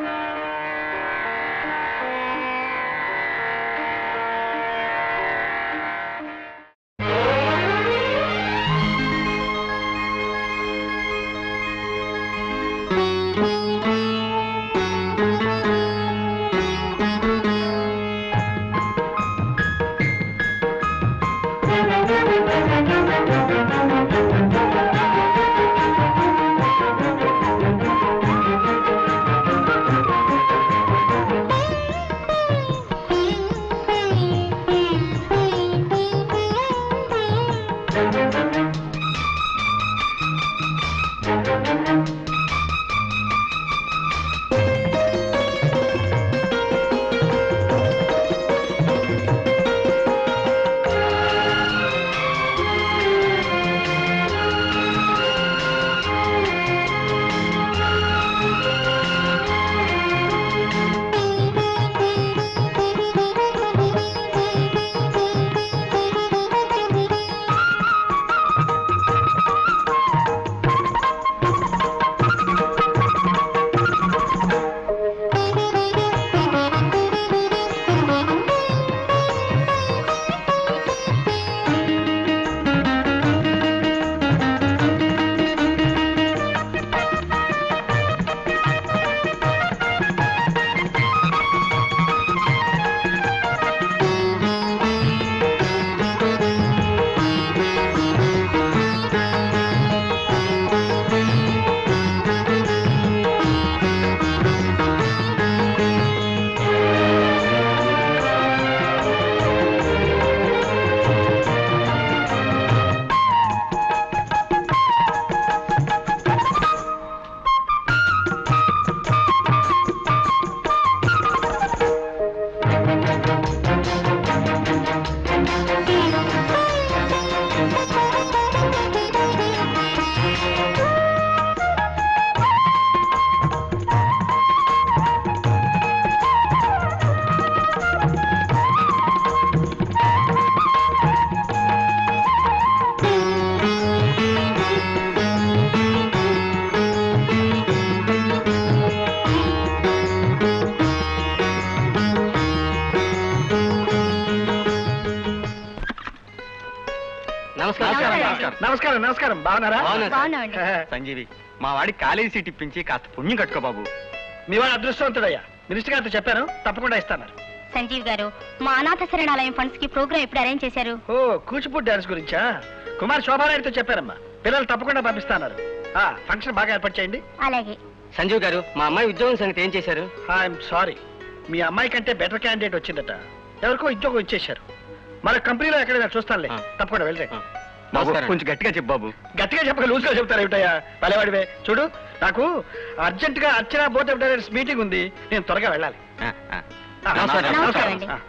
నమస్కారం నమస్కారం. నమస్కారం నమస్కారం బాగున్నారా బాగున్నా. బాగున్నామండి. సంజీవి మా వాడికి కాలేజీ సీట్ ఇప్పించి కాస్త పుణ్యం కట్టుకో బాబు మీ వాడు అదృష్టవంతుడయ్యా మినిస్టర్ గారితో చెప్పాను తప్పకుండా ఇస్తాను సంజీవ్ గారు మా అనాథ శరణాలయం ఫండ్స్ కి ప్రోగ్రామ్ ఎప్పుడు అరేంజ్ చేశారు ఓ కూచిపూడి డాన్స్ గురించా కుమార్ శోభారాయుడితో చెప్పారమ్మా పిల్లలు తప్పకుండా పంపిస్తాన్నారు ఆ ఫంక్షన్ బాగా ఏర్పాటు చేయండి అలాగే సంజీవ్ గారు మా అమ్మాయి ఉద్యోగం సంగతి ఏం చేశారు ఐఎమ్ సారీ మీ అమ్మాయి కంటే బెటర్ క్యాండిడేట్ వచ్చిందట ఎవరికో ఉద్యోగం ఇచ్చేశారు మన కంపెనీలో ఎక్కడైనా చూస్తానులే ఆ. తప్పకుండా వెళ్ళండి ఆ. బాబు నమస్కారం. కొంచెం గట్టిగా చెప్పు బాబు గట్టిగా చెప్పక లూజ్గా చెప్తారు ఏమిటయ్యా పలేవాడివే చూడు నాకు అర్జెంట్ గా Archana board of directors meeting ఉంది నేను త్వరగా వెళ్ళాలి ఆ, ఆ. ఆ, నమస్కారం. నమస్కారం అండి. ఆ.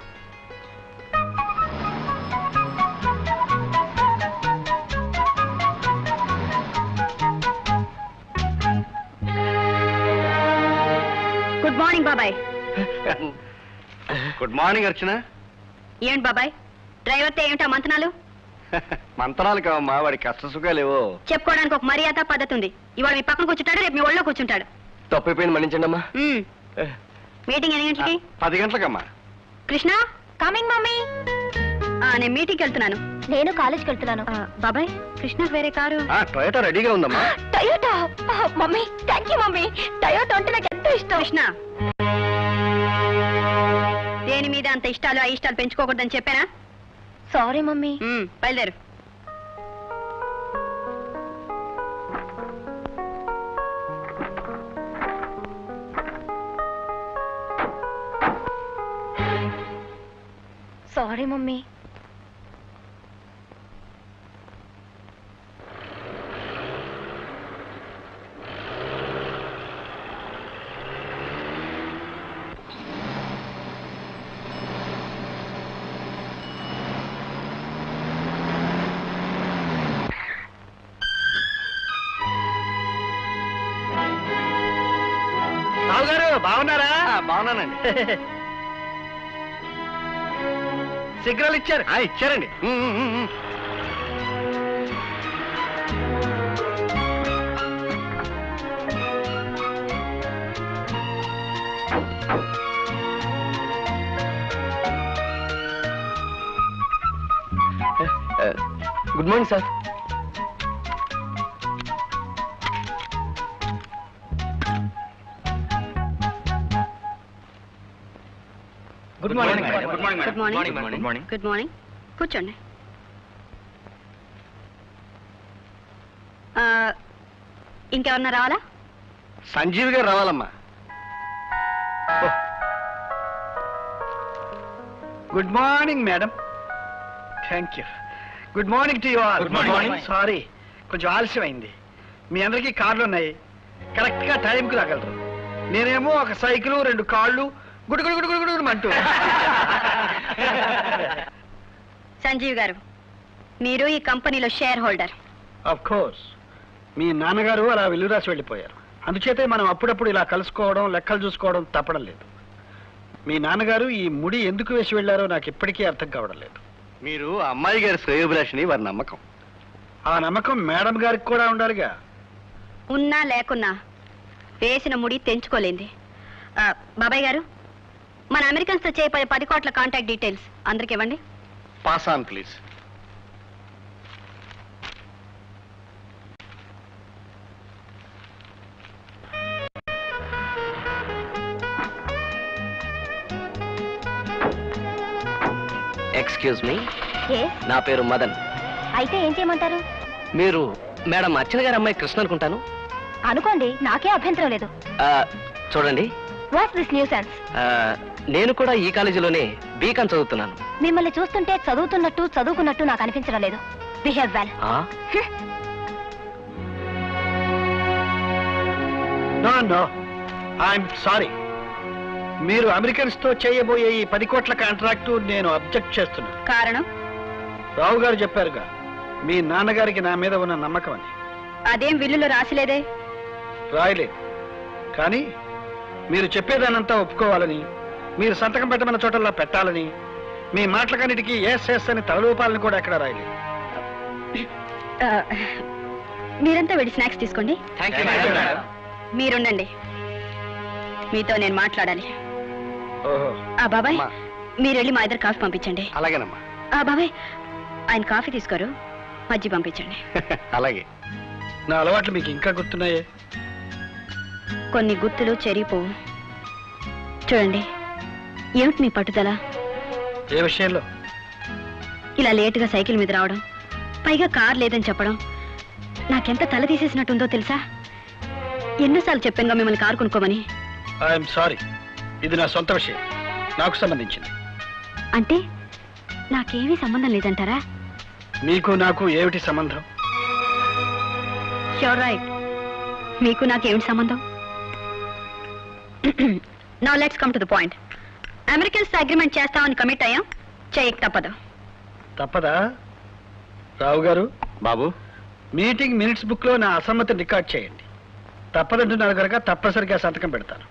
గుడ్ మార్నింగ్ బాబాయ్ గుడ్ మార్నింగ్ అర్చన ఏంటి బాబాయ్ డ్రైవర్తో ఏమిటా మంతనాలు మంత్రాలు కావమ్మా వాడి కష్ట సుఖాలేవో చెప్పుకోవడానికి ఒక మర్యాద పద్ధతి ఉంది ఇవాళ మీ పక్కన కూర్చుంటాడు రేపు మీ ఒళ్ళో కూర్చుంటాడు తప్పిపోయింది మన్నించండి అమ్మా మ్మ్. మీటింగ్ ఎన్ని గంటలకి పది గంటలకమ్మా కృష్ణ కమింగ్ మమ్మీ నేను మీటింగ్కి వెళ్తున్నాను నేను కాలేజ్కి వెళ్తున్నాను బాబాయ్ కృష్ణకు వేరే కారు టొయోటా రెడీగా ఉందమ్మా Toyota mummy thank you mummy Toyota అంటే నాకు ఎంతో ఇష్టం కృష్ణ దేని మీద అంత ఇష్టాలు ఆ ఇష్టాలు పెంచుకోకూడదని చెప్పానా సారీ మమ్మీ మ్మ్, బయలుదేరు సారీ మమ్మీ రావు గారు బాగున్నారా బాగున్నానండి సిగ్నల్ ఇచ్చారు ఆ, ఇచ్చారండి um, um, um, um. Good morning sir good morning good morning Good morning. Good morning good morning కూర్చోండి ఆ, ఇంకెవరన్నా రావాలా సంజీవ్ గారు రావాలమ్మా good morning madam thank you good morning to you all Good morning. Sorry కొంచెం ఆలస్యం అయింది మీ అందరికీ కార్లు ఉన్నాయి కరెక్ట్గా టైంకి రాగలరు నేనేమో ఒక సైకిల్ రెండు కాళ్ళు గుడి గుడి గుడి గుడి గుడి అంటూ సంజీవ్ గారు మీరు ఈ కంపెనీలో షేర్ హోల్డర్ ఆఫ్ కోర్స్ మీ నాన్నగారు అలా వెల్లురాసి వెళ్ళిపోయారు అందుచేతే మనం అప్పుడప్పుడు ఇలా కలుసుకోవడం లెక్కలు చూసుకోవడం తప్పడం లేదు మీ నాన్నగారు ఈ ముడి ఎందుకు వేసి వెళ్ళారో నాకు ఇప్పటికీ అర్థం కావడం లేదు మీరు అమ్మాయి గారి శ్రేయోభిలాషిని వారి నమ్మకం ఆ నమ్మకం మేడం గారికి కూడా ఉండాలిగా ఉన్నా లేకున్నా వేసిన ముడి తెంచుకోలేంది ఆ, బాబాయ్ గారు మన అమెరికన్స్తో చేయబోయే పది కోట్ల కాంటాక్ట్ డీటెయిల్స్ అందరికి ఇవ్వండి pass on please excuse me ఏ నా పేరు మదన్ అయితే ఏం చేయమంటారు మీరు మేడం అర్చన గారి అమ్మాయి కృష్ణ అనుకుంటాను అనుకోండి నాకే అభ్యంతరం లేదు ఆ, చూడండి వాట్స్ దిస్ న్యూ సెన్స్ ఆ, నేను కూడా ఈ కాలేజీలోనే బీకాన్ చదువుతున్నాను మిమ్మల్ని చూస్తుంటే చదువుతున్నట్టు చదువుకున్నట్టు నాకు అనిపించడం లేదు బిహేవ్ వెల్ ఆ? నో నో ఐఎమ్ సారీ మీరు అమెరికన్స్ తో చేయబోయే ఈ పది కోట్ల కాంట్రాక్టు నేను అబ్జెక్ట్ చేస్తున్నాను కారణం రావు గారు చెప్పారుగా మీ నాన్నగారికి నా మీద ఉన్న నమ్మకం అని అదేం విల్లులో రాసిలేదే రాయలేదు కానీ మీరు చెప్పేదానంతా ఒప్పుకోవాలని మీరు సంతకం పెట్టమన్న చోటల్లా పెట్టాలని మీ మాటలకన్నిటికీ ఎస్ ఎస్ అని తలరూపాలని కూడా ఎక్కడ రాయలేదు ఆ, మీరంతా వెళ్ళి స్నాక్స్ తీసుకోండి థ్యాంక్ యూ మేడం మీరుండండి మీతో నేను మాట్లాడాలి ఓహో ఆ బాబాయ్ అమ్మా. మీరు వెళ్ళి మా ఇద్దరు కాఫీ పంపించండి అలాగేనమ్మా ఆ బాబాయ్ ఆయన కాఫీ తీసుకోరు మజ్జి పంపించండి అలాగే నా అలవాట్లు మీకు ఇంకా గుర్తున్నాయే కొన్ని గుర్తులు చెరిగిపోవు చూడండి ఏమిటి మీ పట్టుదల ఏ విషయంలో ఇలా లేటుగా సైకిల్ మీద రావడం పైగా కార్ లేదని చెప్పడం నాకెంత తల తీసేసినట్టుందో తెలుసా ఎన్నోసార్లు చెప్పానుగా మిమ్మల్ని కారు కొనుక్కోమని ఐఎమ్ సారీ ఇది నా సొంత విషయం నాకు సంబంధించింది అంటే నాకేమీ సంబంధం లేదంటారా మీకు నాకు ఏమిటి సంబంధం ష్యూర్ రైట్ మీకు నాకేమిటి సంబంధం now let's come to the point Americans agreement చేస్తామని కమిట్ అయ్యాం చేయక తప్పదు తప్పదా రావు గారు బాబు మీటింగ్ మినిట్స్ బుక్ లో నా అసమ్మతిని రికార్డ్ చేయండి తప్పదంటున్నారు కనుక తప్పనిసరిగా సంతకం పెడతాను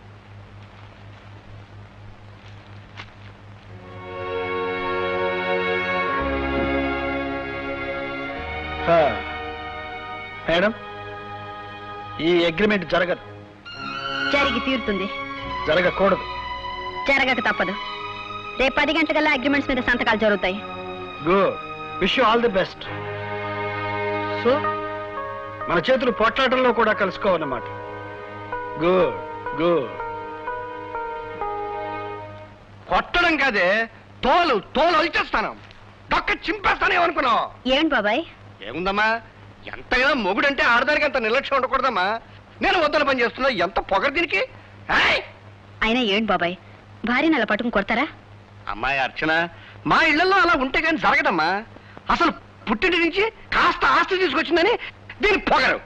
హా. మేడం ఈ అగ్రిమెంట్ జరగదు జరిగి తీరుతుంది జరగకూడదు జరగక తప్పదు రేపు పది గంటలకల్లా అగ్రిమెంట్స్ మీద సంతకాలు జరుగుతాయి good wish you all the best so మన చేతులు పోట్లాటంలో కూడా కలుసుకోవన్నమాట గుడ్ గుడ్ కొట్టడం కాదే తోలు తోలు వచ్చేస్తాను డొక్క చింపేస్తానే అనుకున్నావు ఏంటి బాబాయ్ ఏముందమ్మా ఎంతైనా మొగుడంటే ఆడదానికి అంత నిర్లక్ష్యం ఉండకూడదమ్మా నేను వద్దల పని చేస్తున్నా ఎంత పొగరు దీనికి ఏయ్! అయినా ఏంటి బాబాయ్ భార్యను అలా పట్టుకుని కొడతారా అమ్మాయి అర్చన మా ఇళ్లలో అలా ఉంటే కానీ జరగదమ్మా అసలు పుట్టింటి నుంచి కాస్త ఆస్తి తీసుకొచ్చిందని దీని పొగరు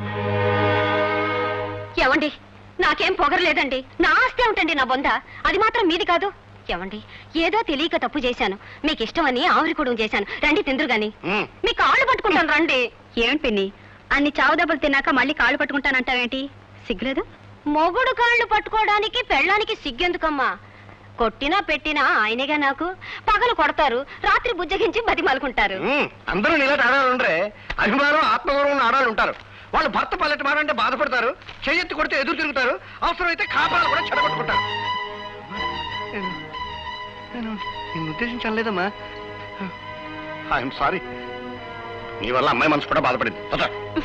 ఏమండి నాకేం పొగరలేదండి నా ఆస్తి ఏమిటండి నా బొంద అది మాత్రం మీది కాదు ఏమండి ఏదో తెలియక తప్పు చేశాను మీకు ఇష్టమని ఆవిరి కూడా చేశాను రండి తిందురు గాని ఉమ్. మీ కాళ్ళు పట్టుకుంటాను రండి ఏంటి పిన్ని అన్ని చావు దెబ్బలు తిన్నాక మళ్ళీ కాళ్ళు పట్టుకుంటానంటావేంటి సిగ్గులేదు మొగుడు కాళ్ళు పట్టుకోవడానికి పెళ్ళానికి సిగ్గెందుకమ్మా కొట్టినా పెట్టినా ఆయనేగా నాకు పగలు కొడతారు రాత్రి బుజ్జగించి బతిమాలుకుంటారు ఉమ్, అందరూ నీలాంటి ఆడాలు ఉండరే అభిమానం ఆత్మగౌరవం ఉన్న ఆడాలు ఉంటారు వాళ్ళు భర్త పల్లెటి మాట అంటే బాధపడతారు చెయ్యెత్తి కొడితే ఎదురు తిరుగుతారు అవసరమైతే కాపాలు కూడా చెడగొట్టుకుంటారు నేను నేను నిన్ను ఉద్దేశించలేదమ్మా ఐఎమ్ సారీ నీ వల్ల అమ్మాయి మనసు కూడా బాధపడింది పద.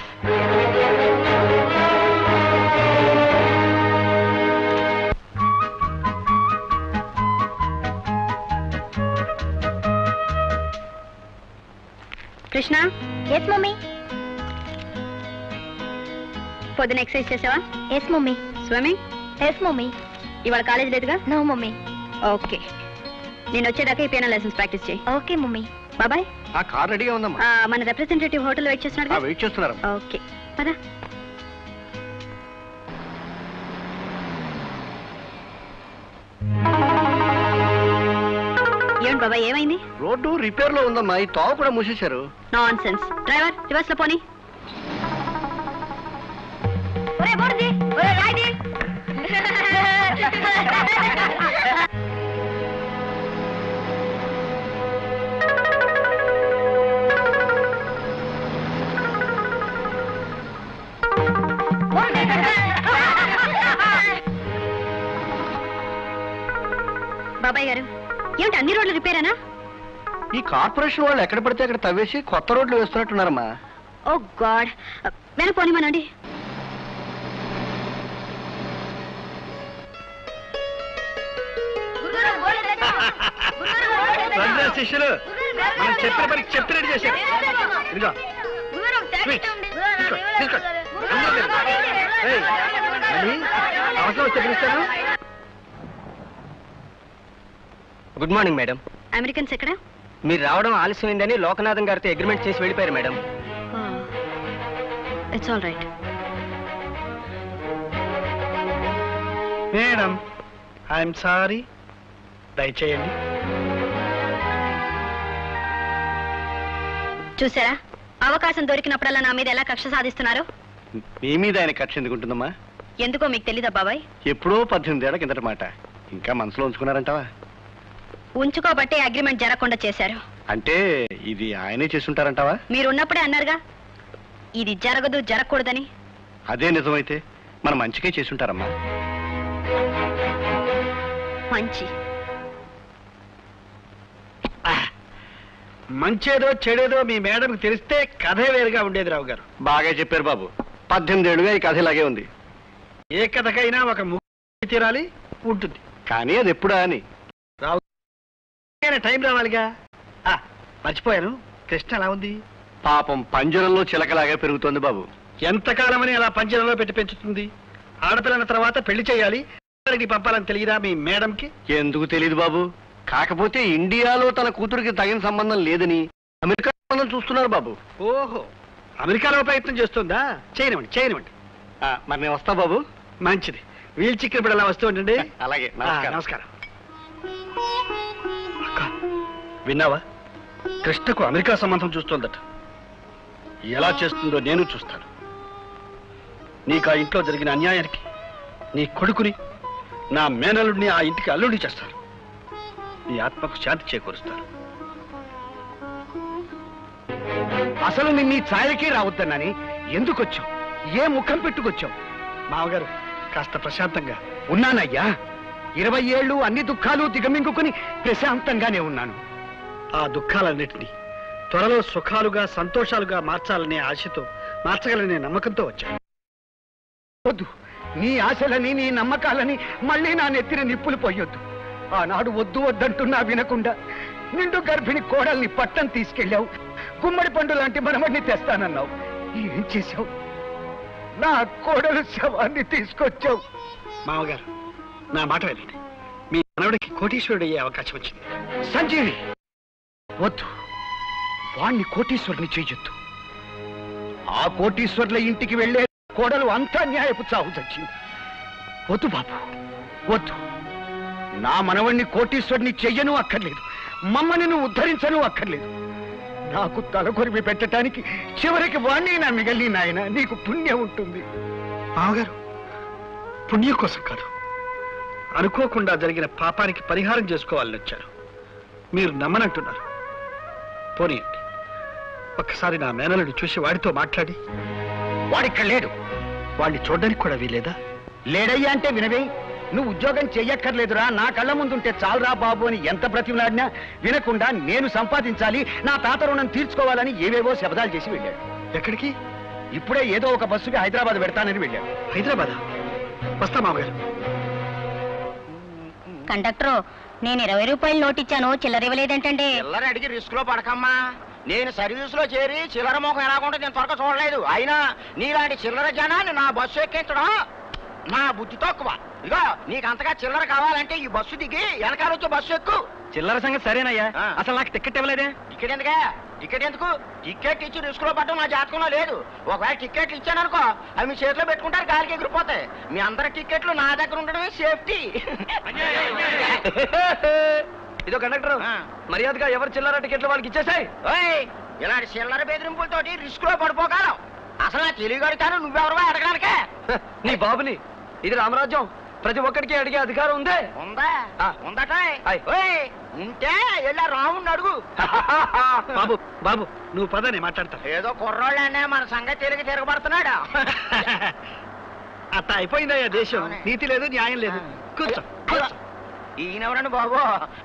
కృష్ణ ఎస్ మమ్మీ పొద్దున ఎక్సర్సైజ్ చేసావా yes mummy swimming yes mummy ఇవాళ కాలేజ్ లేదుగా నో మమ్మీ ఓకే నేను వచ్చేదాకా ఈ పియానో లెసన్స్ ప్రాక్టీస్ చేయి ఓకే మమ్మీ బాబాయ్ ఆ కార్ రెడీగా ఉందమ్మా ఆ, మన రిప్రజెంటేటివ్ హోటల్ వెయిట్ ఆ, చేస్తున్నాడు వెయిట్ చేస్తున్నారు ఓకే పద ఏమిటి బాబాయ్ ఏమైంది రోడ్డు రిపేర్ లో ఉందమ్మా ఈ తోవ కూడా మూసేశారు నాన్ సెన్స్ డ్రైవర్ రివర్స్ లో పోనీ ఒరే బోర్ది ఒరే రాయిది బాబాయ్ గారు ఏమిటి అన్ని రోడ్లు రిపేరేనా ఈ కార్పొరేషన్ వాళ్ళు ఎక్కడ పడితే అక్కడ తవ్వేసి కొత్త రోడ్లు వేస్తున్నట్టున్నారమ్మా ఓ గాడ్ వెన పోనిమనండి రండి శిష్యులు మనం చెప్పిన పనికి చెప్పినట్టు చేశారు ఇదిగో స్వీట్స్ తీసుకో తీసుకో అందరూ తినండి. ఏయ్, మళ్ళీ అవసరం వస్తే పిలుస్తాను గుడ్ మార్నింగ్ మేడం అమెరికన్స్ ఎక్కడ మీరు రావడం ఆలస్యమైందని లోకనాథం గారితో అగ్రిమెంట్ చేసి వెళ్ళిపోయారు madam it's all right madam I'm sorry దయచేయండి చూసారా అవకాశం దొరికినప్పుడల్లా నా మీద ఎలా కక్ష సాధిస్తున్నారు మీ మీద ఆయన కక్ష ఎందుకు ఉంటుందమ్మా ఎందుకో మీకు తెలీదా బాబాయ్ ఎప్పుడో పద్దెనిమిది ఏళ్ల కిందట మాట ఇంకా మనసులో ఉంచుకున్నారంటావా ఉంచుకోబట్టే అగ్రిమెంట్ జరగకుండా చేశారు అంటే ఇది ఆయనే చేసుంటారంటావా మీరు ఉన్నప్పుడే అన్నారుగా ఇది జరగదు జరగకూడదని అదే నిజమైతే మన మంచికే చేసుంటారమ్మా మంచి మంచేదో చెడేదో మీ మేడంకి తెలిస్తే కథే వేరుగా ఉండేది రావు గారు బాగా చెప్పారు బాబు పద్దెనిమిది ఏళ్ళుగా ఈ కథ ఇలాగే ఉంది ఏ కథకైనా ఒక ముగ్గు తీరాలి ఉంటుంది కానీ అది ఎప్పుడా అని రావు అయినా టైం రావాలిగా ఆ, మర్చిపోయాను కృష్ణ ఎలా ఉంది పాపం పంజరంలో చిలకలాగా పెరుగుతోంది బాబు ఎంతకాలమని అలా పంజరంలో పెట్టి పెంచుతుంది ఆడపిల్లల తర్వాత పెళ్లి చేయాలి వారికి పంపాలని తెలియదా మీ మేడంకి ఎందుకు తెలియదు బాబు కాకపోతే ఇండియాలో తన కూతురికి తగిన సంబంధం లేదని అమెరికా సంబంధం చూస్తున్నారు బాబు ఓహో అమెరికాలో ప్రయత్నం చేస్తుందా చేయనివ్వండి చేయనివ్వండి ఆ, మరి నేను వస్తా బాబు మంచిది వీల్ చికెన్ ఇప్పుడు అలా వస్తూ ఉండండి అలాగే ఆ, నమస్కారం నమస్కారం అక్క విన్నావా కృష్ణకు అమెరికా సంబంధం చూస్తోందట ఎలా చేస్తుందో నేను చూస్తాను నీకు ఆ ఇంట్లో జరిగిన అన్యాయానికి నీ కొడుకుని నా మేనలుడిని ఆ ఇంటికి అల్లుడి చేస్తాను నీ ఆత్మకు శాంతి చేకూరుస్తాను అసలు నిన్ను ఛాయకే రావద్దనని ఎందుకు వచ్చావు ఏ ముఖం పెట్టుకొచ్చావు మామగారు కాస్త ప్రశాంతంగా ఉన్నానయ్యా ఇరవై ఏళ్ళు అన్ని దుఃఖాలు దిగమింగుకుని ప్రశాంతంగానే ఉన్నాను ఆ దుఃఖాలన్నిటినీ త్వరలో సుఖాలుగా సంతోషాలుగా మార్చాలనే ఆశతో మార్చగలనే నమ్మకంతో వచ్చాను వద్దు నీ ఆశలని నీ నమ్మకాలని మళ్ళీ నా నెత్తిన నిప్పులు పోయొద్దు ఆనాడు వద్దు వద్దంటున్నా వినకుండా నిండు గర్భిణి కోడల్ని పట్టం తీసుకెళ్ళావు గుమ్మడి పండు లాంటి మనమణ్ణి తెస్తానన్నావు ఏం చేశావు నా కోడలు శవాన్ని తీసుకొచ్చావు మామగారు నా మాట వినండి మీ మనవడికి కోటీశ్వరుడు అయ్యే అవకాశం వచ్చింది సంజీవి వద్దు వాణ్ణి కోటీశ్వరుని చెయ్యొద్దు ఆ కోటీశ్వరుల ఇంటికి వెళ్ళే కోడలు అంతా న్యాయపు చావు చచ్చింది వద్దు బాబు వద్దు నా మనవణ్ణి కోటీశ్వరుని చెయ్యను అక్కర్లేదు మమ్మల్ని నువ్వు ఉద్ధరించను అక్కర్లేదు నాకు తలకొరిమి పెట్టడానికి చివరికి వాణ్ణి నా మిగిలి నాయన నీకు పుణ్యం ఉంటుంది మామగారు పుణ్యం కోసం కాదు అనుకోకుండా జరిగిన పాపానికి పరిహారం చేసుకోవాలని వచ్చారు మీరు నమ్మనంటున్నారు పోనీయండి ఒక్కసారి నా మేనలుడు చూసి వాడితో మాట్లాడి వాడిక్కడ లేడు వాడిని చూడడానికి కూడా వీలేదా లేడయ్యా అంటే వినవే నువ్వు ఉద్యోగం చెయ్యక్కర్లేదురా నా కళ్ళ ముందుంటే చాలురా బాబు అని ఎంత బ్రతిమలాడినా వినకుండా నేను సంపాదించాలి నా తాత రుణం తీర్చుకోవాలని ఏవేవో శబ్దాలు చేసి వెళ్ళాడు ఎక్కడికి ఇప్పుడే ఏదో ఒక బస్సుకి హైదరాబాద్ పెడతానని వెళ్ళాడు హైదరాబాద్ వస్తా మామగారు కండక్టర్ నేను ఇరవై రూపాయలు నోట్ ఇచ్చాను చిల్లర ఇవ్వలేదేంటండి చిల్లర అడిగి రిస్క్ లో పడకమ్మా నేను సర్వీస్ లో చేరి చిల్లర మొఖం ఎలాగుంటే నేను త్వరగా చూడలేదు అయినా నీలాంటి చిల్లర జనాన్ని నా బస్సు ఎక్కించడం నా బుద్ధి తక్కువ ఇగో నీకు అంతగా చిల్లర కావాలంటే ఈ బస్సు దిగి వెనకాల వచ్చే బస్సు ఎక్కు చిల్లర సంగతి సరేనయ్యా ఆ. అసలు నాకు టికెట్ ఇవ్వలేదే టికెట్ ఎందుకే టికెట్ ఎందుకు టికెట్ ఇచ్చి రిస్క్ లో పడడం నా జాతకంలో లేదు ఒకవేళ టికెట్లు ఇచ్చాననుకో అవి మీ చేతిలో పెట్టుకుంటారు గాలికి ఎగిరిపోతాయి మీ అందరి టికెట్లు నా దగ్గర ఉండడమే సేఫ్టీ ఇదో కండక్టర్ ఆ. మర్యాదగా ఎవరు చిల్లర టికెట్లు వాళ్ళకి ఇచ్చేసాయి ఓయ్ ఇలాంటి చిల్లర బెదిరింపులతోటి రిస్క్ లో పడిపోగలం అసలు నా తెలియగడుతాను నువ్వెవరవా అడగడానికే నీ బాబుని ఇది రామరాజ్యం ప్రతి ఒక్కడికి అడిగే అధికారం ఉందే ఉందా ఆ. ఉందట ఆయ్. ఓయ్ ఉంటే వెళ్ళా రాముడిని అడుగు బాబు బాబు నువ్వు పద నేను మాట్లాడతా ఏదో కుర్రోళ్ళనే మన సంగతి తిరిగి తిరగబడుతున్నాడు అట్ట అయిపోయిందయ్యా దేశం అవునే. నీతి లేదు న్యాయం లేదు కూర్చో కూర్చో ఈయనెవరండి బాబు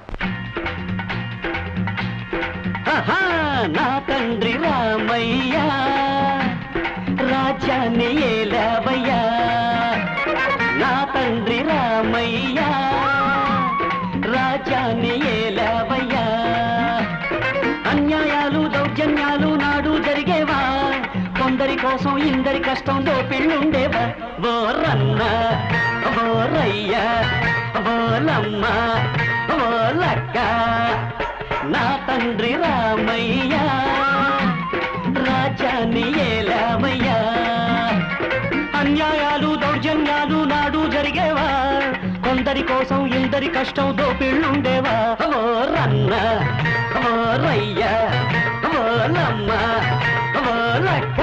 నా తండ్రి రామయ్య రాజ్యాన్ని ఏలవయ్యా నా తండ్రి రామయ్య రాజ్యాన్ని ఏలవయ్యా అన్యాయాలు దౌర్జన్యాలు నాడు జరిగేవా కొందరి కోసం ఇందరి కష్టం దోపిళ్ళుండేవా బోరన్న బోరయ్య బోలమ్మ బోలక్క నా తండ్రి రామయ్య రాజ్యాన్ని ఏలామయ్యా అన్యాయాలు దౌర్జన్యాలు నాడు జరిగేవా కొందరి కోసం ఇందరి కష్టం దోపిళ్ళుండేవా ఓ రన్న ఓ రయ్య ఓ లమ్మ ఓ లక్క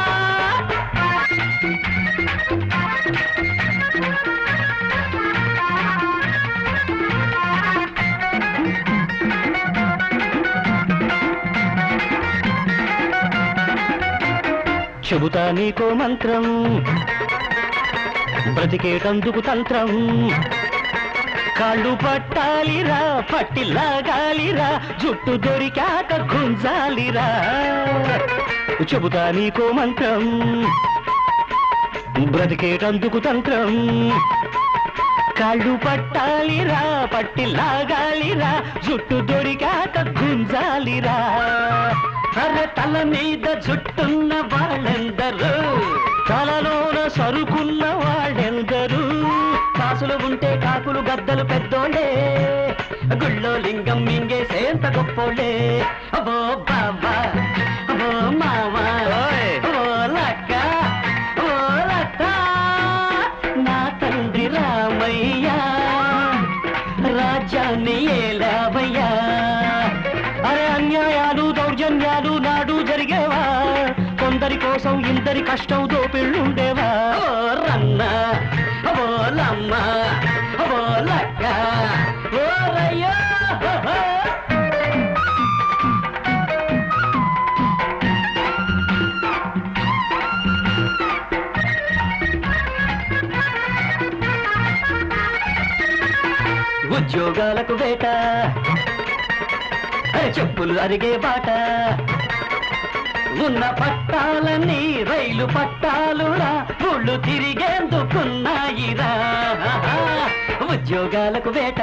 చెబుతా నీకో మంత్రం బ్రతికేటందుకు తంత్రం కాళ్ళు పట్టాలిరా పట్టి లాగాలిరా జుట్టు దొరికాక గుంజాలిరా చెబుతా నీకో మంత్రం బ్రతికేటందుకు తంత్రం కాళ్ళు పట్టాలిరా పట్టి లాగాలిరా జుట్టు దొరికాక గుంజాలిరా అరే తల మీద జుట్టున్న వాళ్ళెందరూ తలలోన సరుకున్న వాళ్ళెందరూ కాసులు ఉంటే కాకులు గద్దలు పెద్దోళ్ళే గుళ్ళో లింగం మింగేసేంత గొప్పోళ్ళే అబో బాబా అబో మావా ఓ లక్క ఓ లక్క నా తండ్రి రామయ్య రాజ్యాన్ని ఏలావయ్యా అరే అన్యాయాలు దౌర్జన్యాలు నాడు జరిగేవా కొందరి కోసం ఇందరి కష్టం దోపిళ్ళుండేవా ఓ రన్న ఓ లమ్మ ఓ లక్క ఓ రయ్యో ఉద్యోగాలకు వేట అరే చెప్పులు అరిగే బాట ఉన్న పట్టాలన్నీ రైలు పట్టాలురా ముళ్ళు తిరిగేందుకున్నాయిరా ఉద్యోగాలకు వేట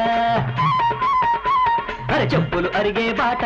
అరే చెప్పులు అరిగే బాట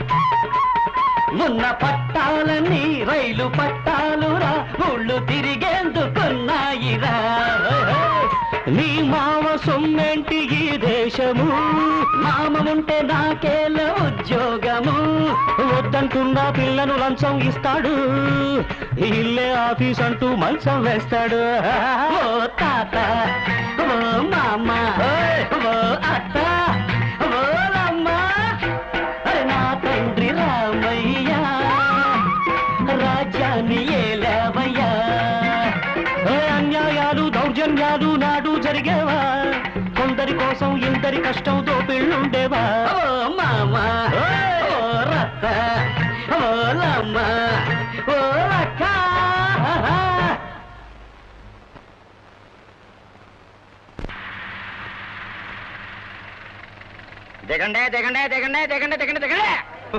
ఉన్న పట్టాలన్నీ రైలు పట్టాలురా ముళ్ళు తిరిగేందుకున్నాయిరా నీ మామ సొమ్మెంటి ఈ దేశము మామముంటే నాకేల ఉద్యోగము వద్దంటున్నా పిల్లను లంచం ఇస్తాడు ఇల్లే ఆఫీస్ అంటూ మంచం వేస్తాడు ఓ తాత ఓ మామ ఓ అత్త ఓ అమ్మ అరే నా తండ్రి రామయ్య రాజ్యాన్ని ఏలావయ్యా ఏ అన్యాయాలు దౌర్జన్యాలు నాడు జరిగేవా కొందరి కోసం ఇందరి కష్టం దోపిళ్ళుండేవా ఓ మామ ఓ రత్త ఓ లమ్మ ఓ అక్క దిగండి దిగండి దిగండి దిగండి దిగండి దిగండి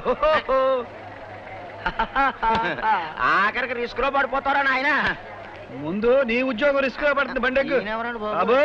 ఆఖరికి రిస్క్ లో పడిపోతారా నాయన ముందు నీ ఉద్యోగం రిస్క్ లో పడుతుంది బండెక్కు ఈయనెవరండి బాబు? బాబు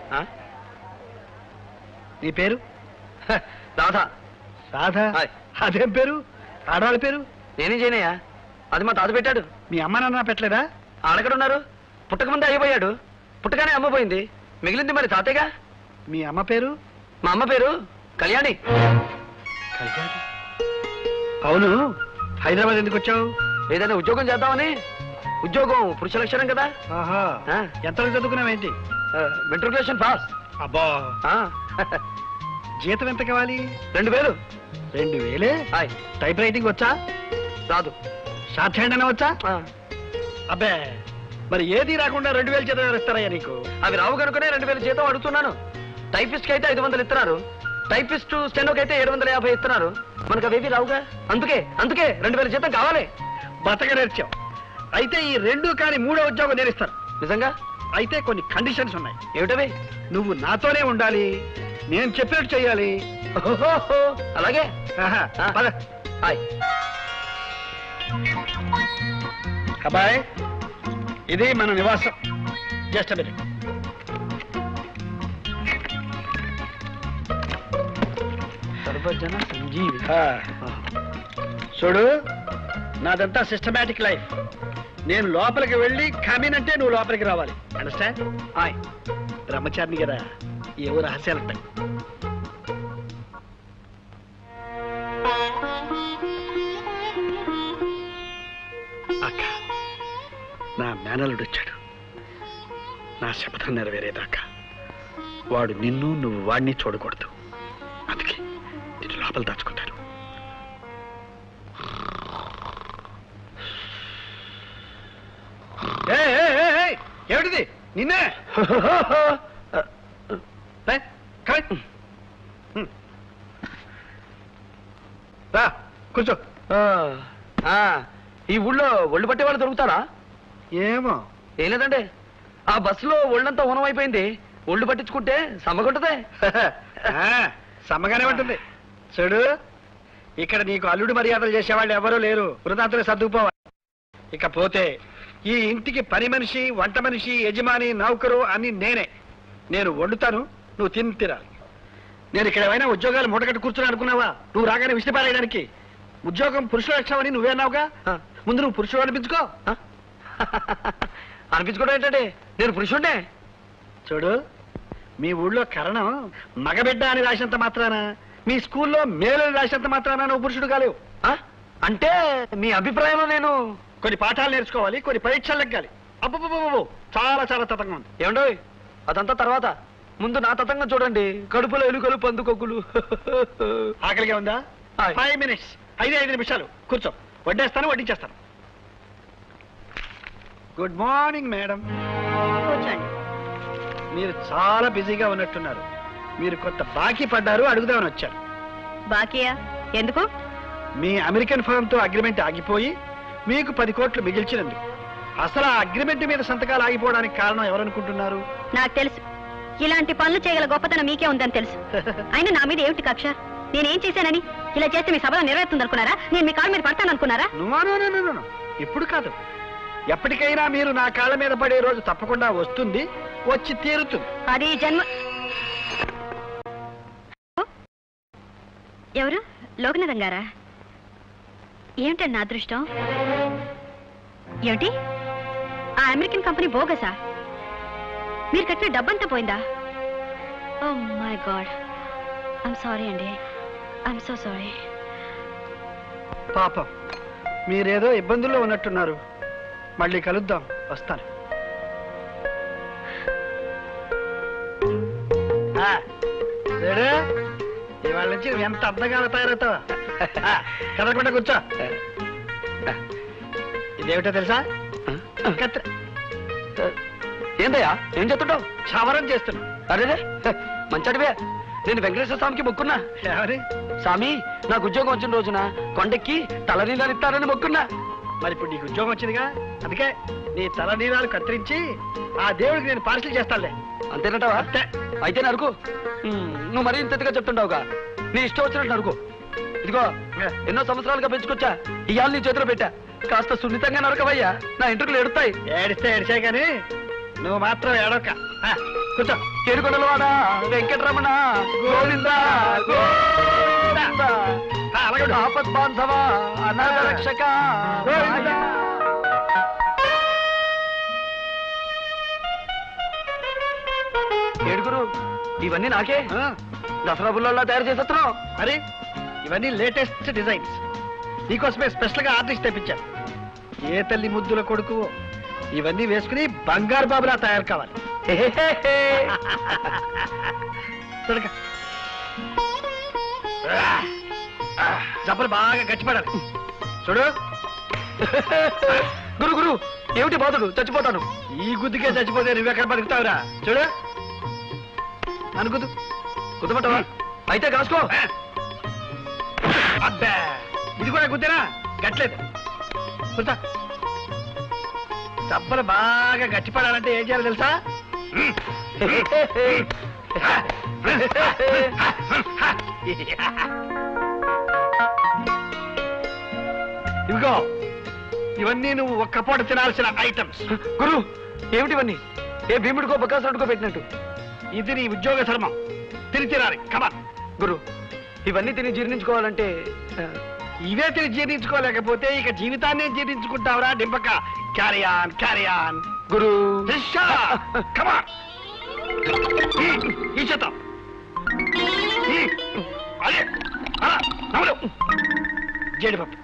నీ పేరు రాధా రాధా హాయ్. అదేం పేరు ఆడవాళ్ళ పేరు నేనేం చేయనయ్యా అది మా తాత పెట్టాడు మీ అమ్మ నాన్న పెట్టలేదా ఆడక్కడ ఉన్నారు పుట్టక ముందే అయిపోయాడు పుట్టగానే అమ్మపోయింది మిగిలింది మరి తాతయ్యగా మీ అమ్మ పేరు మా అమ్మ పేరు కళ్యాణి కళ్యాణి అవును హైదరాబాద్ ఎందుకు వచ్చావు ఏదైనా ఉద్యోగం చేద్దామని ఉద్యోగం పురుష లక్షణం కదా ఆహా ఆ. ఎంతవరకు చదువుకున్నావేంటి మెట్రికులేషన్ పాస్ అబ్బా ఆ, జీతం ఎంత కావాలి రెండు వేలు రెండు వేలే హాయ్ టైప్ రైటింగ్ వచ్చా రాదు షార్ట్ హ్యాండ్ అయినా వచ్చా ఆ, అబ్బే మరి ఏది రాకుండా రెండు వేలు జీతం ఎవరు ఇస్తారయ్యా నీకు అవి రావు కనుకనే రెండు వేలు జీతం అడుగుతున్నాను టైపిస్ట్ కి అయితే ఐదు వందలు ఇస్తున్నారు టైపిస్ట్ స్టెనోకి అయితే ఏడు వందల యాభై ఇస్తున్నారు మనకు అవేవి రావుగా అందుకే అందుకే రెండు వేల జీతం కావాలి బతక నేర్చావు అయితే ఈ రెండు కానీ మూడో ఉద్యోగం నేను ఇస్తాను నిజంగా అయితే కొన్ని కండిషన్స్ ఉన్నాయి ఏమిటవి నువ్వు నాతోనే ఉండాలి నేను చెప్పినట్టు చెయ్యాలి ఓహోహో, అలాగే ఆహా, ఆ. పద. హాయ్ అబ్బాయ్ ఇది మన నివాసం జస్ట్ మినిట్ సర్వజన సంజీవి చూడు నాదంతా సిస్టమేటిక్ లైఫ్ నేను లోపలికి వెళ్ళి కమిన్ అంటే నువ్వు లోపలికి రావాలి అండర్స్టాండ్ హాయ్ బ్రహ్మచారిని కదా ఏవో రహస్యాలు ఉంటాయి అక్క నా మేనలుడు వచ్చాడు నా శపథం నెరవేరేదాకా వాడు నిన్ను నువ్వు వాడిని చూడకూడదు అందుకే నేను లోపల దాచుకుంటాను ఏయ్, ఏయ్, ఏయ్, ఏయ్, ఏమిటిది నిన్నే రే, come in. హ్మ్. రా కూర్చో ఆ, ఆ, ఈ ఊళ్ళో ఒళ్ళు పట్టే వాళ్ళు దొరుకుతారా ఏమో ఏం లేదండి ఆ బస్సులో ఒళ్ళంతా హోనం అయిపోయింది ఒళ్ళు పట్టించుకుంటే సమ్మగుంటదే ఆ, సమ్మగానే ఉంటుంది చూడు ఇక్కడ నీకు అల్లుడు మర్యాదలు చేసేవాళ్ళు ఎవరూ లేరు వృధాంతులు సర్దుకుపోవాలి ఇక పోతే ఈ ఇంటికి పని మనిషి వంట మనిషి యజమాని నౌకరు అని నేనే నేను వండుతాను నువ్వు తిని తినాలి నేను ఇక్కడ ఏమైనా ఉద్యోగాలు మూటగట్టు కూర్చుని అనుకున్నావా నువ్వు రాగానే విసిరి పారేయడానికి ఉద్యోగం పురుషుల లక్ష్యం అని నువ్వే అన్నావుగా ఆ. ముందు నువ్వు పురుషుడు అనిపించుకో ఆ? అనిపించుకోవడం ఏంటంటే నేను పురుషుణ్ణే చూడు మీ ఊళ్ళో కరణం మగబిడ్డ అని రాసినంత మాత్రాన మీ స్కూల్లో మేలు అని రాసినంత మాత్రాన నువ్వు పురుషుడు కాలేవు ఆ? అంటే మీ అభిప్రాయంలో నేను కొన్ని పాఠాలు నేర్చుకోవాలి కొన్ని పరీక్షలు లెగ్గాలి అబ్బబ్బబ్బబ్బో చాలా చాలా తతంగా ఉంది ఏమండో అదంతా తర్వాత ముందు నా తతంగం చూడండి కడుపులో ఎలుకలు పందుకొక్కులు ఆకలిగా ఉందా ఆయ్. ఫైవ్ మినిట్స్ ఐదు ఐదు నిమిషాలు కూర్చో వడ్డేస్తాను వడ్డించేస్తాను గుడ్ మార్నింగ్ మేడం కూర్చోండి మీరు చాలా బిజీగా ఉన్నట్టున్నారు మీరు కొంత బాకీ పడ్డారు అడుగుదామని వచ్చారు బాకీయా ఎందుకు మీ అమెరికన్ ఫర్మ్ తో అగ్రిమెంట్ ఆగిపోయి మీకు పది కోట్లు మిగిల్చినందుకు అసలు ఆ అగ్రిమెంట్ మీద సంతకాలు ఆగిపోవడానికి కారణం ఎవరనుకుంటున్నారు నాకు తెలుసు ఇలాంటి పనులు చేయగల గొప్పతనం మీకే ఉందని తెలుసు అయినా నా మీద ఏమిటి కక్ష నేనేం చేశానని ఇలా చేస్తే మీ సభలో నెరవేరుతుంది అనుకున్నారా నేను మీ కాళ్ళ మీద పడతాను అనుకున్నారా నువ్వా? No, no, no, no, no. ఇప్పుడు కాదు ఎప్పటికైనా మీరు నా కాళ్ళ మీద పడే రోజు తప్పకుండా వస్తుంది వచ్చి తీరుతుంది అది జన్మ ఎవరు లోకనాథం గారా ఏమిటండి నా అదృష్టం ఏమిటి ఆ అమెరికన్ కంపెనీ బోగసా మీరు కట్టిన డబ్బంతా పోయిందా oh my god I'm sorry అండి ఐఎమ్ సో సారీ పాపం మీరేదో ఇబ్బందుల్లో ఉన్నట్టున్నారు మళ్ళీ కలుద్దాం వస్తాను ఆ, లేడు? ఇవాళ నుంచి నువ్వు ఎంత అందంగా తయారవుతావా ఆ, కదలకుండా కూర్చో ఇదేమిటో తెలుసా కత్తి ఏందయ్యా ఏం చెప్తుంటావు క్షవరం చేస్తున్నా అరే మంచడివే నేను వెంకటేశ్వర స్వామికి మొక్కున్నా ఎవరి స్వామి నాకు ఉద్యోగం వచ్చిన రోజున కొండెక్కి తలనీళ్ళు ఇస్తారని మొక్కున్నా మరి ఇప్పుడు నీకు ఉద్యోగం వచ్చిందిగా అందుకే నీ తల నీలాలు కత్తిరించి ఆ దేవుడికి నేను పార్సల్ చేస్తానులే అంతేనంటావా అంతే అయితే నరుకు ఉమ్, నువ్వు మరీ ఇంతగా చెప్తుంటావుగా నీ ఇష్టం వచ్చినట్టు అనుకో ఇదిగో ఎన్నో సంవత్సరాలుగా పెంచుకొచ్చా ఇవాళ నీ చేతిలో పెట్టా కాస్త సున్నితంగా నరకవయ్యా నా ఇంటికి ఎడుతాయి ఏడిస్తే ఏడిచాయి కానీ నువ్వు మాత్రం ఏడొక్క కూర్చో ఏడుకొండలవాడ వెంకటరమణ గోవింద గోవింద ఆ, అలాగే ఉండు. ఆపద్ బాంధవ అనాథ రక్షక గోవింద. ఏడుగురు ఇవన్నీ నాకే ఆ, దసరా బుల్లల్లా తయారు చేసేస్తున్నావు మరి ఇవన్నీ లేటెస్ట్ డిజైన్స్ నీకోసమే స్పెషల్ గా ఆర్టిస్ట్ తెప్పించాను ఏ తల్లి ముద్దుల కొడుకు ఇవన్నీ వేసుకుని బంగారు బాబులా తయారు కావాలి చూడక జబ్బలు బాగా గట్టిపడాలి చూడు గురు గురు ఏమిటి బాధుడు చచ్చిపోతాను ఈ గుద్దుకే చచ్చిపోతే నువ్వెక్కడ బతుకుతావురా చూడు అనుకుదు కుదపటవా అయితే కాసుకో అబ్బా ఇది కూడా గుద్దేనా గట్లేదు కూర్చో దెబ్బలు బాగా గట్టిపడాలంటే ఏం చేయాలి తెలుసా ఇదిగో ఇవన్నీ నువ్వు ఒక్క పూట తినాల్సిన ఐటమ్స్ గురు ఏమిటివన్నీ ఏ భీముడికో బకాసురుడికో పెట్టినట్టు ఇది నీ ఉద్యోగ ధర్మం తిని తినాలి కమాన్ గురు ఇవన్నీ తిని జీర్ణించుకోవాలంటే ఆ, ఇవే తిని జీర్ణించుకోలేకపోతే ఇక జీవితాన్ని జీర్ణించుకుంటావురా డింపక క్యారియాన్ క్యారియాన్ గురు కమాన్ ఈ చేద్దాం అదే అలా, నవ్వులు. జీడిపప్పు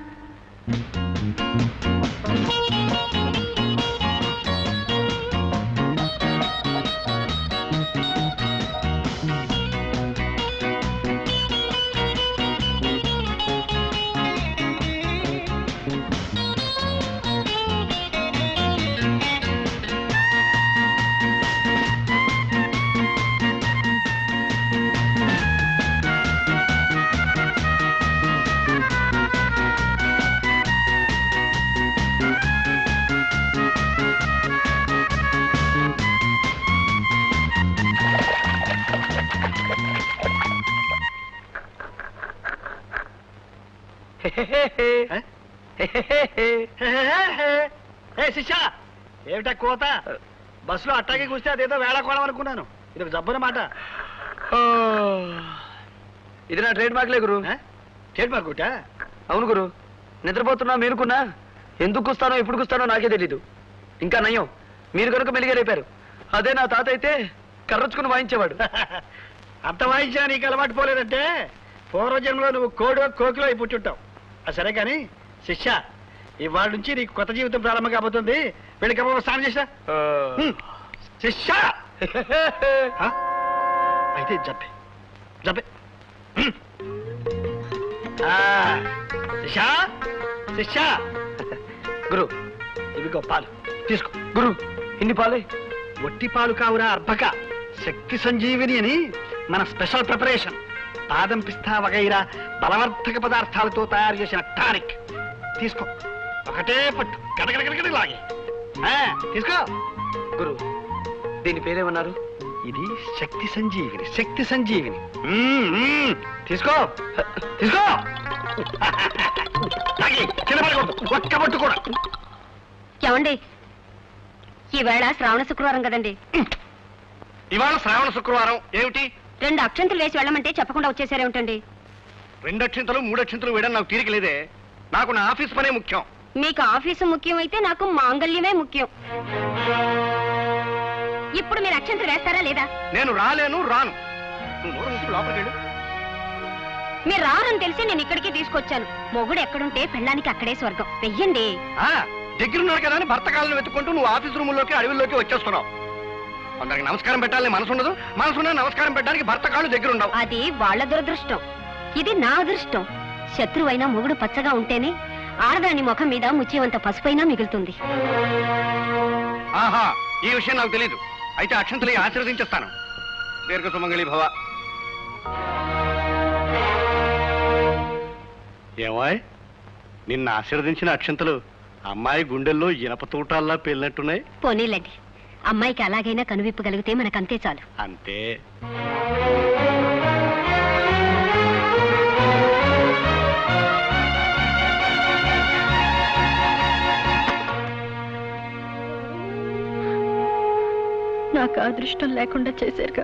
ఏ శిష్య ఏమిటా కోత బస్సులో అట్టాగే కూస్తే అదేదో వేళకోళం అనుకున్నాను ఇది ఒక జబ్బున మాట ఇది నా ట్రేడ్ మార్క్లే గురు చేతి మార్కుటా అవును గురు నిద్రపోతున్నా మేలుకున్నా ఎందుకు కూస్తానో ఎప్పుడు కూస్తానో నాకే తెలీదు ఇంకా నయం మీరు కనుక మెలిగే రేపారు అదే నా తాత అయితే కర్రొచ్చుకుని వాయించేవాడు అంత వాయించినా నీకు అలవాటు పోలేదంటే పూర్వజన్మలో నువ్వు కోడో కోకిలో అయి పుట్టుంటావు ఆ సరే కానీ శిష్య ఇవాళ నుంచి నీకు కొత్త జీవితం ప్రారంభం కాబోతుంది వెళ్ళి కమ్మ స్నానం చేసా శిష్య ఆ? అయితే జబ్బే జబ్బే హ్మ్. ఆ, శిష్య శిష్య గురు ఇదిగో పాలు తీసుకో గురు ఇన్ని పాలే ఒట్టి పాలు కావురా అర్భక శక్తి సంజీవిని అని మన స్పెషల్ ప్రిపరేషన్ బాదం పిస్తా వగైరా బలవర్ధక పదార్థాలతో తయారు చేసిన టానిక్ తీసుకో ఒకటే పట్టు గడగడగడగడ లాగే ఆ, తీసుకో గురు దీని పేరేమన్నారు ఇది శక్తి సంజీవిని శక్తి సంజీవిని మ్మ్, మ్మ్. తీసుకో తీసుకో తాగి, కింద పడకూడదు. ఒక్క పట్టు కూడా ఏమండి ఈవేళ శ్రావణ శుక్రవారం కదండి ఇవాళ శ్రావణ శుక్రవారం ఏమిటి రెండు అక్షంతలు వేసి వెళ్ళమంటే చెప్పకుండా వచ్చేసారేమిటండి రెండు అక్షింతలు మూడు అక్షింతలు వేయడం నాకు తీరిక లేదే నాకు నా ఆఫీస్ పనే ముఖ్యం మీకు ఆఫీసు ముఖ్యం అయితే నాకు మాంగళ్యమే ముఖ్యం ఇప్పుడు మీరు అక్షంతలు వేస్తారా లేదా నేను రాలేను రాను నువ్వు నోరు మూసుకుని లోపలికి వెళ్ళు మీరు రారని తెలిసి నేను ఇక్కడికి తీసుకొచ్చాను మొగుడు ఎక్కడుంటే పెళ్ళానికి అక్కడే స్వర్గం వెయ్యండి ఆ, దగ్గరున్నాడు కదా అని భర్త కాళ్ళని వెతుక్కుంటూ నువ్వు ఆఫీస్ రూముల్లోకి అడవిలోకి వచ్చేస్తున్నావు కొందరికి నమస్కారం పెట్టాలని మనసు ఉండదు మనసు ఉన్న నమస్కారం పెట్టడానికి భర్త కాళ్ళు దగ్గర ఉండవు అది వాళ్ళ దురదృష్టం ఇది నా అదృష్టం శత్రువైనా మొగుడు పచ్చగా ఉంటేనే ఆడదాని ముఖం మీద ముచ్చేవంత పసుపైనా మిగులుతుంది ఆహా ఈ విషయం నాకు తెలియదు అయితే అక్షంతలు ఆశీర్వదించేస్తాను దీర్ఘ సుమంగళి భవ ఏమాయ్ నిన్న ఆశీర్వదించిన అక్షంతలు అమ్మాయి గుండెల్లో ఇనప తూటాల్లా పెళ్ళినట్టున్నాయి పోనీలండి అమ్మాయికి అలాగైనా కనువిప్పగలిగితే మనకంతే చాలు అంతే నాకు ఆ అదృష్టం లేకుండా చేశారుగా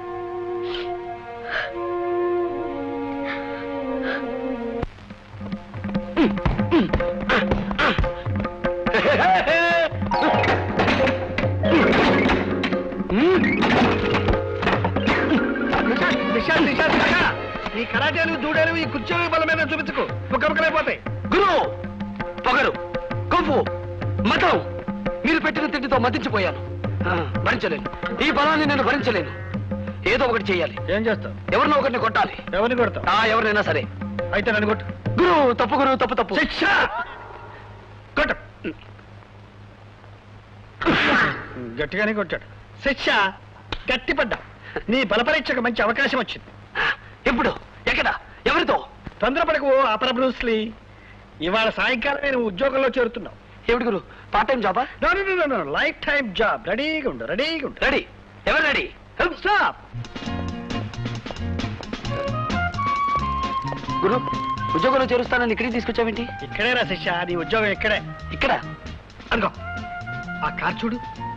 నిషాద్ నిషాద్ కాకా ఈ కరాటేలు దూడేలు ఈ కుర్చీలు బల మీద చూపించుకో ముక్కముక్కలైపోతాయి గురు పొగరు కొవ్వు మతం మీరు పెట్టిన తిండితో మతించిపోయాను ఆ, భరించలేను ఈ బలాన్ని నేను భరించలేను ఏదో ఒకటి చేయాలి ఏం చేస్తావు ఎవరినో ఒకరిని కొట్టాలి ఎవరిని కొడతావు ఆ ఎవరినైనా సరే అయితే నన్ను కొట్టు గురు తప్పు గురు తప్పు తప్పు శిక్ష కొట్టు గట్టిగానే కొట్టాడు శిక్ష గట్టి పడ్డా నీ బలపరీక్షకు మంచి అవకాశం వచ్చింది ఎప్పుడు ఎక్కడ ఎవరితో తొందరపడకు అపర బ్రూస్లీ ఇవాళ సాయంకాలం నేను ఉద్యోగంలో చేరుతున్నావు ఏమిటి గురు పార్ట్ టైం జాబా లైఫ్ టైం జాబ్ రెడీగా ఉండు రెడీగా ఉండు రెడీ ఎవరు రెడీ స్టాప్ గురు ఉద్యోగంలో చేరుస్తానని ఇక్కడికి తీసుకొచ్చావేంటి ఇక్కడే రా శిక్ష నీ ఉద్యోగం ఇక్కడే ఇక్కడ అనుకో ఆ కార్ చూడు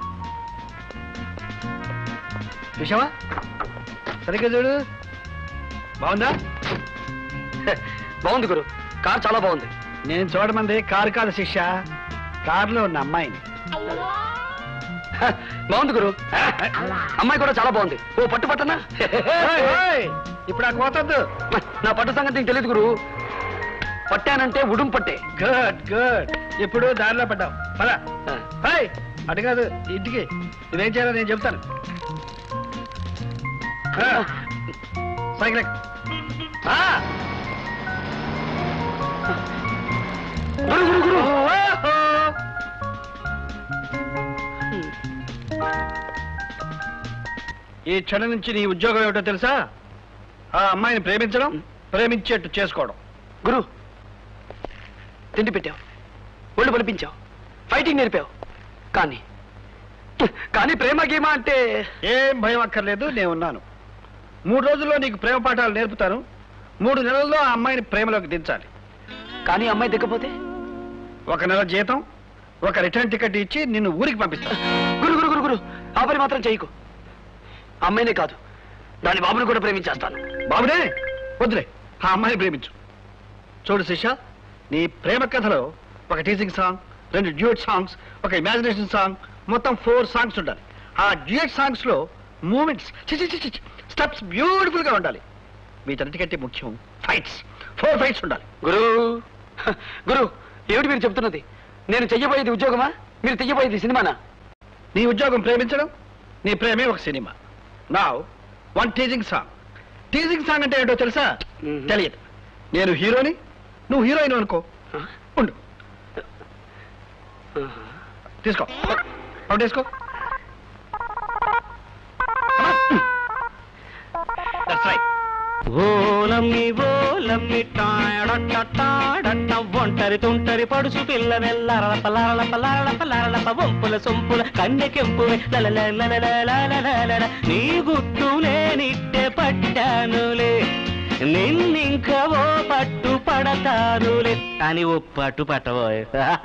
చూసావా సరిగ్గా చూడు బాగుందా హె, బాగుంది గురు కార్ చాలా బాగుంది నేను చూడమంది కారు కాదు శిక్ష కారులో ఉన్న అమ్మాయిని హ, బాగుంది గురు అమ్మాయి కూడా చాలా బాగుంది ఓ పట్టు పట్టనా ఓయ్, ఓయ్, ఇప్పుడు ఆ కోతద్దు నా పట్టు సంగతి నీకు తెలియదు గురు పట్టానంటే ఉడుం పట్టే గుడ్ గుడ్ ఇప్పుడు దారిలో పడ్డావు పద ఆ, హాయ్ అటు కాదు ఇంటికి ఇదేం చేయాలో నేను చెప్తాను ఆ, సైకిల్ ఎక్కు. ఆ, గురు గురు గురు ఓహో. ఈ క్షణం నుంచి నీ ఉద్యోగం ఏమిటో తెలుసా ఆ అమ్మాయిని ప్రేమించడం ప్రేమించేట్టు చేసుకోవడం గురు తిండి పెట్టావు ఒళ్ళు బలిపించావు ఫైటింగ్ నేర్పావు కానీ కానీ ప్రేమ గీమ అంటే ఏం భయం అక్కర్లేదు నేను ఉన్నాను మూడు రోజుల్లో నీకు ప్రేమ పాఠాలు నేర్పుతాను మూడు నెలల్లో ఆ అమ్మాయిని ప్రేమలోకి దించాలి కానీ అమ్మాయి దిక్కపోతే ఒక నెల జీతం ఒక రిటర్న్ టికెట్ ఇచ్చి నిన్ను ఊరికి పంపిస్తాను గురు గురు గురు గురు ఆ పని మాత్రం చేయకు అమ్మాయినే కాదు దాని బాబుని కూడా ప్రేమించేస్తాను బాబునే వద్దులే ఆ అమ్మాయిని ప్రేమించు చూడు శిష నీ ప్రేమ కథలో ఒక టీచింగ్ సాంగ్ రెండు డ్యూయట్ సాంగ్స్ ఒక ఇమాజినేషన్ సాంగ్ మొత్తం ఫోర్ సాంగ్స్ ఉండాలి ఆ డ్యూయట్ సాంగ్స్ లో మూమెంట్స్ స్టెప్స్ బ్యూటిఫుల్ గా ఉండాలి వీటన్నిటికంటే ముఖ్యం ఫైట్స్ ఫోర్ ఫైట్స్ ఉండాలి గురు హ, గురు ఏమిటి మీరు చెప్తున్నది నేను చెయ్యబోయేది ఉద్యోగమా మీరు చెయ్యబోయేది సినిమానా నీ ఉద్యోగం ప్రేమించడం నీ ప్రేమే ఒక సినిమా నా one teasing song teasing song అంటే ఏంటో తెలుసా మ్మ్. తెలియదు నేను హీరోని నువ్వు హీరోయిన్ అనుకో ఉండు తీసుకో అవుట్ వేసుకో That's right. ఓలమ్మి ఓలమ్మి టాడట టాడట ఒంటరి తుంటరి పడుచు పిల్ల నెల్లరళప లరళప లరళప లరళప వంపుల సొంపుల కన్నెకెంపు లలలలలలలలలల. నీ గుట్టులే నిట్టె పట్టానులే నిన్నింక ఓ పట్టు పడతానులే అని ఓ పట్టు పట్టబోయ్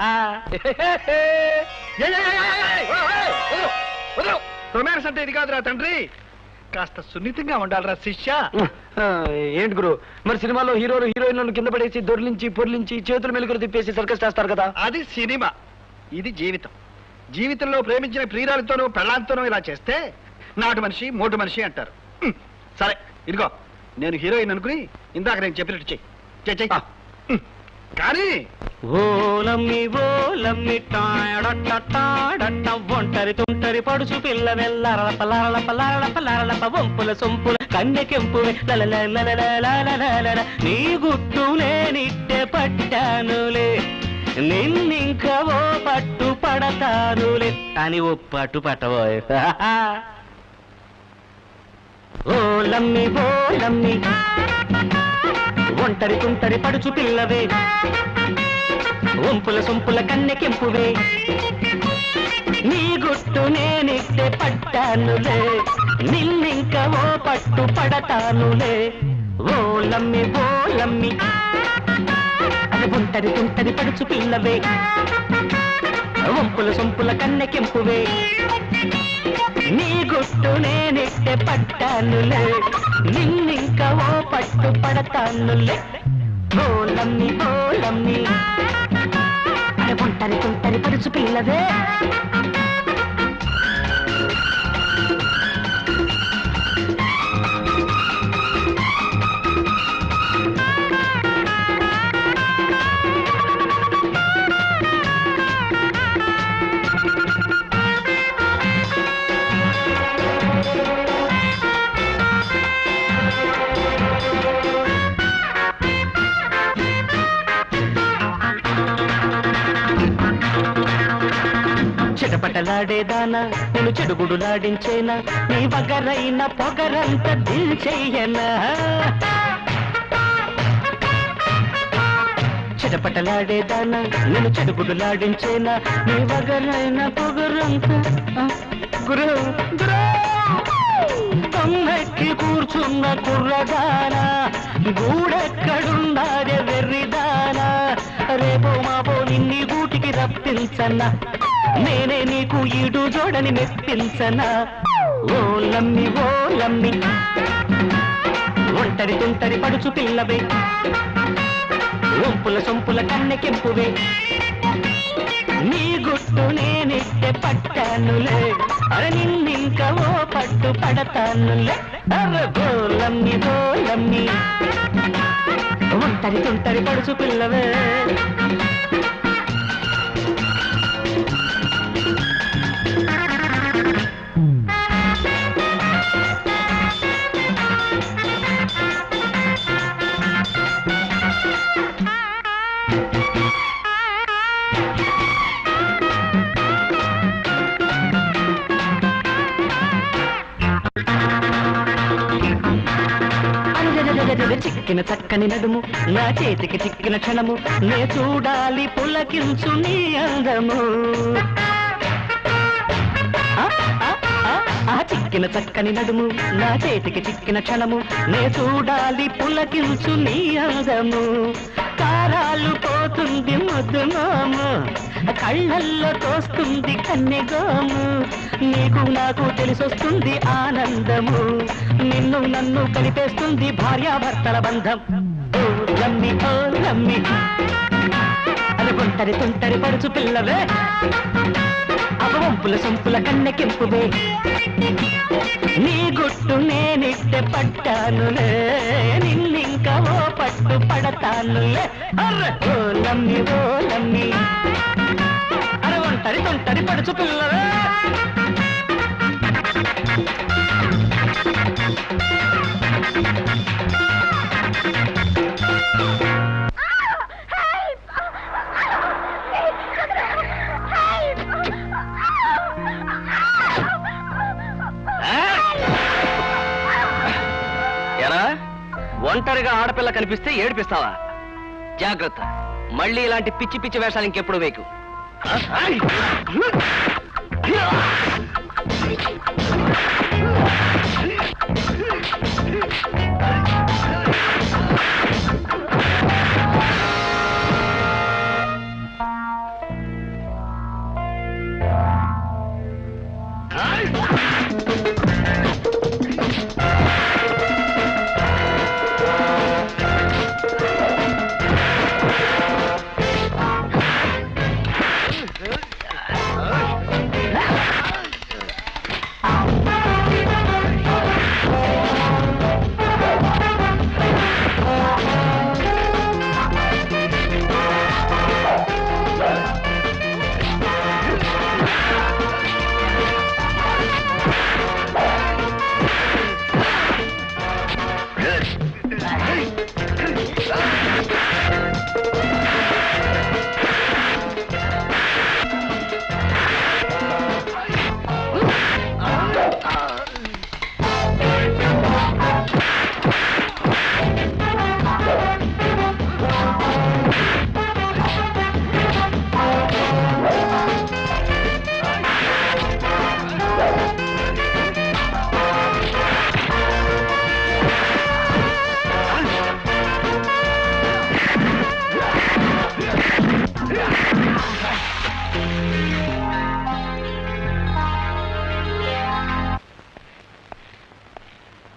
రొమాన్స్ అంటే ఇది కాదురా తండ్రి కాస్త సున్నితంగా ఉండాలిరా శిష్య ఆ, ఏంటి గురు మరి సినిమాలో హీరోలు హీరోయిన్లను కింద పడేసి దొర్లించి పొర్లించి చేతులు మెలుగురు తిప్పేసి సర్కస్ చేస్తారు కదా అది సినిమా ఇది జీవితం జీవితంలో ప్రేమించిన ప్రియురాలతోనూ పెళ్ళాంతోనూ ఇలా చేస్తే నాటు మనిషి మోటు మనిషి అంటారు హ్మ్. సరే ఇదిగో నేను హీరోయిన్ అనుకుని ఇందాక నేను చెప్పినట్టు చెయ్యి చెయ్యి చెయ్యి హ్మ్. కానీ ఓలమ్మి ఓలమ్మి టాడట టాడట ఒంటరి తుంటరి పడుచు పిల్ల నెల్లరళప లరళప లరళప లరళప వంపుల సొంపుల కన్నెకెంపు లలలలలలలలలల. నీ గుట్టులే నిట్టె పట్టానులే నిన్నింక ఓ పట్టు పడతానులే అని ఓ పట్టు పట్టబోయ్ ఓలమ్మి ఓలమ్మి ఒంటరి తుంటరి పడుచు పిల్లవే ఒంపుల సొంపుల కన్నెకెంపువే నీ గుట్టు నేనిట్టే పట్టానులే నిన్నింక ఓ పట్టు పడతానులే ఓ లమ్మి ఓ లమ్మి అది ఒంటరి తుంటరి పడుచు పిల్లవే ఒంపుల సొంపుల కన్నెకెంపువే నీ గుట్టు నేనెట్టే పట్టానులే నిన్నింక ఓ పట్టు పడతానులే ఓలమ్మి ఓలమ్మి అరే ఒంటరి తుంటరి పడుచు పిల్లవే చిటపటలాడేదానా నేను చెడుగుడులాడించేనా నీ వగరైన పొగరంత దిల్చెయ్యనా చిటపటలాడేదానా నేను చెడుగుడులాడించేనా నీ వగరైన పొగరంత ఆ, గురు గురు కొమ్మెక్కి కూర్చున్న కుర్రదానా గూడెక్కడున్నారే వెర్రిదానా రేపో మాపో నిన్ని గూటికి రప్పించన్నా నేనే నీకు ఈడు జోడని మెప్పించనా ఓ లమ్మి ఓ లమ్మి ఒంటరి తుంటరి పడుచు పిల్లవే ఒంపుల సొంపుల కన్నెకెంపువే నీ గుట్టు నేనెట్టే పట్టానులే అరే నిన్నింక ఓ పట్టు పడతానులే అరే గోలమ్మి గోలమ్మి ఒంటరి తుంటరి పడుచు పిల్లవే అరెరెరెరెరెరె చిక్కిన చక్కని నడుము నా చేతికి చిక్కిన క్షణము నే చూడాలి పులకించు నీ అందము ఆ, ఆ, ఆ, ఆ చిక్కిన చక్కని నడుము నా చేతికి చిక్కిన క్షణము నే చూడాలి పులకించు నీ అందము తారాలు పోతుంది ముద్దు మోము కళ్ళల్లో తోస్తుంది కన్నెగోము నీకు నాకు తెలిసొస్తుంది ఆనందము నిన్ను నన్ను కలిపేస్తుంది భార్యాభర్తల బంధం ఓ లమ్మి ఓ లమ్మి అది ఒంటరి తుంటరి పడుచు పిల్లవే అవవంపుల సొంపుల కన్నెకెంపువే నీ గుట్టు నేనిట్టె పట్టానులే నిన్నింక ఓ పట్టు పడతానులే అర్రె ఓ లమ్మి ఓ లమ్మి అరే ఒంటరి తొంటరి పడుచు పిల్లవే ఎరా ఒంటరిగా ఆడపిల్ల కనిపిస్తే ఏడిపిస్తావా జాగ్రత్త మళ్ళీ ఇలాంటి పిచ్చి పిచ్చి వేషాలు ఇంకెప్పుడు వేకు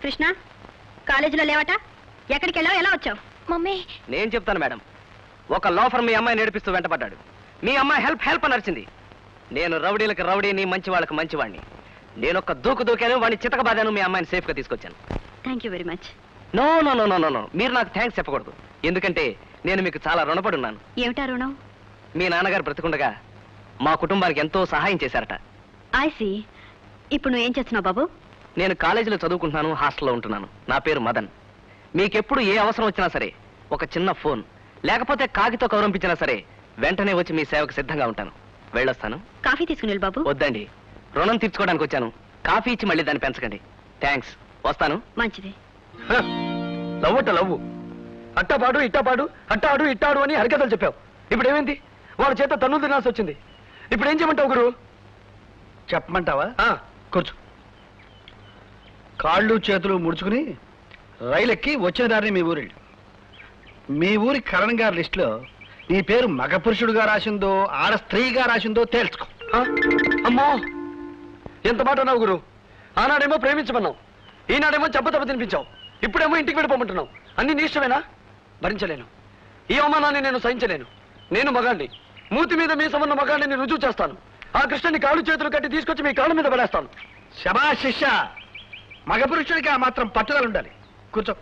కృష్ణ కాలేజీలో లేవట ఎక్కడికి వెళ్ళావు ఎలా వచ్చావు మమ్మీ నేను చెప్తాను మేడం ఒక లోఫర్ మీ అమ్మాయి నేర్పిస్తూ వెంటపడ్డాడు మీ అమ్మాయి హెల్ప్ హెల్ప్ అని అరిచింది నేను రౌడీలకు రౌడీని మంచి వాళ్ళకి మంచివాడిని నేను ఒక దూకు దూకాను వాడిని చితకబాదాను మీ అమ్మాయిని సేఫ్గా తీసుకొచ్చాను thank you very much no no no no no no మీరు నాకు థ్యాంక్స్ చెప్పకూడదు ఎందుకంటే నేను మీకు చాలా రుణపడి ఉన్నాను ఏమిటా రుణం మీ నాన్నగారు బ్రతికుండగా మా కుటుంబానికి ఎంతో సహాయం చేశారట ఐసి ఇప్పుడు నువ్వు ఏం చేస్తున్నావు బాబు నేను కాలేజీలో చదువుకుంటున్నాను హాస్టల్లో ఉంటున్నాను నా పేరు మదన్ మీకెప్పుడు ఏ అవసరం వచ్చినా సరే ఒక చిన్న ఫోన్ లేకపోతే కాగితో కౌరంపించినా సరే వెంటనే వచ్చి మీ సేవకు సిద్ధంగా ఉంటాను వెళ్ళొస్తాను కాఫీ తీసుకుని వెళ్ళు బాబు వద్దండి రుణం తీర్చుకోవడానికి వచ్చాను కాఫీ ఇచ్చి మళ్ళీ దాన్ని పెంచకండి థ్యాంక్స్ వస్తాను మంచిది లవ్వుట లవ్వు అట్టపాడు ఇట్టపాడు అట్టాడు ఇట్టాడు అని హరికథలు చెప్పావు ఇప్పుడు ఏమైంది వాళ్ళ చేత తన్ను తినాల్సి వచ్చింది ఇప్పుడు ఏం చేయమంటావు గురు చెప్పమంటావా ఆ, కూర్చో కాళ్ళు చేతులు ముడుచుకుని రైలు ఎక్కి వచ్చిన దారిని మీ ఊరెళ్ళి మీ ఊరి కరణ్ గారి లిస్టులో నీ పేరు మగ పురుషుడుగా రాసిందో ఆడ స్త్రీగా రాసిందో తేల్చుకో ఆ, అమ్మో ఎంత మాట అన్నావు గురు ఆనాడేమో ప్రేమించమన్నావు ఈనాడేమో చెప్పతప్ప తినిపించావు ఇప్పుడేమో ఇంటికి వెళ్ళిపోమంటున్నావు అన్ని నీ ఇష్టమేనా భరించలేను ఈ అవమానాన్ని నేను సహించలేను నేను మగాండి మూతి మీద మీ సంబంధ మగాండిని రుజువు చేస్తాను ఆ కృష్ణని కాళ్ళు చేతులు కట్టి తీసుకొచ్చి మీ కాళ్ళ మీద పడేస్తాను శబా శిష్య మగ పురుషుడికి ఆ మాత్రం పట్టుదల ఉండాలి కూర్చో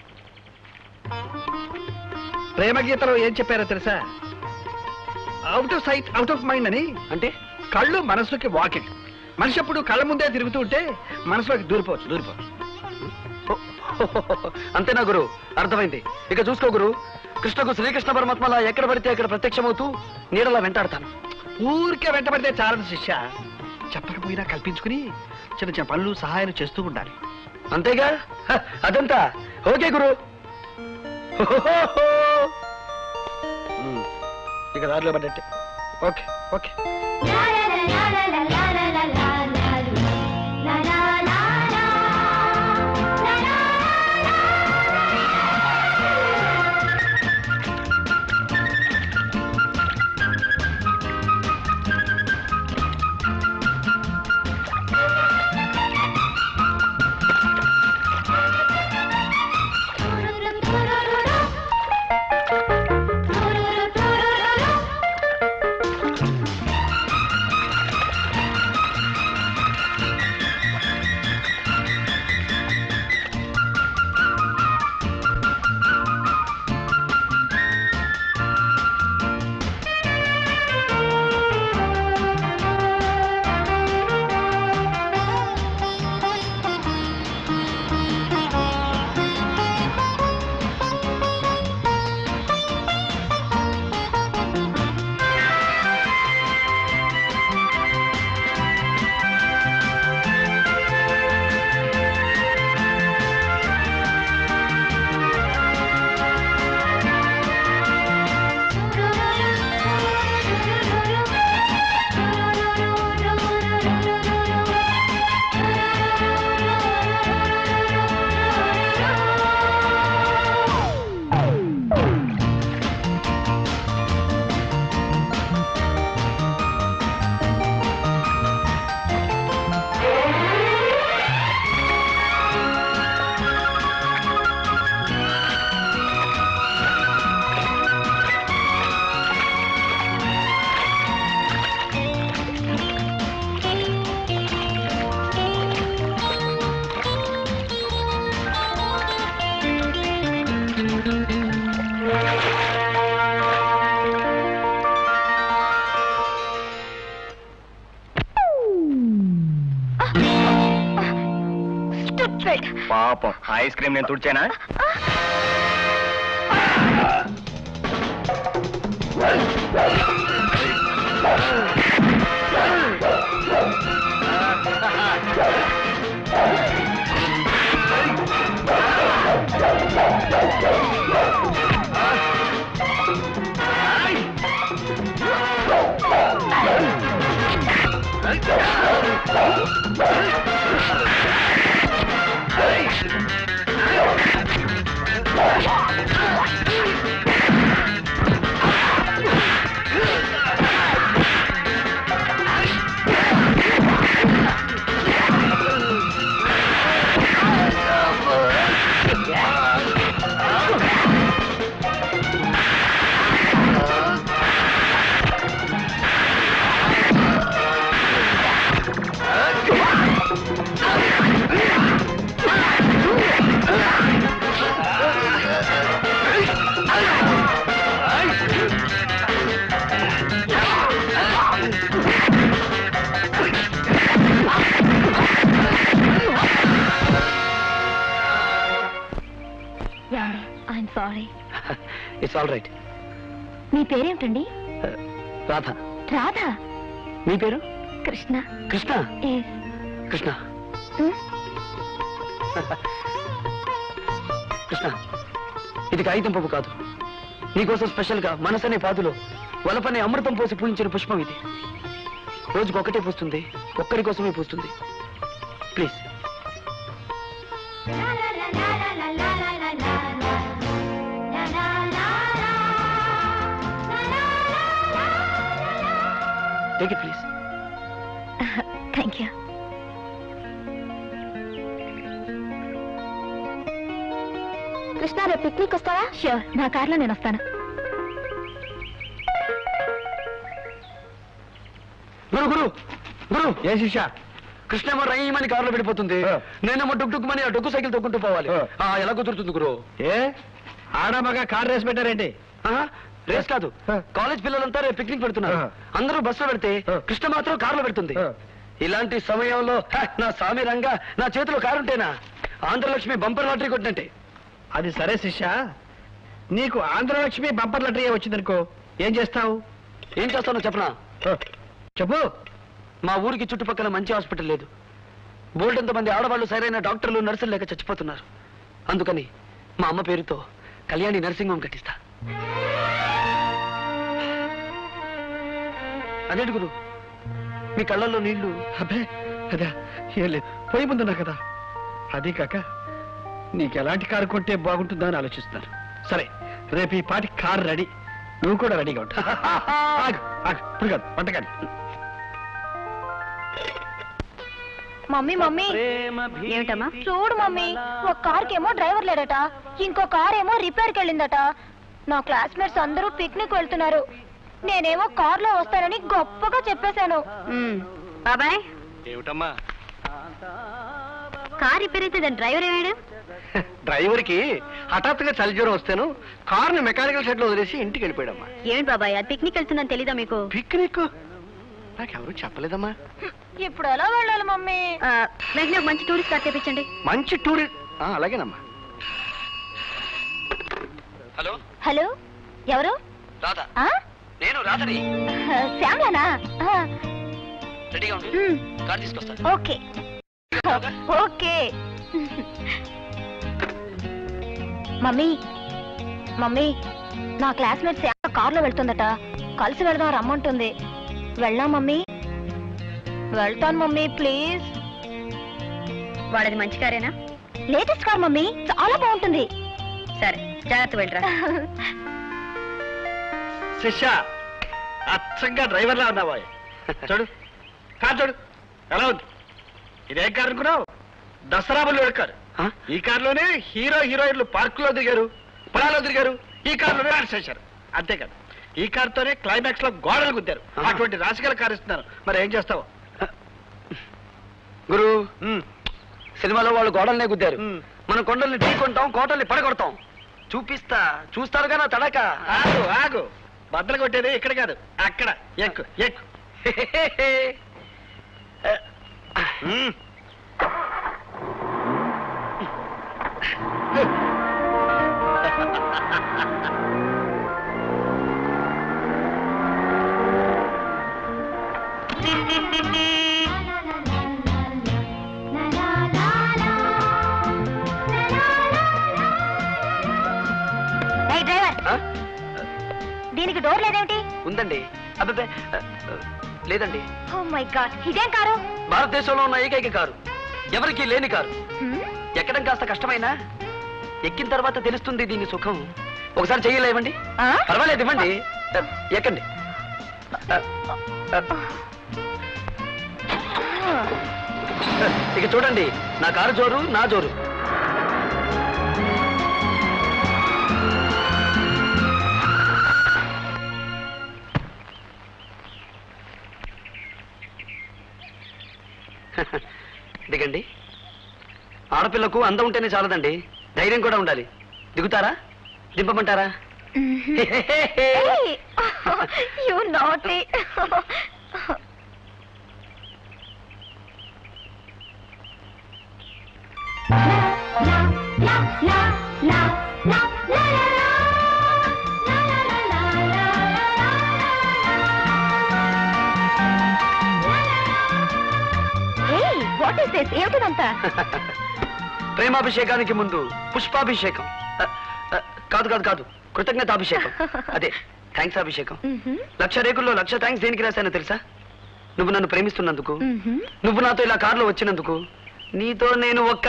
ప్రేమ గీతలో ఏం చెప్పారో తెలుసా out of sight out of mind అని అంటే కళ్ళు మనసుకి వాకిట్ మనిషి అప్పుడు కళ్ళ ముందే తిరుగుతూ ఉంటే మనసులోకి దూరిపోవచ్చు దూరిపోవచ్చు అంతేనా గురు అర్థమైంది ఇక చూసుకో గురు కృష్ణకు శ్రీకృష్ణ పరమాత్మలా ఎక్కడ పడితే అక్కడ ప్రత్యక్షమవుతూ నీడలా వెంటాడతాను ఊరికే వెంటబడితే చాలదు శిష్య చెప్పకపోయినా కల్పించుకుని చిన్న చిన్న పనులు సహాయాలు చేస్తూ ఉండాలి అంతేగా హ, అదంతా ఓకే గురు ఉమ్, ఇక దారిలో పడ్డట్టే ఓకే ఓకే పాపం ఐస్ క్రీమ్ నేను తుడిచానా సారీ ఇట్స్ ఆల్ రైట్ మీ పేరేమిటండి రాధ రాధా మీ పేరు కృష్ణ కృష్ణ Yes. కృష్ణ Hmm? కృష్ణ ఇది కాగితం పువ్వు కాదు నీకోసం స్పెషల్ గా మనసనే పాదులో వలపనే అమృతం పోసి పూజించిన పుష్పం ఇది రోజుకు ఒకటే పూస్తుంది ఒక్కరి కోసమే పూస్తుంది please take it please thank you Krishna రేపు పిక్నిక్ వస్తావా షూర్ నా కార్లో నేను వస్తాను గురు గురు గురు ఏ శిష్య కృష్ణేమో రైమని కారులో పడిపోతుంది ఆ. నేనేమో డుక్ డుక్ మని ఆ డొక్కు సైకిల్ తొక్కుంటూ పోవాలి ఆ. ఆ, ఎలా కుదురుతుంది గురు ఏ ఆడమగ కార్ రేస్ పెట్టారేంటి ఆ, రేస్ కాదు ఆ. కాలేజ్ పిల్లలంతా రేపు పిక్నిక్ పెడుతున్నారు ఆ. అందరూ బస్సులో పెడితే ఆ. కృష్ణ మాత్రం కారులో పెడుతుంది ఆ. ఇలాంటి సమయంలో హ, నా స్వామి రంగా నా చేతిలో కారుంటేనా ఆంధ్రలక్ష్మి బంపర్ లాటరీ కొట్టినట్టే అది సరే శిష్య నీకు ఆంధ్రలక్ష్మి బంపర్ లటరీ వచ్చిందనుకో ఏం చేస్తావు ఏం చేస్తానో చెప్పనా చెప్పు మా ఊరికి చుట్టుపక్కల మంచి హాస్పిటల్ లేదు బోల్డంత మంది ఆడవాళ్ళు సరైన డాక్టర్లు నర్సులు లేక చచ్చిపోతున్నారు అందుకని మా అమ్మ పేరుతో కళ్యాణి నర్సింగ్ హోమ్ కట్టిస్తా అదేంటి గురు మీ కళ్ళల్లో నీళ్లు అబ్బే అదా ఏం లేదు పోయి ముందున్నా కదా అది కాక నీకు ఎలాంటి కారు కొంటే బాగుంటుందా అని ఆలోచిస్తున్నాను సరే రేపు ఈ పాటి కారు రెడీ నువ్వు కూడా రెడీగా ఉంటా ఆగు ఆగు ఇప్పుడు కాదు వంటకాలి మమ్మీ మమ్మీ ఏమిటమ్మా చూడు మమ్మీ ఒక కార్కి ఏమో డ్రైవర్ లేడట ఇంకో కార్ ఏమో రిపేర్కి వెళ్ళిందట నా క్లాస్మేట్స్ అందరూ పిక్నిక్ వెళ్తున్నారు నేనేమో కార్లో వస్తానని గొప్పగా చెప్పేశాను మ్మ్. బాబాయ్ ఏమిటమ్మా కార్ రిపేర్ అయితే దాని డ్రైవర్ ఏమాడు డ్రైవర్ కి హఠాత్తుగా చలి జ్వరం వస్తేను కారుని మెకానికల్ షెడ్ లో వదిలేసి ఇంటికి వెళ్ళిపోయాడమ్మా ఏమిటి బాబాయ్ అది పిక్నిక్ వెళ్తుందని తెలీదా మీకు పిక్నిక్ నాకెవరు చెప్పలేదమ్మా ఇప్పుడు ఎలా వెళ్ళాలి మమ్మీ ఆ, వెంటనే ఒక మంచి టూరిస్ట్ కార్ తెప్పించండి మంచి టూరి ఆ, అలాగేనమ్మా హలో హలో ఎవరు రాధా ఆ? నేను రాధని శ్యామ్లానా ఆ, రెడీగా ఉండు మ్, కార్ తీసుకొస్తాను ఓకే ఓకే మమ్మీ మమ్మీ నా క్లాస్మేట్ శ్యామ కార్లో వెళ్తుందట కలిసి వెళ్దాం రమ్మంటుంది వెళ్ళా మమ్మీ వెళ్తాను మమ్మీ ప్లీజ్ వాడది మంచి కారేనా లేటెస్ట్ కార్ మమ్మీ చాలా బాగుంటుంది సరే జాగ్రత్త వెళ్ళరా శిష్య అచ్చంగా డ్రైవర్లా ఉన్నావా చూడు కారు చూడు ఎలా ఉంది ఇదేం కారు అనుకున్నావు దసరా బుల్లి కారు ఆ? ఈ కారులోనే హీరో హీరోయిన్లు పార్కులో దిగారు పొలాల్లో తిరిగారు ఈ కారులోనే డాన్స్ చేశారు అంతేకాదు ఈ కారుతోనే క్లైమాక్స్ లో గోడలు గుద్దారు ఆహా. అటువంటి రాశిగల కారు ఇస్తున్నారు మరి ఏం చేస్తావు గురు ఉమ్, సినిమాలో వాళ్ళు గోడల్నే గుద్దారు ఉమ్. మన కొండల్ని ఢీకొంటాం కోటల్ని పడగొడతాం చూపిస్తా చూస్తారుగా నా తడక ఆగు ఆగు బద్దలు కొట్టేది ఇక్కడ కాదు అక్కడ ఎక్కు ఎక్కు ఉమ్. ఏయ్ డ్రైవర్ ఆ? దీనికి డోర్ లేదేమిటి ఉందండి అబ్బే లేదండి ఓ మై గాడ్ ఇదేం కారు భారతదేశంలో ఉన్న ఏకైక కారు ఎవరికీ లేని కారు హ్మ్? ఎక్కడం కాస్త కష్టమైనా ఎక్కిన తర్వాత తెలుస్తుంది దీని సుఖం ఒకసారి చెయ్యలేవండి ఆ? పర్వాలేదు ఇవ్వండి ఎక్కండి ఇక చూడండి నా కారు జోరు నా జోరు దిగండి ఆడపిల్లకు అందం ఉంటేనే చాలదండి ధైర్యం కూడా ఉండాలి దిగుతారా దింపమంటారా Hey! you naughty. la, la, la, la, la, la, la, la. Nonsense ఏమిటిదంతా ప్రేమాభిషేకానికి ముందు పుష్పాభిషేకం అ, అ, కాదు కాదు కాదు కృతజ్ఞతాభిషేకం అదే థ్యాంక్స్ అభిషేకం మ్మ్హ్మ్. లక్ష రేకుల్లో లక్ష థ్యాంక్స్ దేనికి రాశానో తెలుసా నువ్వు నన్ను ప్రేమిస్తున్నందుకు మ్మ్హ్మ్. నువ్వు నాతో ఇలా కారులో వచ్చినందుకు నీతో నేను ఒక్క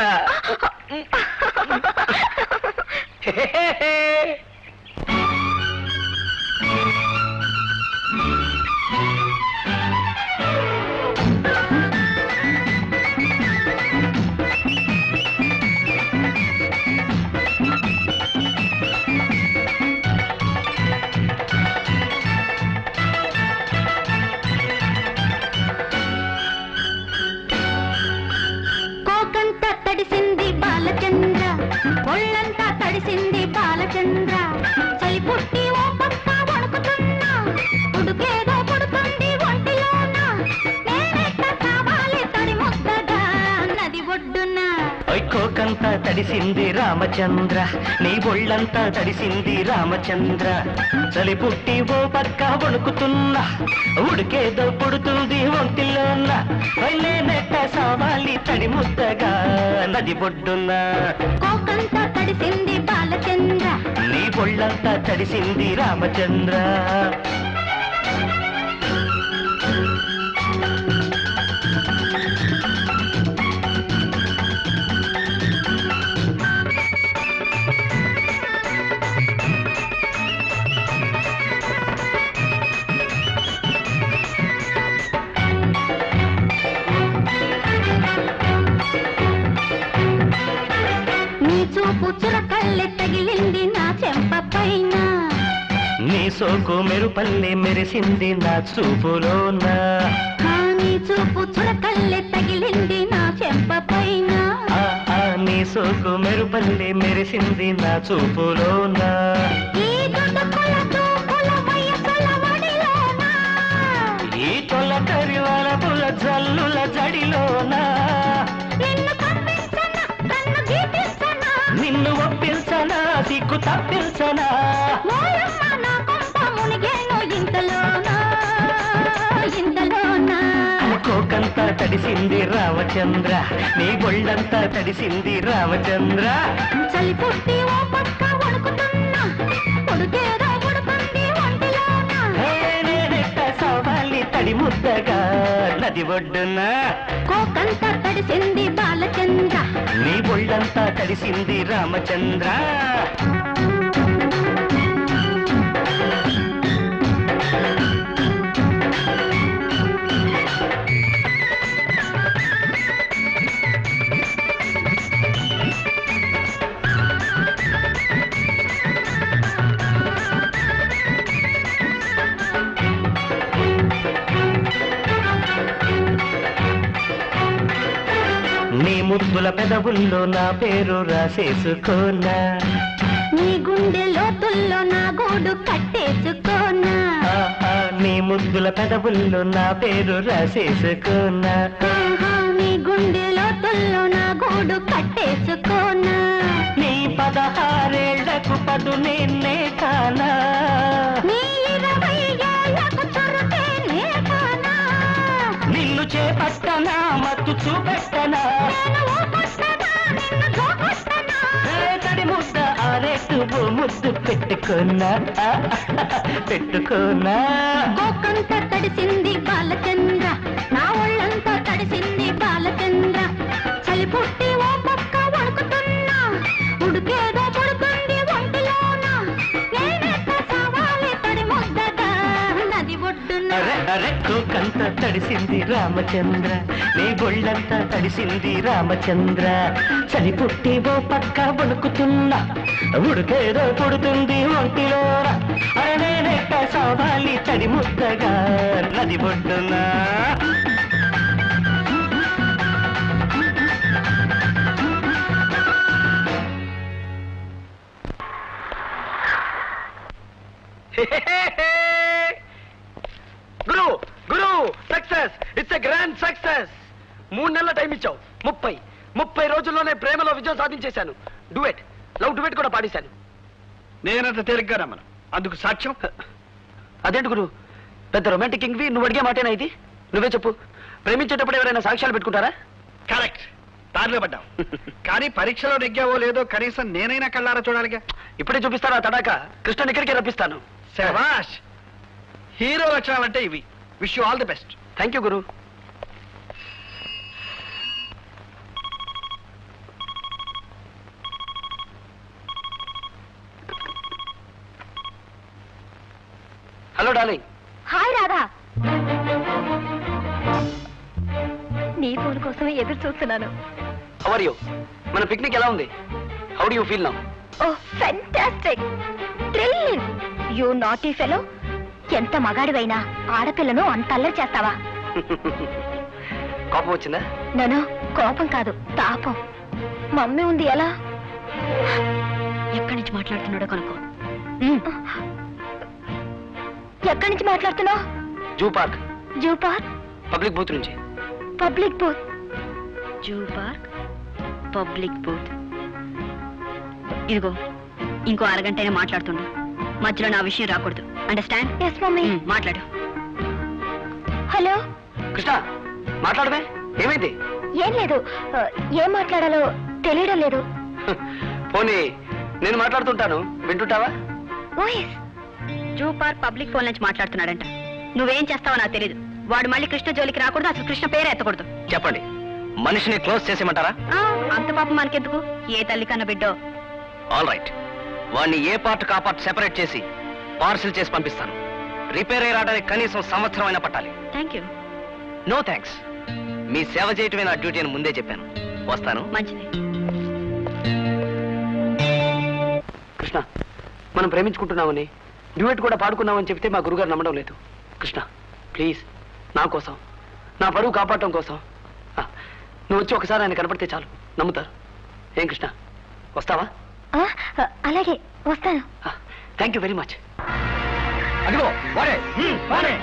కోకంతా తడిసింది బాలచంద్ర ఒళ్ళంతా తడిసింది బాలచంద్ర చలి పుట్టి ఓ పక్క వణుకుతున్నా ఉడుకేదో పుడుతుంది ఒంటిలోన నేనెట్ట కావాలి తడి ముద్దగా నది ఒడ్డున కోకంతా తడిసింది రామచంద్ర నీ ఒళ్ళంతా తడిసింది రామచంద్ర చలి పుట్టి ఓ పక్క వణుకుతున్నా ఉడికేదో పుడుతుంది ఒంటిలోన నేనెట్ట సావాలి తడి ముద్దగా నది బొడ్డున్నా కోకంతా తడిసింది బాలచంద్ర నీ ఒళ్ళంతా తడిసింది రామచంద్ర నీ చూపు చురకల్లె తగిలింది నా చెంప పైన నీ సోకు మెరుపల్లె మెరిసింది నా చూపులోన ఆ నీ చూపు చురకల్లె తగిలింది నా చెంప పైన ఆ, ఆ, నీ సోకు మెరుపల్లె మెరిసింది నా చూపులోన ఈ దుడుకుల తూపుల వయసుల వడిలోన ఈ తొల కరివాల పుల జల్లుల జడిలోన నిన్ను కప్పించన కన్ను గీపించన నిన్ను ఒప్పించనా సిగ్గు తప్పించనా ఓయమ్మ నా కొంప మునిగేను ఇంతలోన ఇంతలోన కోకంతా తడిసింది రామచంద్ర నీ ఒళ్ళంతా తడిసింది రామచంద్ర చలి పుట్టి ఓ పక్క వణుకుతున్నా ఉడికేదో ఉడుకుంది ఒంటిలోన హే, నేనెట్ట సవాలి తడి ముద్దగా నది ఒడ్డున కోకంతా తడిసింది బాలచంద్ర నీ ఒళ్ళంతా తడిసింది రామచంద్ర నీ ముద్దుల పెదవుల్లో నా పేరు రాసేసుకోనా నీ గుండె లోతుల్లో నా గూడు కట్టేసుకోనా ఆహా, నీ ముద్దుల పెదవుల్లో నా పేరు రాసేసుకోనా ఆహా, నీ గుండె లోతుల్లో నా గూడు కట్టేసుకోనా నీ పదహారేళ్లకు పదు నేనే కానా నీ ఇరవై ఏళ్ళకు చురుకే నే కానా నిన్ను చేపట్టనా మత్తు చూపెట్టనా నేను ఓ కొట్టనా, నిన్ను జోకొట్టనా? ఏ తడి ముద్ద ఆరేటు ఓ ముద్దు పెట్టుకున్నా పెట్టుకున్నా కోకంత తడిసింది బాలచంద్ర నా ఒళ్ళంతా తడిసింది బాలచంద్ర చలి పుట్టి ఓ పక్క వణుకుతున్నా ఉడికేదో పడుతుంది ఒంటిలోన నేనెట్ట సావాలి తడి ముద్దగా నది ఒడ్డున అరె అరె కోకంత తడిసింది రామచంద్ర నీ గొళ్ళంతా తడిసింది రామచంద్ర చలి పుట్టి ఓ పక్క వణుకుతున్నా ఉడికేదో పుడుతుంది ఒంటిలో అరే నేనెక్క సావాలి తడి ముద్దగా నది బొడ్డునా గురు గురు success it's a grand success మూడు నెలల టైం ఇచ్చావు ముప్పై ముప్పై రోజుల్లోనే ప్రేమలో విజయం సాధించేశాను డువెట్ లవ్ డువెట్ కూడా పాడేశాను నేనంత తేలిగ్గా నమ్మను అందుకు సాక్ష్యం అదేంటి గురు పెద్ద రొమాంటిక్ కింగ్వి నువ్వు అడిగే మాటేనా ఇది నువ్వే చెప్పు ప్రేమించేటప్పుడు ఎవరైనా సాక్ష్యాలు పెట్టుకుంటారా కరెక్ట్ దారిలో పడ్డావు కానీ పరీక్షలో నెగ్గావో లేదో కనీసం నేనైనా కళ్ళారా చూడాలిగా ఇప్పుడే చూపిస్తారా తడాక కృష్ణని ఇక్కడికి రప్పిస్తాను శబాష్ హీరో లక్షణాలంటే ఇవి wish you all the best thank you గురు హలో డార్లింగ్ హాయ్ రాధా నీ ఫోన్ కోసం ఎదురు చూస్తున్నాను హవర్ యూ మన పిక్నిక్ ఎలా ఉంది how do you feel now oh fantastic thrilling you naughty fellow ఎంత మగాడివైనా ఆడపిల్లను అంత అల్లరి చేస్తావా కోపం వచ్చిందా నన్ను కోపం కాదు తాపం మమ్మీ ఉంది ఎలా ఎక్కడి నుంచి మాట్లాడుతున్నాడో కనుక్కో ఎక్కడి నుంచి మాట్లాడుతున్నావు zoo park zoo park public booth నుంచి public booth zoo park public booth ఇదిగో ఇంకో అరగంట అయినా మాట్లాడుతుండు మధ్యలో నా విషయం రాకూడదు అండర్స్టాండ్ ఎస్ మమ్మీ మాట్లాడు హలో కృష్ణ మాట్లాడమే ఏమైంది ఏం లేదు ఆ, ఏం మాట్లాడాలో తెలియడం లేదు పోనీ నేను మాట్లాడుతుంటాను వింటుంటావా voice zoo park public phone నుంచి మాట్లాడుతున్నాడంట నువ్వేం చేస్తావో నాకు తెలియదు వాడు మళ్ళీ కృష్ణ జోలికి రాకూడదు అసలు కృష్ణ పేరే ఎత్తకూడదు చెప్పండి మనిషిని క్లోజ్ చేసేమంటారా ఆ, అంత పాపం మనకెందుకు ఏ తల్లి కన్న బిడ్డో ఆల్ రైట్ వాడిని ఏ పార్ట్ కా పార్ట్ సెపరేట్ చేసి పార్సిల్ చేసి పంపిస్తాను రిపేర్ అయ్యి రావడానికి కనీసం సంవత్సరం అయినా పట్టాలి థ్యాంక్ యూ నో థ్యాంక్స్ మీ సేవ చేయటమే నా డ్యూటీ అని ముందే చెప్పాను వస్తాను మంచిది కృష్ణ మనం ప్రేమించుకుంటున్నామని డ్యూయట్ కూడా పాడుకున్నామని చెప్తే మా గురుగారు నమ్మడం లేదు కృష్ణ ప్లీజ్ నా కోసం నా పరువు కాపాడటం కోసం ఆ, నువ్వు వచ్చి ఒకసారి ఆయన కనపడితే చాలు నమ్ముతారు ఏం కృష్ణ వస్తావా ఆ, ఆ, అలాగే వస్తాను థ్యాంక్ యూ వెరీ మచ్ అదిగో వాడే వాడే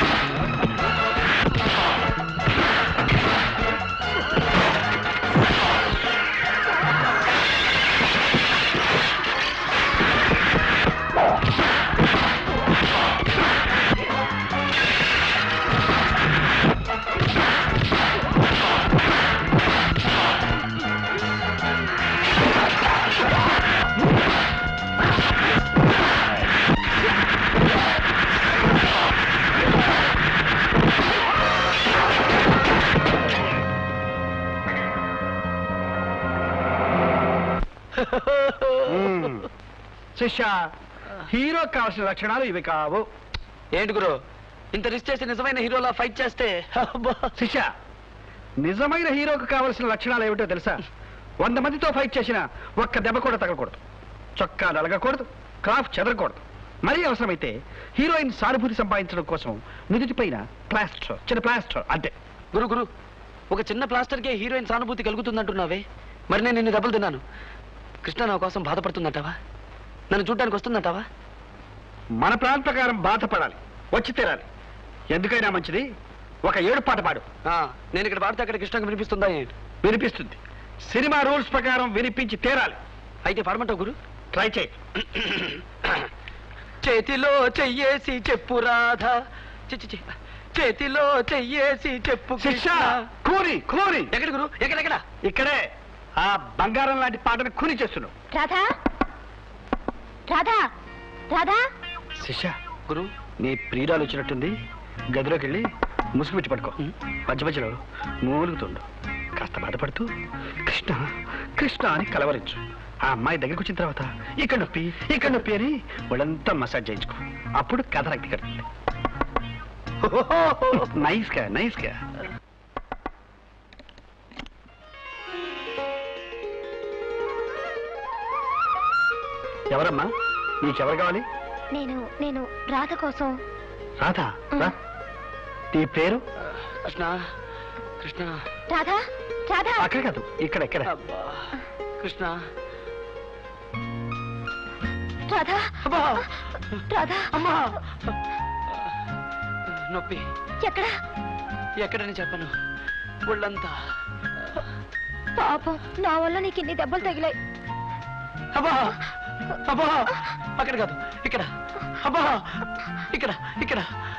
ఆ మ్మ్. శిష్య హీరో కావాల్సిన లక్షణాలు ఇవి కావు ఏంటి గురు ఇంత రిస్క్ చేసి నిజమైన హీరోలా ఫైట్ చేస్తే అబ్బా. శిష్య నిజమైన హీరోకు కావలసిన లక్షణాలు ఏమిటో తెలుసా వంద మందితో ఫైట్ చేసిన ఒక్క దెబ్బ కూడా తగలకూడదు చొక్కా నలగకూడదు క్రాఫ్ చెదరకూడదు మరీ అవసరమైతే హీరోయిన్ సానుభూతి సంపాదించడం కోసం నుదుటి పైన ప్లాస్టర్ చిన్న ప్లాస్టర్ అంతే గురు గురు ఒక చిన్న ప్లాస్టర్కే హీరోయిన్ సానుభూతి కలుగుతుందంటున్నావే మరి నేను నిన్ను దెబ్బలు తిన్నాను కృష్ణ నా కోసం బాధపడుతుందంటావా నన్ను చూడ్డానికి వస్తుందంటావా మన ప్లాన్ ప్రకారం బాధపడాలి వచ్చి తీరాలి ఎందుకైనా మంచిది ఒక ఏడు పాట పాడు ఆ, నేను ఇక్కడ పాడితే అక్కడ కృష్ణకు వినిపిస్తుందా ఏంటి వినిపిస్తుంది సినిమా రూల్స్ ప్రకారం వినిపించి తీరాలి అయితే పాడమంటావు గురు ట్రై చేయి చేతిలో చెయ్యేసి చెప్పు రాధా చి, చి, చి. చేతిలో చెయ్యేసి చెప్పు శిక్ష కృష్ణ. కూని కూని ఎక్కడ గురు ఎక్కడెక్కడ ఇక్కడే ఆ బంగారం లాంటి పాటను కూని చేస్తున్నావు రాధా రాధా రాధా శిష్య గురు నీ ప్రియురాలు వచ్చినట్టుంది గదిలోకి వెళ్ళి ముసుగు పెట్టి పడుకో ఉం. మధ్య మధ్యలో మూలుగుతుండు కాస్త బాధపడుతూ కృష్ణ కృష్ణ అని కలవరించు ఆ అమ్మాయి దగ్గరికి వచ్చిన తర్వాత ఇక్కడ నొప్పి ఇక్కడ నొప్పి అని వాళ్ళంతా మసాజ్ చేయించుకో అప్పుడు కథ రక్తి కడుతుంది నైస్ గా నైస్ గా ఎవరమ్మా నీకెవరు కావాలి నేను నేను రాధ కోసం రాధా రా నీ పేరు కృష్ణ కృష్ణ రాధా రాధా అక్కడ కాదు ఇక్కడ ఇక్కడ అబ్బా కృష్ణ రాధా అబ్బా రాధా అమ్మా నొప్పి ఎక్కడ ఎక్కడని చెప్పను ఒళ్ళంతా పాపం నా వల్ల నీకు ఇన్ని దెబ్బలు తగిలాయి అబ్బా అబ్బా అక్కడ కాదు ఇక్కడ అబ్బా ఇక్కడ ఇక్కడ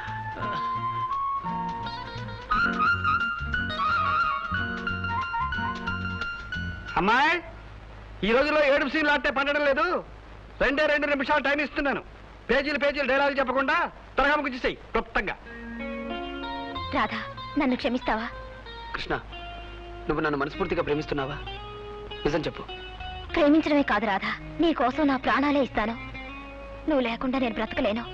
అమ్మాయి ఈ రోజులో ఏడు సీన్లు ఆడితే పండడం లేదు రెండే రెండు నిమిషాలు టైం ఇస్తున్నాను పేజీలు పేజీలు డైలాగ్ చెప్పకుండా త్వరగా ముగించేసాయి క్లుప్తంగా రాధా నన్ను క్షమిస్తావా కృష్ణ నువ్వు నన్ను మనస్ఫూర్తిగా ప్రేమిస్తున్నావా నిజం చెప్పు ప్రేమించడమే కాదు రాధా నీ కోసం నా ప్రాణాలే ఇస్తాను నువ్వు లేకుండా నేను బ్రతకలేను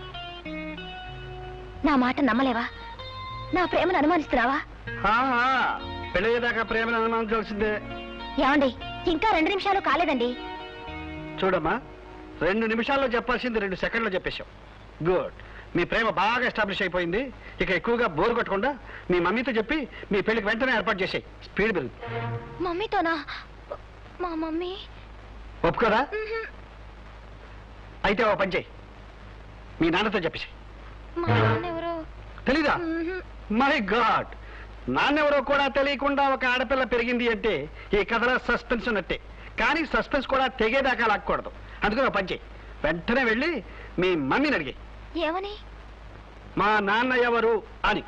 నా మాట నమ్మలేవా నా ప్రేమను అనుమానిస్తున్నావా ఆహా, పెళ్ళయ్యేదాకా ప్రేమను అనుమానించాల్సిందే ఏమండి ఇంకా రెండు నిమిషాలు కాలేదండి చూడమ్మా రెండు నిమిషాల్లో చెప్పాల్సింది రెండు సెకండ్లో చెప్పేశావు గుడ్ మీ ప్రేమ బాగా ఎస్టాబ్లిష్ అయిపోయింది ఇక ఎక్కువగా బోర్ కొట్టకుండా మీ మమ్మీతో చెప్పి మీ పెళ్లికి వెంటనే ఏర్పాటు చేసేయి స్పీడ్ పెరుగుతుంది మమ్మీతోనా మా మమ్మీ ఒప్పుకోరా మ్హూ. అయితే ఓ పని చేయి మీ నాన్నతో చెప్పేసి మా నాన్న ఎవరో తెలీదా మ్హూ. మై గాడ్ నాన్నెవరో కూడా తెలియకుండా ఒక ఆడపిల్ల పెరిగింది అంటే ఈ కథలో సస్పెన్స్ ఉన్నట్టే కానీ సస్పెన్స్ కూడా తెగేదాకా లాక్కూడదు అందుకని ఒక పని చేయి వెంటనే వెళ్ళి మీ మమ్మీని అడిగి ఏమని మా నాన్న ఎవరు అని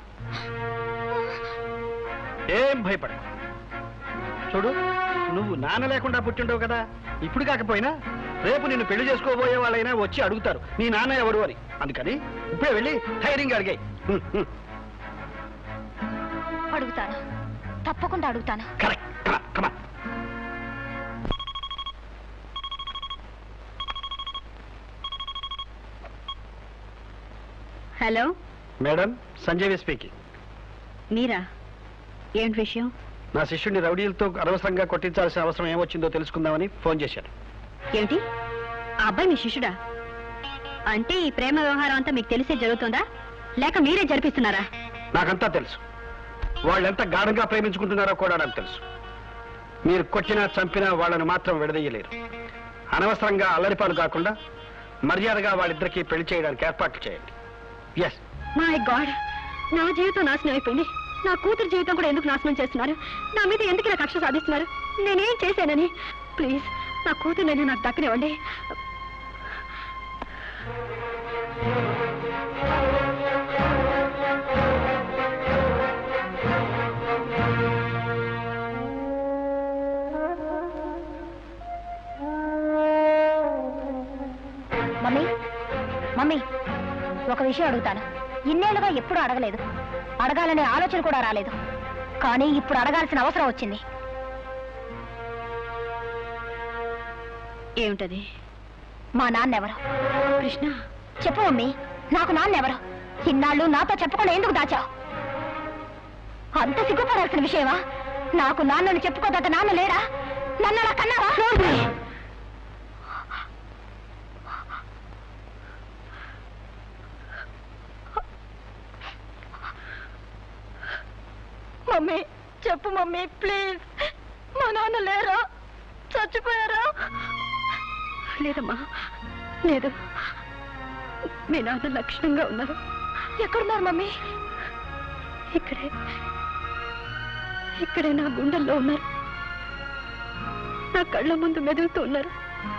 ఏం భయపడ చూడు నువ్వు నాన్న లేకుండా పుట్టిండవు కదా ఇప్పుడు కాకపోయినా రేపు నిన్ను పెళ్లి చేసుకోబోయే వాళ్ళైనా వచ్చి అడుగుతారు నీ నాన్న ఎవరు అని అందుకని ఇప్పుడే వెళ్ళి ధైర్యంగా అడిగాయి అడుగుతాను తప్పకుండా అడుగుతాను correct comma comma hello madam Sanjay speaking మీరా ఏంటి విషయం నా శిష్యుడిని రౌడీలతో అనవసరంగా కొట్టించాల్సిన అవసరం ఏమొచ్చిందో తెలుసుకుందామని ఫోన్ చేశాను ఏమిటి ఆ అబ్బాయి మీ శిష్యుడా అంటే ఈ ప్రేమ వ్యవహారం అంతా మీకు తెలిసే జరుగుతుందా లేక మీరే జరిపిస్తున్నారా నాకంతా తెలుసు వాళ్ళు ఎంత గాఢంగా ప్రేమించుకుంటున్నారో కూడా నాకు తెలుసు మీరు కొట్టినా చంపినా వాళ్ళని మాత్రం విడదీయలేరు అనవసరంగా అల్లరిపాలు కాకుండా మర్యాదగా వాళ్ళిద్దరికీ పెళ్లి చేయడానికి ఏర్పాట్లు చేయండి ఎస్ మై గాడ్ నా జీవితం నాశనం అయిపోయింది నా కూతురు జీవితం కూడా ఎందుకు నాశనం చేస్తున్నారు నా మీద ఎందుకు ఇలా కక్ష సాధిస్తున్నారు నేనేం చేశానని ప్లీజ్ నా కూతురు నేను నాకు దక్కనివ్వండి మమ్మీ మమ్మీ ఒక విషయం అడుగుతాను ఇన్నేళ్లుగా ఎప్పుడూ అడగలేదు అడగాలనే ఆలోచన కూడా రాలేదు కానీ ఇప్పుడు అడగాల్సిన అవసరం వచ్చింది ఏమిటది మా నాన్నెవరు కృష్ణ చెప్పు మమ్మీ నాకు నాన్నెవరు ఇన్నాళ్ళు నాతో చెప్పకుండా ఎందుకు దాచావు అంత సిగ్గుపడాల్సిన విషయమా నాకు నాన్నను చెప్పుకోదట నాన్న లేడా నన్ను అలా కన్నావా మమ్మీ చెప్పు మమ్మీ ప్లీజ్ మా నాన్న లేరా చచ్చిపోయారా లేదమ్మా లేదు మీ నాన్న లక్షణంగా ఉన్నారు ఎక్కడున్నారు మమ్మీ ఇక్కడే ఇక్కడే నా గుండెల్లో ఉన్నారు నా కళ్ళ ముందు మెదులుతూ ఉన్నారు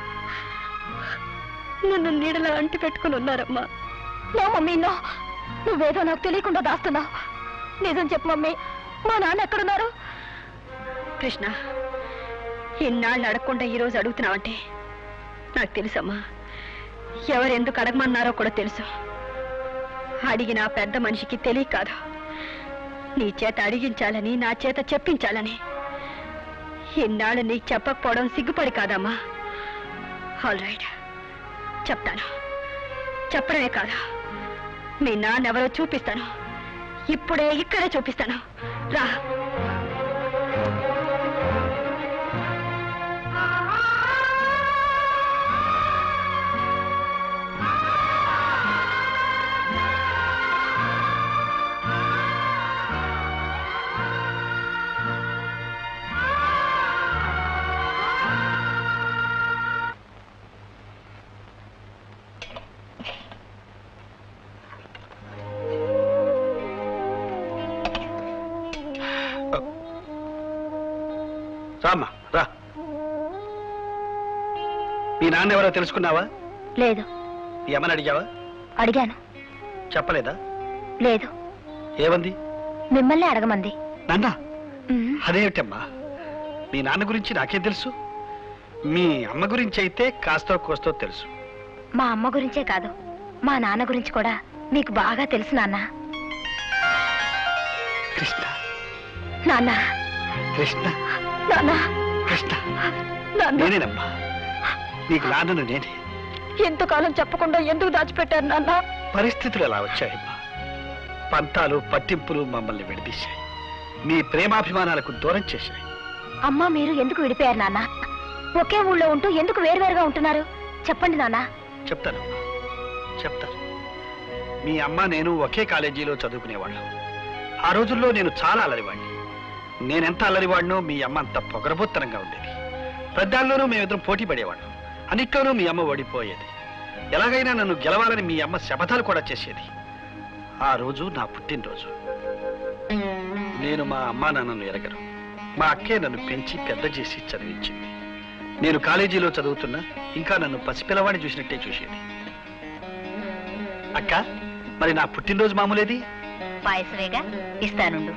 నన్ను నీడలా అంటి పెట్టుకుని ఉన్నారమ్మా నో మమ్మీ నో నువ్వేదో నాకు తెలియకుండా దాస్తున్నావు నిజం చెప్పు మమ్మీ మా నాన్న ఎక్కడున్నారు కృష్ణ ఇన్నాళ్ళు అడగకుండా ఈరోజు అడుగుతున్నావంటే నాకు తెలుసమ్మా ఎవరెందుకు అడగమన్నారో కూడా తెలుసు అడిగిన ఆ పెద్ద మనిషికి తెలియ కాదు నీ చేత అడిగించాలని నా చేత చెప్పించాలని ఇన్నాళ్ళు నీకు చెప్పకపోవడం సిగ్గుపడి కాదమ్మా ఆల్ రైట్ చెప్తాను చెప్పడమే కాదు మీ నాన్నెవరో చూపిస్తాను ఇప్పుడే ఇక్కడే చూపిస్తాను రా రామ్మా రా మీ నాన్న ఎవరో తెలుసుకున్నావా లేదు ఏమని అడిగావా అడిగాను చెప్పలేదా లేదు ఏమంది మిమ్మల్ని అడగమంది నాన్న ఉమ్, అదేమిటమ్మా మీ నాన్న గురించి నాకేం తెలుసు మీ అమ్మ గురించి అయితే కాస్తో కోస్తో తెలుసు మా అమ్మ గురించే కాదు మా నాన్న గురించి కూడా మీకు బాగా తెలుసు నాన్న కృష్ణ నాన్న కృష్ణ నాన్న కృష్ణ నాన్న నేనేనమ్మా నీకు నాన్నను నేనే ఎంతకాలం చెప్పకుండా ఎందుకు దాచిపెట్టారు నాన్న పరిస్థితులు ఎలా వచ్చాయమ్మా పంతాలు పట్టింపులు మమ్మల్ని విడదీశాయి మీ ప్రేమాభిమానాలకు దూరం చేశాయి అమ్మ మీరు ఎందుకు విడిపోయారు నాన్న ఒకే ఊళ్ళో ఉంటూ ఎందుకు వేరువేరుగా ఉంటున్నారు చెప్పండి నాన్న చెప్తానమ్మా చెప్తాను మీ అమ్మ నేను ఒకే కాలేజీలో చదువుకునేవాళ్ళం ఆ రోజుల్లో నేను చాలా అల్లరివాడిని నేనెంత అల్లరివాడినో మీ అమ్మ అంత పొగరబోత్తనంగా ఉండేది పెద్దాల్లోనూ మేమిద్దరం పోటీ పడేవాళ్ళం అన్నిట్లోనూ మీ అమ్మ ఓడిపోయేది ఎలాగైనా నన్ను గెలవాలని మీ అమ్మ శపథాలు కూడా చేసేది ఆ రోజు నా పుట్టినరోజు నేను మా అమ్మా నాన్నను ఎరగను మా అక్కే నన్ను పెంచి పెద్ద చేసి చదివించింది నేను కాలేజీలో చదువుతున్నా ఇంకా నన్ను పసిపిల్లవాడిని చూసినట్టే చూసేది అక్క మరి నా పుట్టినరోజు మామూలేది పాయసమేగా ఇస్తానుండు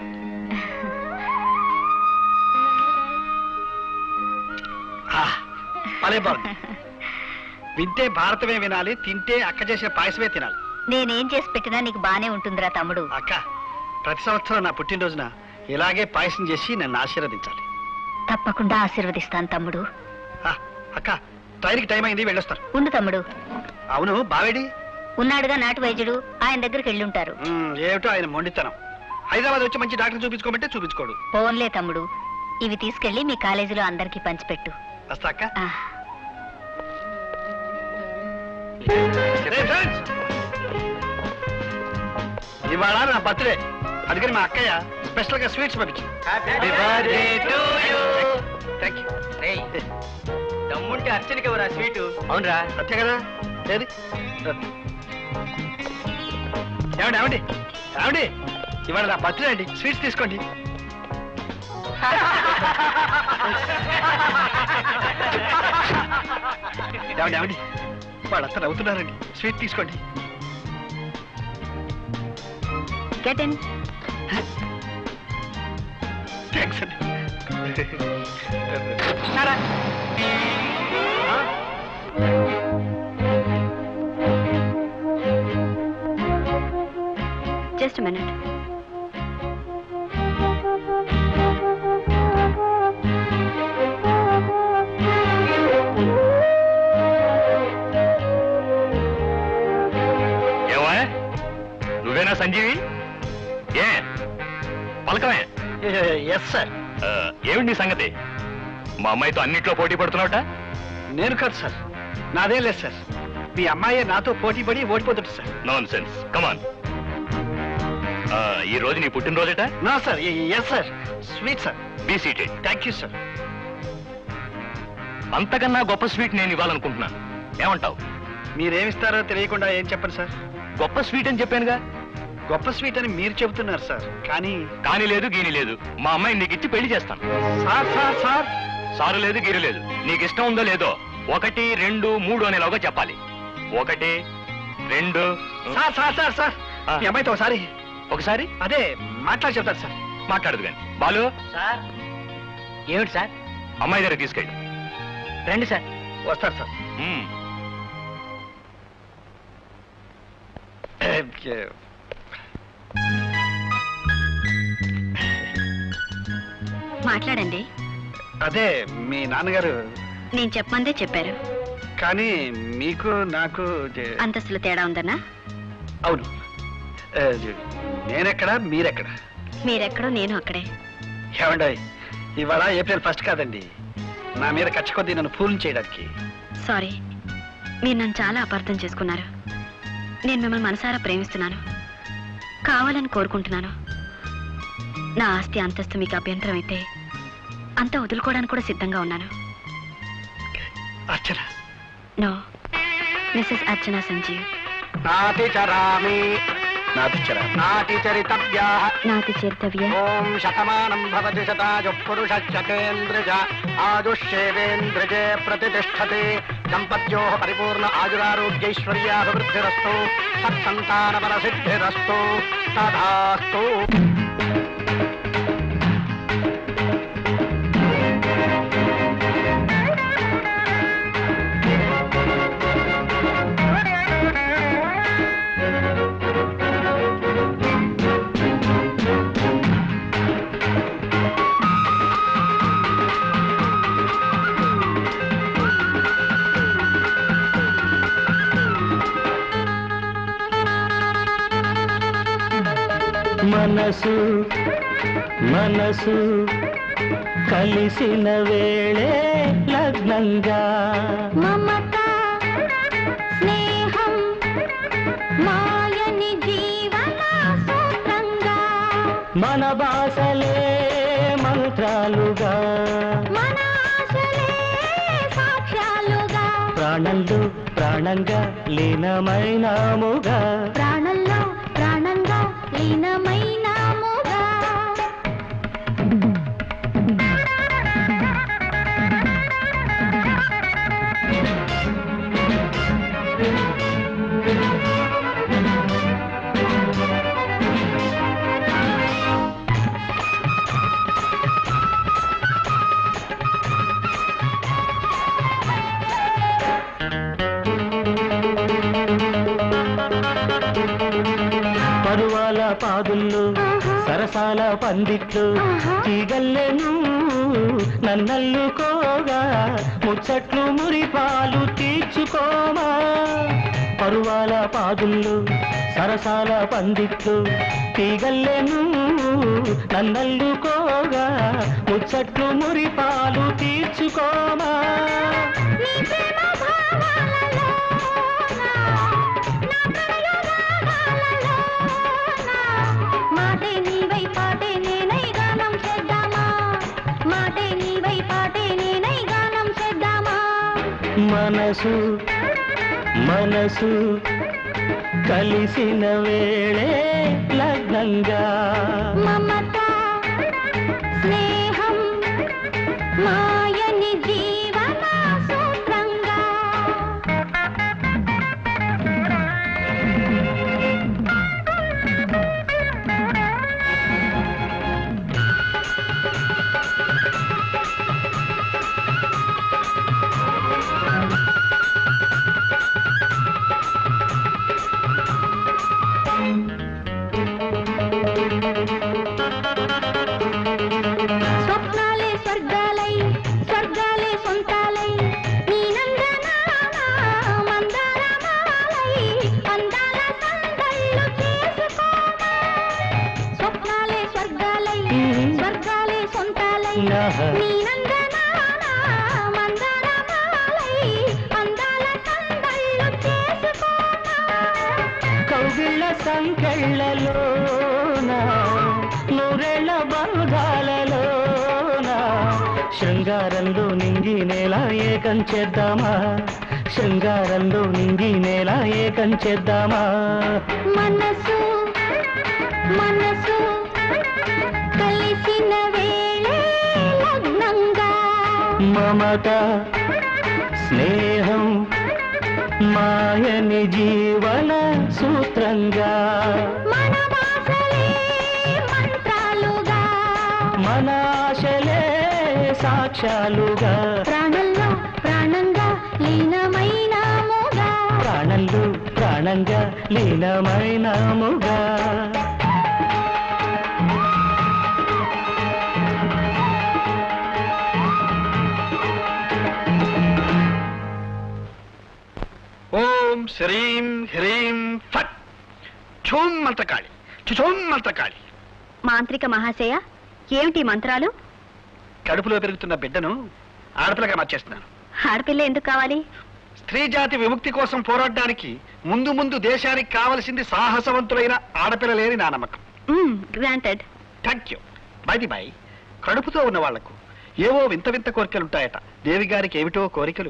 ఆ, భలే బాగుంది వింటే భారతమే వినాలి తింటే అక్క చేసే పాయసమే తినాలి నేనేం చేసి పెట్టినా నీకు బానే ఉంటుందిరా తమ్ముడు అక్క ప్రతి సంవత్సరం నా పుట్టినరోజున ఇలాగే పాయసం చేసి నన్ను ఆశీర్వదించాలి తప్పకుండా ఆశీర్వదిస్తాను తమ్ముడు ఆ, అక్క ట్రైన్కి టైం అయింది వెళ్ళొస్తాను ఉండు తమ్ముడు అవును బావేడి ఉన్నాడుగా నాటు వైద్యుడు ఆయన దగ్గరికి వెళ్ళుంటారు ఉమ్, ఏమిటో ఆయన మొండితనం హైదరాబాద్ వచ్చి మంచి డాక్టర్ చూపించుకోమంటే చూపించుకోడు పోన్లే తమ్ముడు ఇవి తీసుకెళ్లి మీ కాలేజీలో అందరికీ పంచిపెట్టు వస్తా అక్క ఆ, రే, ఫ్రెండ్స్. ఇవాళ నా బర్త్డే అందుకని మా అక్కయ్య స్పెషల్ గా స్వీట్స్ పంపించింది థ్యాంక్ యూ దమ్ముంటే అర్చనకి ఎవరా స్వీటు అవునరా అంతే కదా ఏది ఏమండి ఏమండి ఏమండి ఇవాళ నా బర్త్డే అండి స్వీట్స్ తీసుకోండి ఏమండి ఏమండి వాళ్ళంతా నవ్వుతున్నారండి స్వీట్ తీసుకోండి గెట్ ఇన్ థ్యాంక్స్ అండి జస్ట్ మినిట్ పలకమే ఎస్ సార్ ఆ, ఏమిటి నీ సంగతి మా అమ్మాయితో అన్నిట్లో పోటీ పడుతున్నావుట నేను కాదు సార్ నాదే లేదు సార్ మీ అమ్మాయి నాతో పోటీ పడి ఓడిపోతుంది సార్ నాన్ సెన్స్ కమాన్ ఈ రోజు నీ పుట్టినరోజట నా sir yes sir sweet sir be seated thank you sir అంతకన్నా గొప్ప స్వీట్ నేను ఇవ్వాలనుకుంటున్నాను ఏమంటావు మీరేమిస్తారో తెలియకుండా ఏం చెప్పండి సార్ గొప్ప స్వీట్ అని చెప్పానుగా గొప్ప స్వీట్ అని మీరు చెబుతున్నారు సార్ కానీ కాని లేదు గీని లేదు మా అమ్మాయిని నీకు ఇచ్చి పెళ్లి చేస్తాను సార్ సార్ సార్ సారు లేదు గిరి లేదు నీకు ఇష్టం ఉందో లేదో ఒకటి రెండు మూడు అనేలాగా చెప్పాలి ఒకటి రెండు సార్ సార్ సార్ సార్ ఆ. మీ అమ్మాయితో ఒకసారి ఒకసారి అదే మాట్లాడి చెప్తారు సార్ మాట్లాడదు కానీ బాలు సార్ ఏమిటి సార్ అమ్మాయి దగ్గర తీసుకెళ్ళి రండి సార్ వస్తారు సార్ మ్మ్. మాట్లాడండి అదే మీ నాన్నగారు నేను చెప్పమందే చెప్పారు కానీ మీకు నాకు జే- అంతస్తుల తేడా ఉందన్నా అవును ఏ, జే- నేనెక్కడ మీరెక్కడ మీరెక్కడో నేను అక్కడే ఏమండి ఇవాళ ఏప్రిల్ ఫస్ట్ కాదండి నా మీద కచ్చ కొద్దీ నన్ను ఫూల్ చేయడానికి సారీ మీరు నన్ను చాలా అపార్థం చేసుకున్నారు నేను మిమ్మల్ని మనసారా ప్రేమిస్తున్నాను కావాలని కోరుకుంటున్నాను నా ఆస్తి అంతస్తు మీకు అభ్యంతరం అయితే అంతా వదులుకోవడానికి కూడా సిద్ధంగా ఉన్నాను అర్చన నో మిస్సెస్ అర్చన సంజీవ్ నాతి చరామి నాది చరా నాతి చరితవ్యా నాతి చరితవ్య ఓం శతమానం భవతి శతాజు పురుష శతేంద్రజ ఆయుష్యేవేంద్రజే ప్రతిష్టతే దంపత్యో పరిపూర్ణ ఆయురారోగ్యైశ్వర్యాభివృద్ధిరస్తు సత్సంతానపర సిద్ధిరస్తు తథాస్తు మనసు మనసు కలిసిన వేళే లగ్నంగా మమత స్నేహం మాయని జీవన సూత్రంగా మన భాషలే మంత్రాలుగా మన ఆశలే సాక్ష్యాలుగా ప్రాణంలో ప్రాణంగా లీనమైనాముగా ప్రాణంలో ప్రాణంగా లీనమైనాముగా పరువాల పాదుల్లో సరసాల పందిట్లు తీగల్లెను నన్నల్లుకోగా ముచ్చట్లు మురిపాలు తీర్చుకోమా పరువాల పాదుల్లో సరసాల పందిట్లు తీగల్లెను నన్నల్లుకోగా ముచ్చట్లు మురిపాలు తీర్చుకోమా నీ ప్రేమ భావాలలో మాటే నీవై పాటే నేనై గానం చేద్దామా మాటే నీవై పాటే నేనై గానం చేద్దామా మనసు మనసు కలిసిన వేళే లగ్నంగా మమత స్నేహం మాయని జీవన సూత్రంగా ఆహా. నీ నందనాన మందారమాలై అందాల సందళ్ళు చేసుకోనా కౌగిళ్ళ సంకెళ్ళలోన నూరేళ్ల బంధాలలోన శృంగారంలో నింగి నేల ఏకం చేద్దామా శృంగారంలో నింగి నేల ఏకం చేద్దామా మనసు మనసు కలిసిన వేళే లగ్నంగా మమత స్నేహం మాయని జీవన సూత్రంగా మన మాసలే మంత్రాలుగా మన ఆశలే సాక్ష్యాలుగా ప్రాణంలో ప్రాణంగా లీనమైనాముగా ప్రాణంలో ప్రాణంగా లీనమైనాముగా ఓం శ్రీం హ్రీం ఫట్ ఛోం మంత్రకాళి చుచోం మంత్రకాళి మాంత్రిక మహాశయ ఏమిటి ఈ మంత్రాలు కడుపులో పెరుగుతున్న బిడ్డను ఆడపిల్లగా మార్చేస్తున్నాను ఆడపిల్ల ఎందుకు కావాలి స్త్రీ జాతి విముక్తి కోసం పోరాడడానికి ముందు ముందు దేశానికి కావలసింది సాహసవంతులైన ఆడపిల్లలేని నా నమ్మకం granted thank you by the by కడుపుతో ఉన్న వాళ్లకు ఏవో వింత వింత కోరికలు ఉంటాయట దేవి గారికి ఏమిటో కోరికలు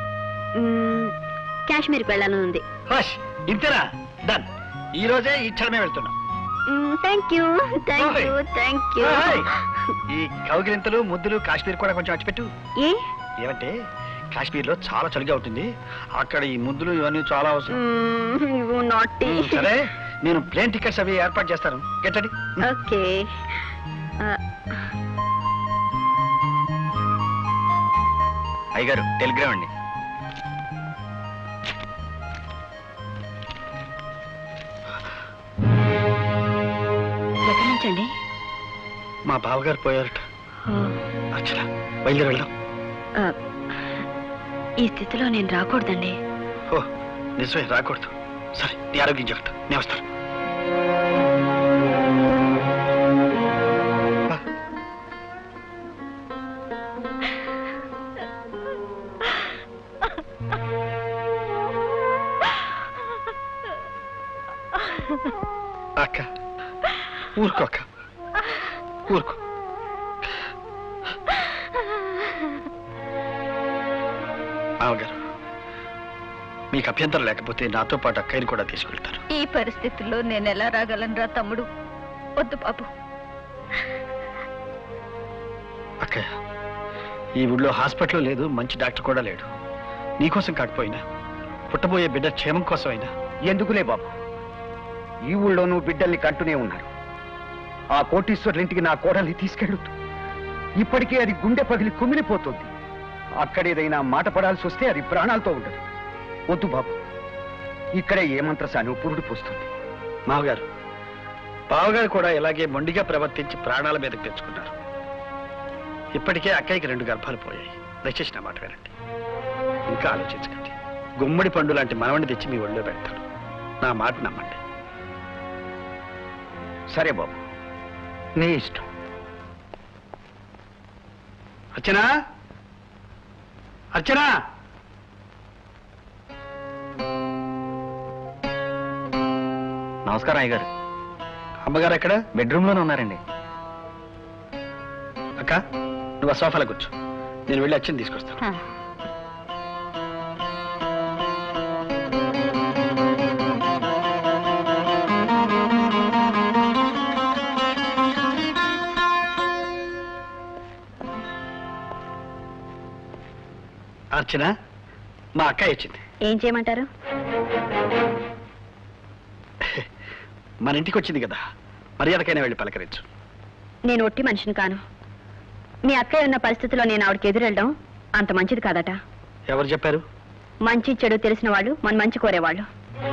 కాశ్మీర్కి వెళ్ళాలని ఉంది హష్ ఇంతేనా డన్ ఈ రోజే ఈ క్షణమే వెళ్తున్నాం thank you thank you thank you ఓయ్. ఈ కౌగిలింతలు ముద్దులు కాశ్మీర్ కూడా కొంచెం అచ్చిపెట్టు ఏ ఏమంటే కాశ్మీర్ లో చాలా చలిగా ఉంటుంది అక్కడ ఈ ముద్దులు ఇవన్నీ చాలా అవసరం నాటి సరే నేను ప్లేన్ టికెట్స్ అవి ఏర్పాటు చేస్తాను గెట్టడి ఓకే అయ్యగారు టెలిగ్రామ్ అండి ఎక్కడి నుంచండి మా బావగారు పోయారట అచ్చలా బయలుదేరి వెళ్దాం ఆ, ఈ స్థితిలో నేను రాకూడదండి ఓ నిజమే రాకూడదు సరే నీ ఆరోగ్యం జాగ్రత్త నేను వస్తాను బా. అక్క ఊరుకో అక్క ఊరుకో మామగారు మీకు అభ్యంతరం లేకపోతే నాతో పాటు అక్కయ్యని కూడా తీసుకెళ్తారు ఈ పరిస్థితుల్లో నేను ఎలా రాగలనురా తమ్ముడు వద్దు బాబు అక్కయ్య ఈ ఊళ్ళో హాస్పిటల్ లేదు మంచి డాక్టర్ కూడా లేడు నీకోసం కాకపోయినా పుట్టబోయే బిడ్డ క్షేమం కోసమైనా ఎందుకులే బాబు ఈ ఊళ్ళోనూ బిడ్డల్ని కంటూనే ఉన్నారు ఆ కోటీశ్వరులింటికి నా కోడల్ని తీసుకెళ్ళొద్దు ఇప్పటికే అది గుండె పగిలి కుమిలిపోతుంది అక్కడేదైనా మాట పడాల్సి వస్తే అది ప్రాణాలతో ఉండదు వద్దు బాబు ఇక్కడే ఏ మంత్రసాని పురుడు పోస్తుంది మావగారు బావగారు కూడా ఇలాగే మొండిగా ప్రవర్తించి ప్రాణాల మీదకి తెచ్చుకున్నారు ఇప్పటికే అక్కయ్యకి రెండు గర్భాలు పోయాయి దయచేసి నా మాట వినండి ఇంకా ఆలోచించకండి గుమ్మడి పండు లాంటి మనవణ్ణి తెచ్చి మీ ఒళ్ళో పెడతాను నా మాట నమ్మండి సరే బాబు నీ ఇష్టం అర్చనా అర్చనా నమస్కారం అయ్యగారు అమ్మగారు ఎక్కడ బెడ్రూమ్ లోనే ఉన్నారండి అక్క నువ్వు ఆ సోఫాలో కూర్చో నేను వెళ్ళి అచ్చని తీసుకొస్తాను అర్చన మా అక్క ఇచ్చింది ఏం చేయమంటారు మన ఇంటికి వచ్చింది కదా మర్యాదకైనా వెళ్ళి పలకరించు నేను ఒట్టి మనిషిని కాను మీ అక్కయ్య ఉన్న పరిస్థితిలో నేను ఆవిడకి ఎదురెళ్ళడం అంత మంచిది కాదట ఎవరు చెప్పారు మంచి చెడు తెలిసిన వాళ్ళు మన మంచి కోరేవాళ్ళు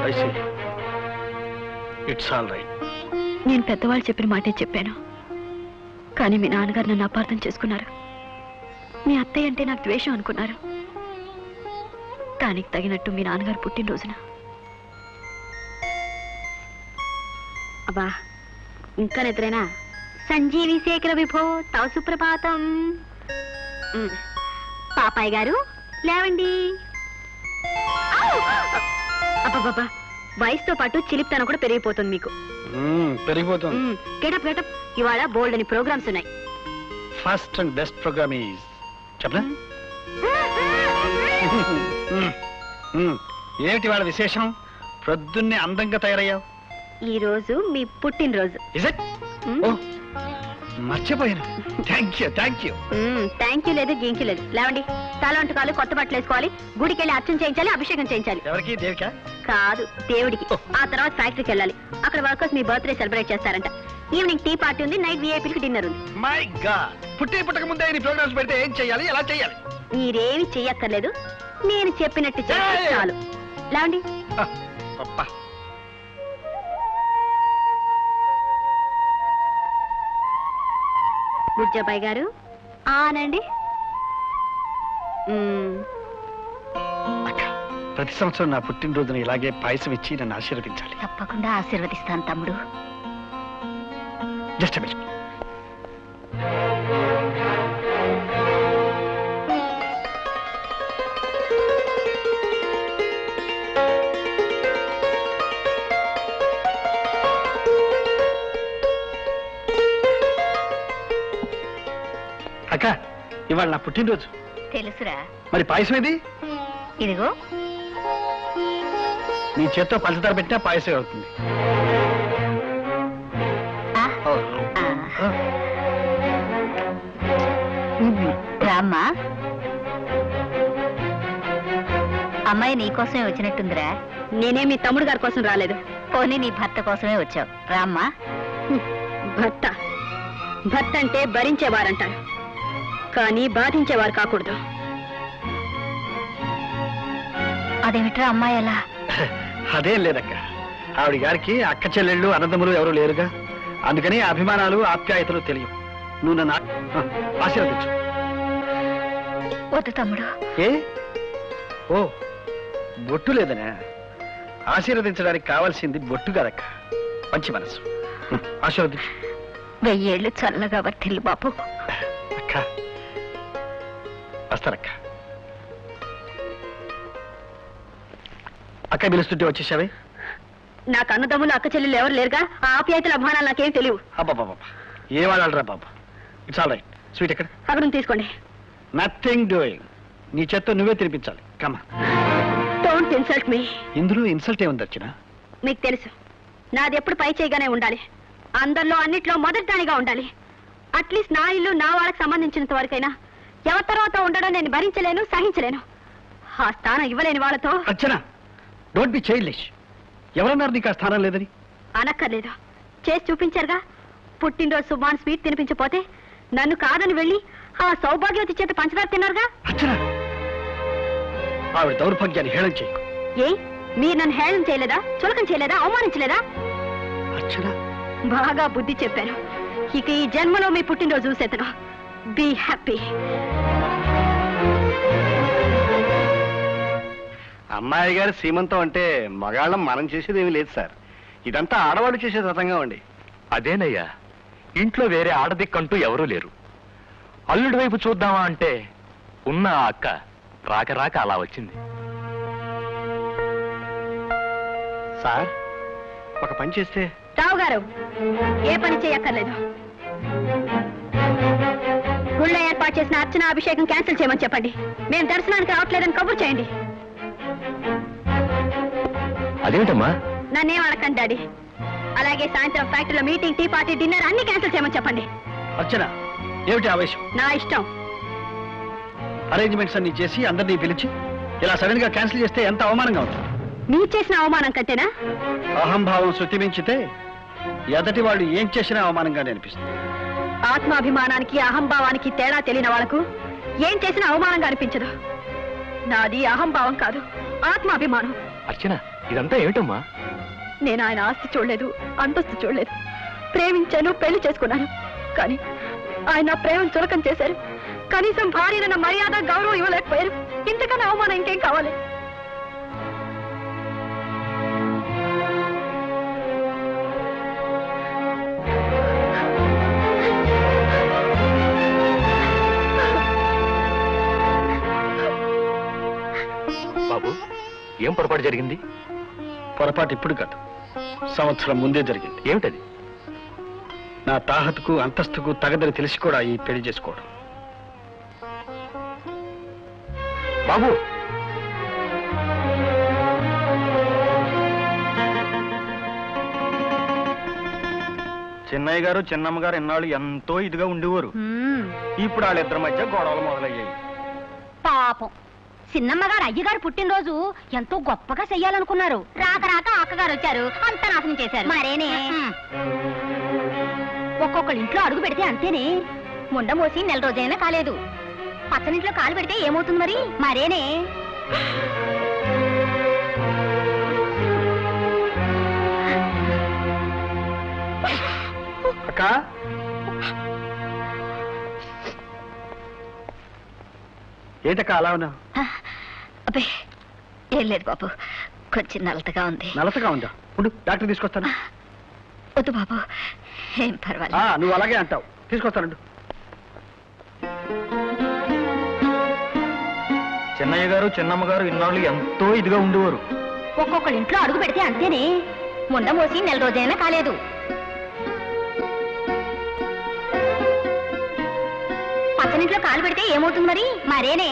ఇట్స్ ఆల్ రైట్ నేను పెద్దవాళ్ళు చెప్పిన మాటే చెప్పాను కానీ మీ నాన్నగారు నన్ను అపార్థం చేసుకున్నారు మీ అత్తయ్య అంటే నాకు ద్వేషం అనుకున్నారు దానికి తగినట్టు మీ నాన్నగారు పుట్టినరోజున అబ్బా ఇంకా నిద్రేనా సంజీవి శేఖర విభో తవ సుప్రభాతం ఉమ్. పాపాయ్ గారు లేవండి ఔ! అబ్బబ్బబ్బా వయసుతో పాటు చిలిపితనం కూడా పెరిగిపోతుంది మీకు మ్మ్, పెరిగిపోతుంది గెటప్ గెటప్ ఇవాళ బోల్డ్ అని ప్రోగ్రామ్స్ ఉన్నాయి first and best program is చెప్పనా మ్మ్, మ్మ్. ఏమిటి వాళ్ళ విశేషం ప్రొద్దున్నే అందంగా తయారయ్యావు ఈ రోజు మీ పుట్టినరోజు ఇజ్ ఇట్ ఓ మర్చిపోయాను thank you thank you thank you లేదు గింకి లేదు లేవండి తల వంటకాలు కొత్త బట్టలు వేసుకోవాలి గుడికి వెళ్ళి అర్చన చేయించాలి అభిషేకం చేయించాలి ఎవరికి దేవికా కాదు దేవుడికి ఆ తర్వాత ఫ్యాక్టరీకి వెళ్ళాలి అక్కడ వర్కర్స్ మీ బర్త్డే సెలబ్రేట్ చేస్తారంట ఈవినింగ్ టీ పార్టీ ఉంది నైట్ విఐపీకి డిన్నర్ ఉంది మై గాడ్ పుట్టి పుట్టక ముందే ఈ ప్రోగ్రామ్స్ పెడితే ఏం చేయాలి ఎలా చేయాలి మీరేమి చెయ్యక్కర్లేదు నేను చెప్పినట్టు చేస్తే ఏయ్! చాలు లేవండి అబ్బా బుజ్జబాయ్ గారు ఆనండి మ్మ్. అక్క ప్రతి సంవత్సరం నా పుట్టినరోజున ఇలాగే పాయసం ఇచ్చి నన్ను ఆశీర్వదించాలి తప్పకుండా ఆశీర్వదిస్తాను తమ్ముడు జస్ట్ మినిట్ అక్క ఇవాళ నా పుట్టినరోజు తెలుసురా మరి పాయసం ఏది ఇదిగో నీ చేత్తో పంచదార పెట్టినా పాయసం అవుతుంది ఓ. ఓ. రామ్మా అమ్మాయి నీకోసమే వచ్చినట్టుందిరా నేనే మీ తమ్ముడు గారి కోసం రాలేదు పోనీ నీ భర్త కోసమే వచ్చావు రామ్మా భర్త భర్త అంటే భరించేవారంటారు కానీ బాధించేవారు కాకూడదు అదేమిట్రా అమ్మాయి ఎలా అదేం లేదక్క ఆవిడ గారికి అక్క చెల్లెళ్ళు అన్నదమ్ములు ఎవరు లేరుగా అందుకని అభిమానాలు ఆప్యాయతలు తెలియవు నువ్వు నన్ను ఆ- ఆ, ఆశీర్వదించు వద్దు తమ్ముడు ఏ ఓ బొట్టు లేదనే ఆశీర్వదించడానికి కావాల్సింది బొట్టు కాదక్క మంచి మనసు హ్మ్, ఆశీర్వదించు వెయ్యేళ్ళు చల్లగా వర్తిల్లు బాబు అక్క వస్తానక్క అక్క పిలుస్తుంటే వచ్చేసావే నాకు అన్నదమ్ములు అక్క చెల్లెలు ఎవరు లేరుగా ఆ ఆప్యాయతల అభిమానాలు నాకేం తెలియవు అబ్బాబాబా ఏ వాడాలరా బాబా ఇట్స్ ఆల్ రైట్ స్వీట్ ఎక్కడ అక్కడ ఉంది తీసుకోండి నథింగ్ డూయింగ్ నీ చేత్తో నువ్వే తినిపించాలి కమా డోంట్ ఇన్సల్ట్ మీ ఇందులో ఇన్సల్ట్ ఏముంది వచ్చిన మీకు తెలుసు నాది ఎప్పుడు పై చేయగానే ఉండాలి అందరిలో అన్నిట్లో మొదటి దానిగా ఉండాలి అట్లీస్ట్ నా ఇల్లు నా వాళ్ళకి సంబంధించినంత వరకైనా ఎవరి తర్వాత ఉండడం నేను భరించలేను సహించలేను ఆ స్థానం ఇవ్వలేని వాళ్ళతో అర్చన డోంట్ బి చైల్డిష్ ఎవరన్నారు నీకు ఆ స్థానం లేదని అనక్కర్లేదు చేసి చూపించారుగా పుట్టినరోజు సుబ్బాన్ స్వీట్ తినిపించపోతే నన్ను కాదని వెళ్ళి ఆ సౌభాగ్యవతి చేత పంచదార తిన్నారుగా అర్చన ఆవిడ దౌర్భాగ్యాన్ని హేళన చేయకు ఏ మీరు నన్ను హేళన చేయలేదా చులకం చేయలేదా అవమానించలేదా అర్చన బాగా బుద్ధి చెప్పారు ఇక ఈ జన్మలో మీ పుట్టినరోజు చూసేతను బీ హ్యాపీ అమ్మాయి గారి సీమంతం అంటే మగాళ్ళం మనం చేసేది ఏమీ లేదు సార్ ఇదంతా ఆడవాళ్ళు చేసే తతంగా ఉండి అదేనయ్యా ఇంట్లో వేరే ఆడదిక్కంటూ ఎవరూ లేరు అల్లుడి వైపు చూద్దామా అంటే ఉన్న ఆ అక్క రాక రాక అలా వచ్చింది సార్ ఒక పని చేస్తే రావు గారు ఏ పని చేయక్కర్లేదు గుళ్ళో ఏర్పాటు చేసిన అర్చన అభిషేకం క్యాన్సిల్ చేయమని చెప్పండి మేము దర్శనానికి రావట్లేదని కబుర్ చేయండి అదేమిటమ్మా నన్నేం అడగండి డాడీ అలాగే సాయంత్రం ఫ్యాక్టరీలో మీటింగ్ టీ పార్టీ డిన్నర్ అన్ని క్యాన్సిల్ చేయమని చెప్పండి అర్చన ఏమిటి ఆవేశం నా ఇష్టం అరేంజ్మెంట్స్ అన్ని చేసి అందరినీ పిలిచి ఇలా సడన్ గా క్యాన్సిల్ చేస్తే ఎంత అవమానంగా ఉంటుంది మీ చేసిన అవమానం కంటేనా అహంభావం శృతి మించితే ఎదటి వాళ్ళు ఏం చేసినా అవమానంగానే అనిపిస్తుంది ఆత్మాభిమానానికి అహంభావానికి తేడా తెలియని వాళ్లకు ఏం చేసినా అవమానంగా అనిపించదు నాది అహంభావం కాదు ఆత్మాభిమానం అర్చన ఇదంతా ఏమిటమ్మా నేను ఆయన ఆస్తి చూడలేదు అంతస్తు చూడలేదు ప్రేమించాను పెళ్లి చేసుకున్నాను కానీ ఆయన నా ప్రేమను చులకం చేశారు కనీసం భార్యన మర్యాద గౌరవం ఇవ్వలేకపోయారు ఇంతకన్నా అవమానం ఇంకేం కావాలి ఏం పొరపాటు జరిగింది పొరపాటు ఇప్పుడు కాదు సంవత్సరం ముందే జరిగింది ఏమిటది నా తాహతుకు అంతస్తుకు తగదని తెలిసి కూడా ఈ పెళ్లి చేసుకోవడం బాబు చిన్నయ్య గారు చిన్నమ్మ గారు ఎన్నాళ్ళు ఎంతో ఇదిగా ఉండేవారు ఇప్పుడు వాళ్ళిద్దరి మధ్య గొడవలు మొదలయ్యాయి పాపం చిన్నమ్మగారు అయ్యగారు పుట్టినరోజు ఎంతో గొప్పగా చెయ్యాలనుకున్నారు రాక రాక అక్కగారు వచ్చారు అంత నాశనం చేశారు మరేనే ఒక్కొక్కళ్ళ ఇంట్లో అడుగు పెడితే అంతేనే ముండ మోసి నెల రోజైనా కాలేదు పచ్చనింట్లో కాలు పెడితే ఏమవుతుంది మరి మరేనే అక్క ఏంటక్క అలా ఉన్నావు అబ్బే ఏం లేదు బాబు కొంచెం నలతగా ఉంది నలతగా ఉందా ఉండు డాక్టర్ తీసుకొస్తాను వద్దు బాబు ఏం ఆ, పర్వాలేదు నువ్వు అలాగే అంటావు తీసుకొస్తానండు చిన్నయ్య గారు చిన్నమ్మ గారు ఇన్నాళ్ళు ఎంతో ఇదిగా ఉండేవారు ఒక్కొక్కళ్ళ ఇంట్లో అడుగు పెడితే అంతేనే ముండ మోసి నెల రోజైనా కాలేదు పచ్చనింట్లో కాలు పెడితే ఏమవుతుంది మరి మరేనే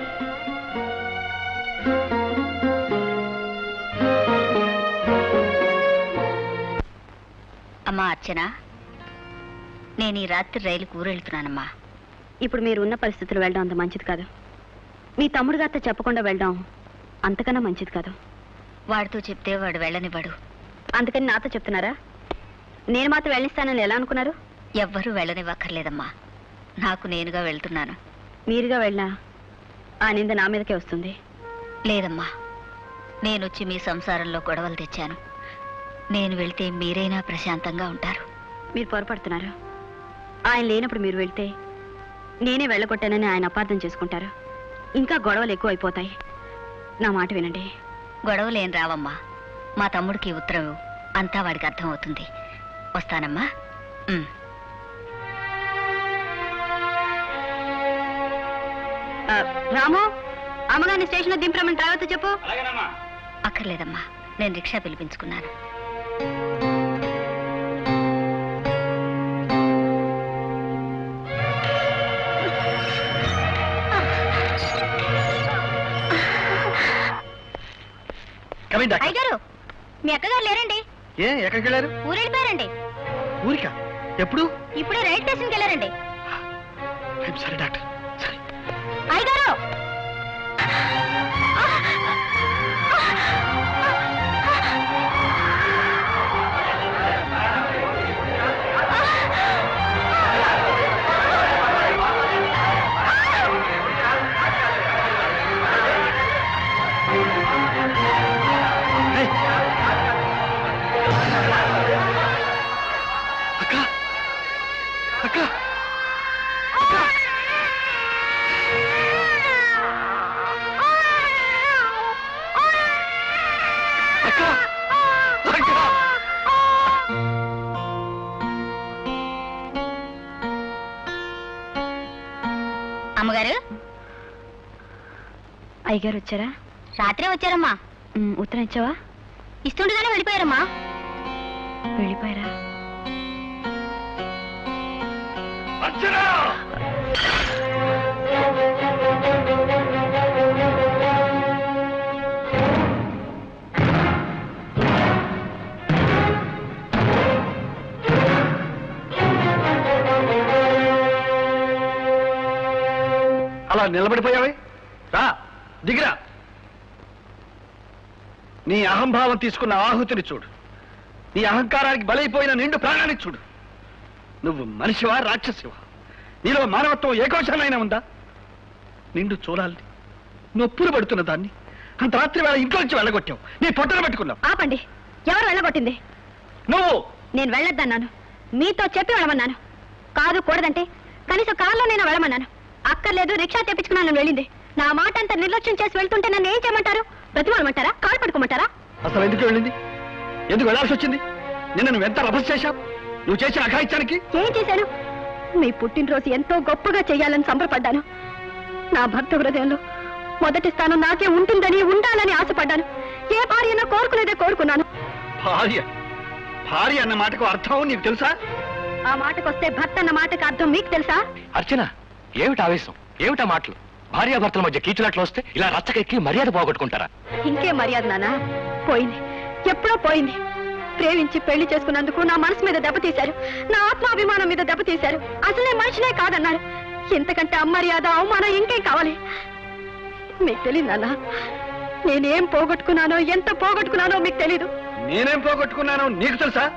అమ్మా అర్చన నేను ఈ రాత్రి రైలుకు ఊరెళ్తున్నానమ్మా ఇప్పుడు మీరు ఉన్న పరిస్థితులు వెళ్ళడం అంత మంచిది కాదు మీ తమ్ముడు గారితో చెప్పకుండా వెళ్ళడం అంతకన్నా మంచిది కాదు వాడితో చెప్తే వాడు వెళ్ళనివ్వడు అందుకని నాతో చెప్తున్నారా నేను మాత్రం వెళ్ళిస్తానని ఎలా అనుకున్నారు ఎవ్వరూ వెళ్ళనివ్వక్కర్లేదమ్మా నాకు నేనుగా వెళ్తున్నాను మీరుగా వెళ్ళినా ఆ నింద నా మీదకే వస్తుంది లేదమ్మా నేనొచ్చి మీ సంసారంలో గొడవలు తెచ్చాను నేను వెళ్తే మీరైనా ప్రశాంతంగా ఉంటారు మీరు పొరపడుతున్నారు ఆయన లేనప్పుడు మీరు వెళ్తే నేనే వెళ్ళగొట్టానని ఆయన అపార్థం చేసుకుంటారు ఇంకా గొడవలు ఎక్కువ అయిపోతాయి నా మాట వినండి గొడవలేం రావమ్మా మా తమ్ముడికి ఈ ఉత్తరం ఇవ్వు. అంతా వాడికి అర్థమవుతుంది వస్తానమ్మా ఉమ్. ఆ, రాము అమ్మగారిని స్టేషన్లో దింపరమని తర్వాత చెప్పు అక్కర్లేదమ్మా నేను రిక్షా పిలిపించుకున్నాను కమింగ్ డాక్టర్ అయ్యగారు మీ అక్కగారు లేరండి ఏ ఎక్కడికి వెళ్ళారు ఊరు వెళ్ళిపోయారండి ఊరికా ఎప్పుడు ఇప్పుడే రైల్ స్టేషన్కి వెళ్ళారండి ఐఎమ్ సరే డాక్టర్ సరే అయ్యగారు ఏయ్! అక్క అక్క అక్క అక్క అక్క అమ్మగారు అయ్యగారు వచ్చారా రాత్రే వచ్చారమ్మా ఉమ్, ఉత్తరం ఇచ్చావా ఇస్తుండగానే వెళ్ళిపోయారమ్మా వెళ్ళిపోయారా అర్చనా అలా నిలబడిపోయావే రా దిగిరా నీ అహంభావం తీసుకున్న ఆహుతిని చూడు నీ అహంకారానికి బలైపోయిన నిండు ప్రాణాన్ని చూడు నువ్వు మనిషివా రాక్షసివా నీలో మానవత్వం ఏ కోశానైనా ఉందా నిండు చూడాలి నొప్పులు పడుతున్న దాన్ని అంత రాత్రి వేళ ఇంట్లో నుంచి వెళ్ళగొట్టావు నీ పొట్టన పెట్టుకున్నావు ఆపండి ఎవరు వెళ్ళగొట్టింది నువ్వు నేను వెళ్ళొద్దన్నాను మీతో చెప్పి వెళ్ళమన్నాను కాదు కూడదంటే కనీసం కారులో నేను వెళ్ళమన్నాను అక్కర్లేదు రిక్షా తెప్పించుకున్నాను వెళ్ళింది నా మాట అంత నిర్లక్ష్యం చేసి వెళ్తుంటే నన్ను ఏం చేయమంటారు బ్రతిమాలమంటారా కాలు పట్టుకోమంటారా అసలు ఎందుకు వెళ్ళింది ఎందుకు వెళ్ళాల్సి వచ్చింది నిన్న నువ్వు ఎంత రభస్ చేశావు నువ్వు చేసిన అఘాయిత్యానికి ఏం చేశాను మీ పుట్టినరోజు ఎంతో గొప్పగా చేయాలని సంబరపడ్డాను నా భర్త హృదయంలో మొదటి స్థానం నాకే ఉంటుందని ఉండాలని ఆశపడ్డాను ఏ భార్యనో కోరుకునేదే కోరుకున్నాను భార్య భార్య అన్న మాటకు అర్థం నీకు తెలుసా ఆ మాటకొస్తే భర్త అన్న మాటకు అర్థం మీకు తెలుసా అర్చన ఏమిటి ఆవేశం ఏమిటా మాటలు భార్యాభర్తల మధ్య కీచులాట్లు వస్తే ఇలా రచ్చకెక్కి మర్యాద పోగొట్టుకుంటారా ఇంకే మర్యాద నానా పోయింది ఎప్పుడో పోయింది ప్రేమించి పెళ్లి చేసుకున్నందుకు నా మనసు మీద దెబ్బతీశారు నా ఆత్మాభిమానం మీద దెబ్బతీశారు అసలే మనిషినే కాదన్నారు ఇంతకంటే అమర్యాద అవమానం ఇంకేం కావాలి మీకు తెలియదు నాన్న నేనేం పోగొట్టుకున్నానో ఎంత పోగొట్టుకున్నానో మీకు తెలీదు నేనేం పోగొట్టుకున్నానో నీకు తెలుసా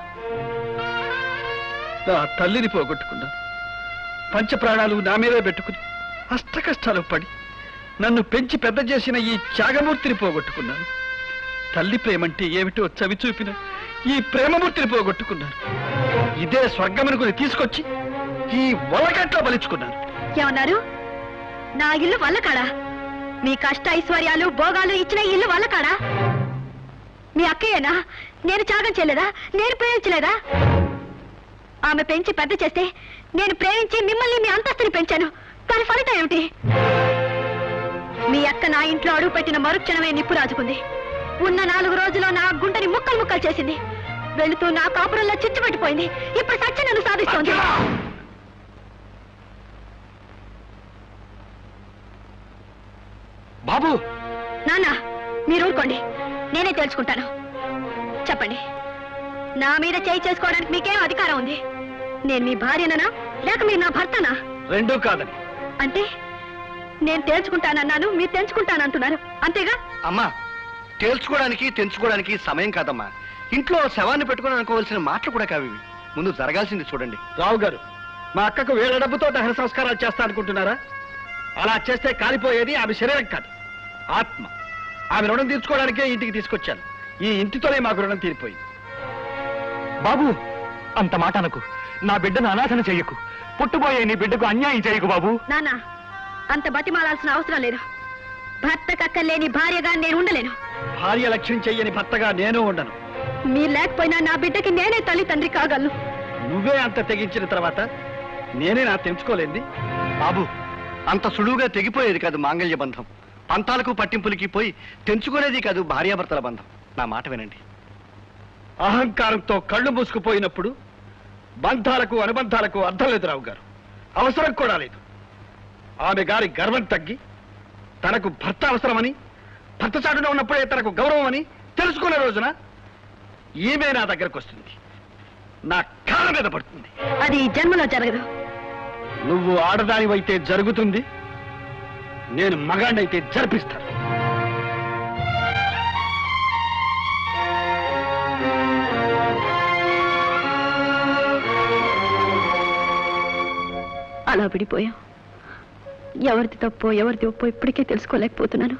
నా తల్లిని పోగొట్టుకున్నాను పంచ ప్రాణాలు నా మీదే పెట్టుకుని అష్ట కష్టాలు పడి నన్ను పెంచి పెద్ద చేసిన ఈ త్యాగమూర్తిని పోగొట్టుకున్నాను తల్లి ప్రేమంటే ఏమిటో చవి చూపిన ఈ ప్రేమమూర్తిని పోగొట్టుకున్నాను ఇదే స్వర్గమనుకుని తీసుకొచ్చి ఈ వలకట్లో బలిచుకున్నాను ఏమన్నారు నా ఇల్లు వల్లకాడా మీ కష్ట ఐశ్వర్యాలు భోగాలు ఇచ్చిన ఇల్లు వల్లకాడా మీ అక్కయ్యేనా నేను త్యాగం చేయలేదా నేను ప్రేమించలేదా ఆమె పెంచి పెద్ద చేస్తే నేను ప్రేమించి మిమ్మల్ని మీ అంతస్తుని పెంచాను దాని ఫలితం ఏమిటి మీ అక్క నా ఇంట్లో అడుగు పెట్టిన మరుక్షణమే నిప్పు రాజుకుంది ఉన్న నాలుగు రోజుల్లో నా గుంటని ముక్కలు ముక్కలు చేసింది వెళుతూ నా కాపురంలో చిచ్చు పెట్టిపోయింది ఇప్పుడు సత్య నన్ను సాధిస్తోంది బాబు నాన్న మీరు ఊరుకోండి నేనే తెలుసుకుంటాను చెప్పండి నా మీద చేయి చేసుకోవడానికి మీకేం అధికారం ఉంది నేను మీ భార్యననా లేక మీరు నా భర్తనా రెండూ కాదని అంటే నేను తేల్చుకుంటానన్నాను మీరు తెంచుకుంటానంటున్నారు అంతేగా అమ్మా తేల్చుకోవడానికి తెంచుకోవడానికి సమయం కాదమ్మా ఇంట్లో శవాన్ని పెట్టుకుని అనుకోవాల్సిన మాటలు కూడా కావి ఇవి. ముందు జరగాల్సింది చూడండి రావు గారు మా అక్కకు వేల డబ్బుతో దహన సంస్కారాలు చేస్తా అనుకుంటున్నారా అలా చేస్తే కాలిపోయేది ఆమె శరీరం కాదు ఆత్మ ఆమె రుణం తీర్చుకోవడానికే ఇంటికి తీసుకొచ్చాను ఈ ఇంటితోనే మాకు రుణం తీరిపోయింది బాబు అంత మాట అనకు నా బిడ్డను అనాథన చెయ్యకు పుట్టుబోయే నీ బిడ్డకు అన్యాయం చేయకు బాబు నాన్న అంత బతిమాలాల్సిన అవసరం లేదు భర్త కక్కలేని భార్యగా నేను ఉండలేను భార్య లక్ష్యం చెయ్యని భర్తగా నేను ఉండను మీరు లేకపోయినా నా బిడ్డకి నేనే తల్లి తండ్రి కాగలను నువ్వే అంత తెగించిన తర్వాత నేనే నా తెంచుకోలేంది బాబు అంత సులువుగా తెగిపోయేది కాదు మాంగళ్య బంధం పంతాలకు పట్టింపులకి పోయి తెంచుకునేది కాదు భార్యాభర్తల బంధం నా మాట వినండి అహంకారంతో కళ్ళు మూసుకుపోయినప్పుడు బంధాలకు అనుబంధాలకు అర్థం లేదు రావు గారు అవసరం కూడా లేదు ఆమె గారి గర్వం తగ్గి తనకు భర్త అవసరమని భర్త చాటున ఉన్నప్పుడే తనకు గౌరవం అని తెలుసుకునే రోజున ఈమె నా దగ్గరకు వస్తుంది నా కాళ్ళ మీద పడుతుంది అది ఈ జన్మలో జరగదు నువ్వు ఆడదానివైతే జరుగుతుంది నేను మగాడినైతే జరిపిస్తాను అలా విడిపోయాం ఎవరిది తప్పో ఎవరిది ఒప్పో ఇప్పటికే తెలుసుకోలేకపోతున్నాను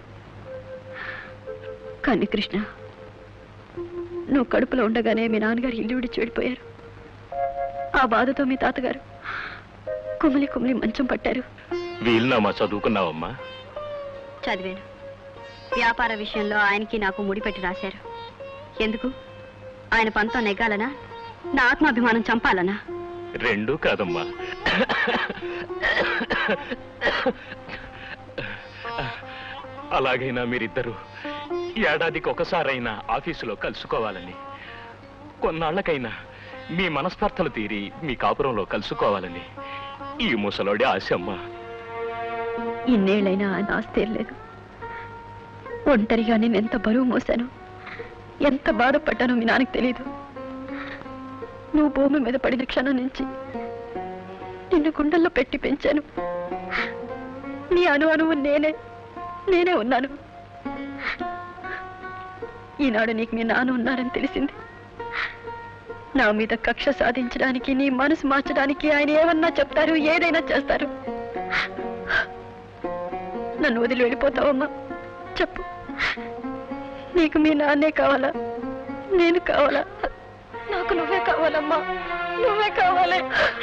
కానీ కృష్ణ నువ్వు కడుపులో ఉండగానే మీ నాన్నగారు ఇల్లు విడిచి వెళ్ళిపోయారు ఆ బాధతో మీ తాతగారు కుమిలి కుమిలి మంచం పట్టారు వీలునామా చదువుకున్నావమ్మా చదివాను వ్యాపార విషయంలో ఆయనకి నాకు ముడిపెట్టి రాశారు ఎందుకు ఆయన పంతం నెగ్గాలనా నా ఆత్మాభిమానం చంపాలనా రెండూ కాదమ్మా అలాగైనా మీరిద్దరూ ఏడాదికి ఒకసారైనా ఆఫీసులో కలుసుకోవాలని కొన్నాళ్లకైనా మీ మనస్పర్ధలు తీరి మీ కాపురంలో కలుసుకోవాలని ఈ ముసలోడి ఆశ అమ్మా ఇన్నేళ్ళైనా ఆయన ఆస్తి లేదు ఒంటరిగా నేను ఎంత బరువు మోసాను ఎంత బాధపడ్డానో మీ నాన్నకి తెలియదు నువ్వు భూమి మీద పడిన క్షణం నుంచి నిన్ను గుండెల్లో పెట్టి పెంచాను నీ అను అనువు నేనే నేనే ఉన్నాను ఈనాడు నీకు మీ నాన్న ఉన్నారని తెలిసింది నా మీద కక్ష సాధించడానికి నీ మనసు మార్చడానికి ఆయన ఏమన్నా చెప్తారు ఏదైనా చేస్తారు నన్ను వదిలి వెళ్ళిపోతావమ్మా చెప్పు నీకు మీ నాన్నే కావాలా నేను కావాలా నాకు నువ్వే కావాలమ్మా నువ్వే కావాలి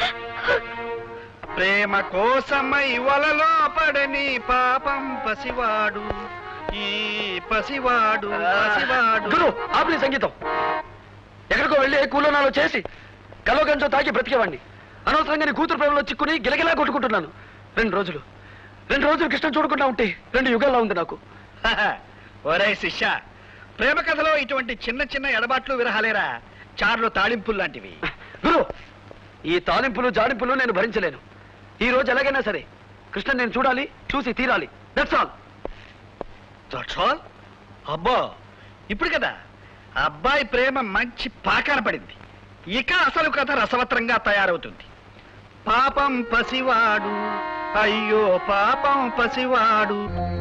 ప్రేమ కోసమై వలలో పడని పాపం పసివాడు ఈ పసివాడు పసివాడు గురు ఆపని సంగీతం ఎక్కడికో వెళ్ళి కూలోనాలో చేసి కలో గంజో తాగి బ్రతికేవాడిని అనవసరంగా నీ కూతురు ప్రేమలో చిక్కుని గిలగిలా కొట్టుకుంటున్నాను రెండు రోజులు రెండు రోజులు కృష్ణ చూడకుండా ఉంటే రెండు యుగాల్లో ఉంది నాకు ఒరే శిష్య ప్రేమ కథలో ఇటువంటి చిన్న చిన్న ఎడబాట్లు విరహాలేరా చార్లు తాళింపులు లాంటివి గురు ఈ తాలింపులు జాడింపులు నేను భరించలేను ఈ రోజు ఎలాగైనా సరే కృష్ణ నేను చూడాలి చూసి తీరాలి దట్స్ ఆల్ దట్స్ ఆల్ అబ్బా ఇప్పుడు కదా అబ్బాయి ప్రేమ మంచి పాకాన పడింది ఇక అసలు కథ రసవత్రంగా తయారవుతుంది పాపం పసివాడు అయ్యో పాపం పసివాడు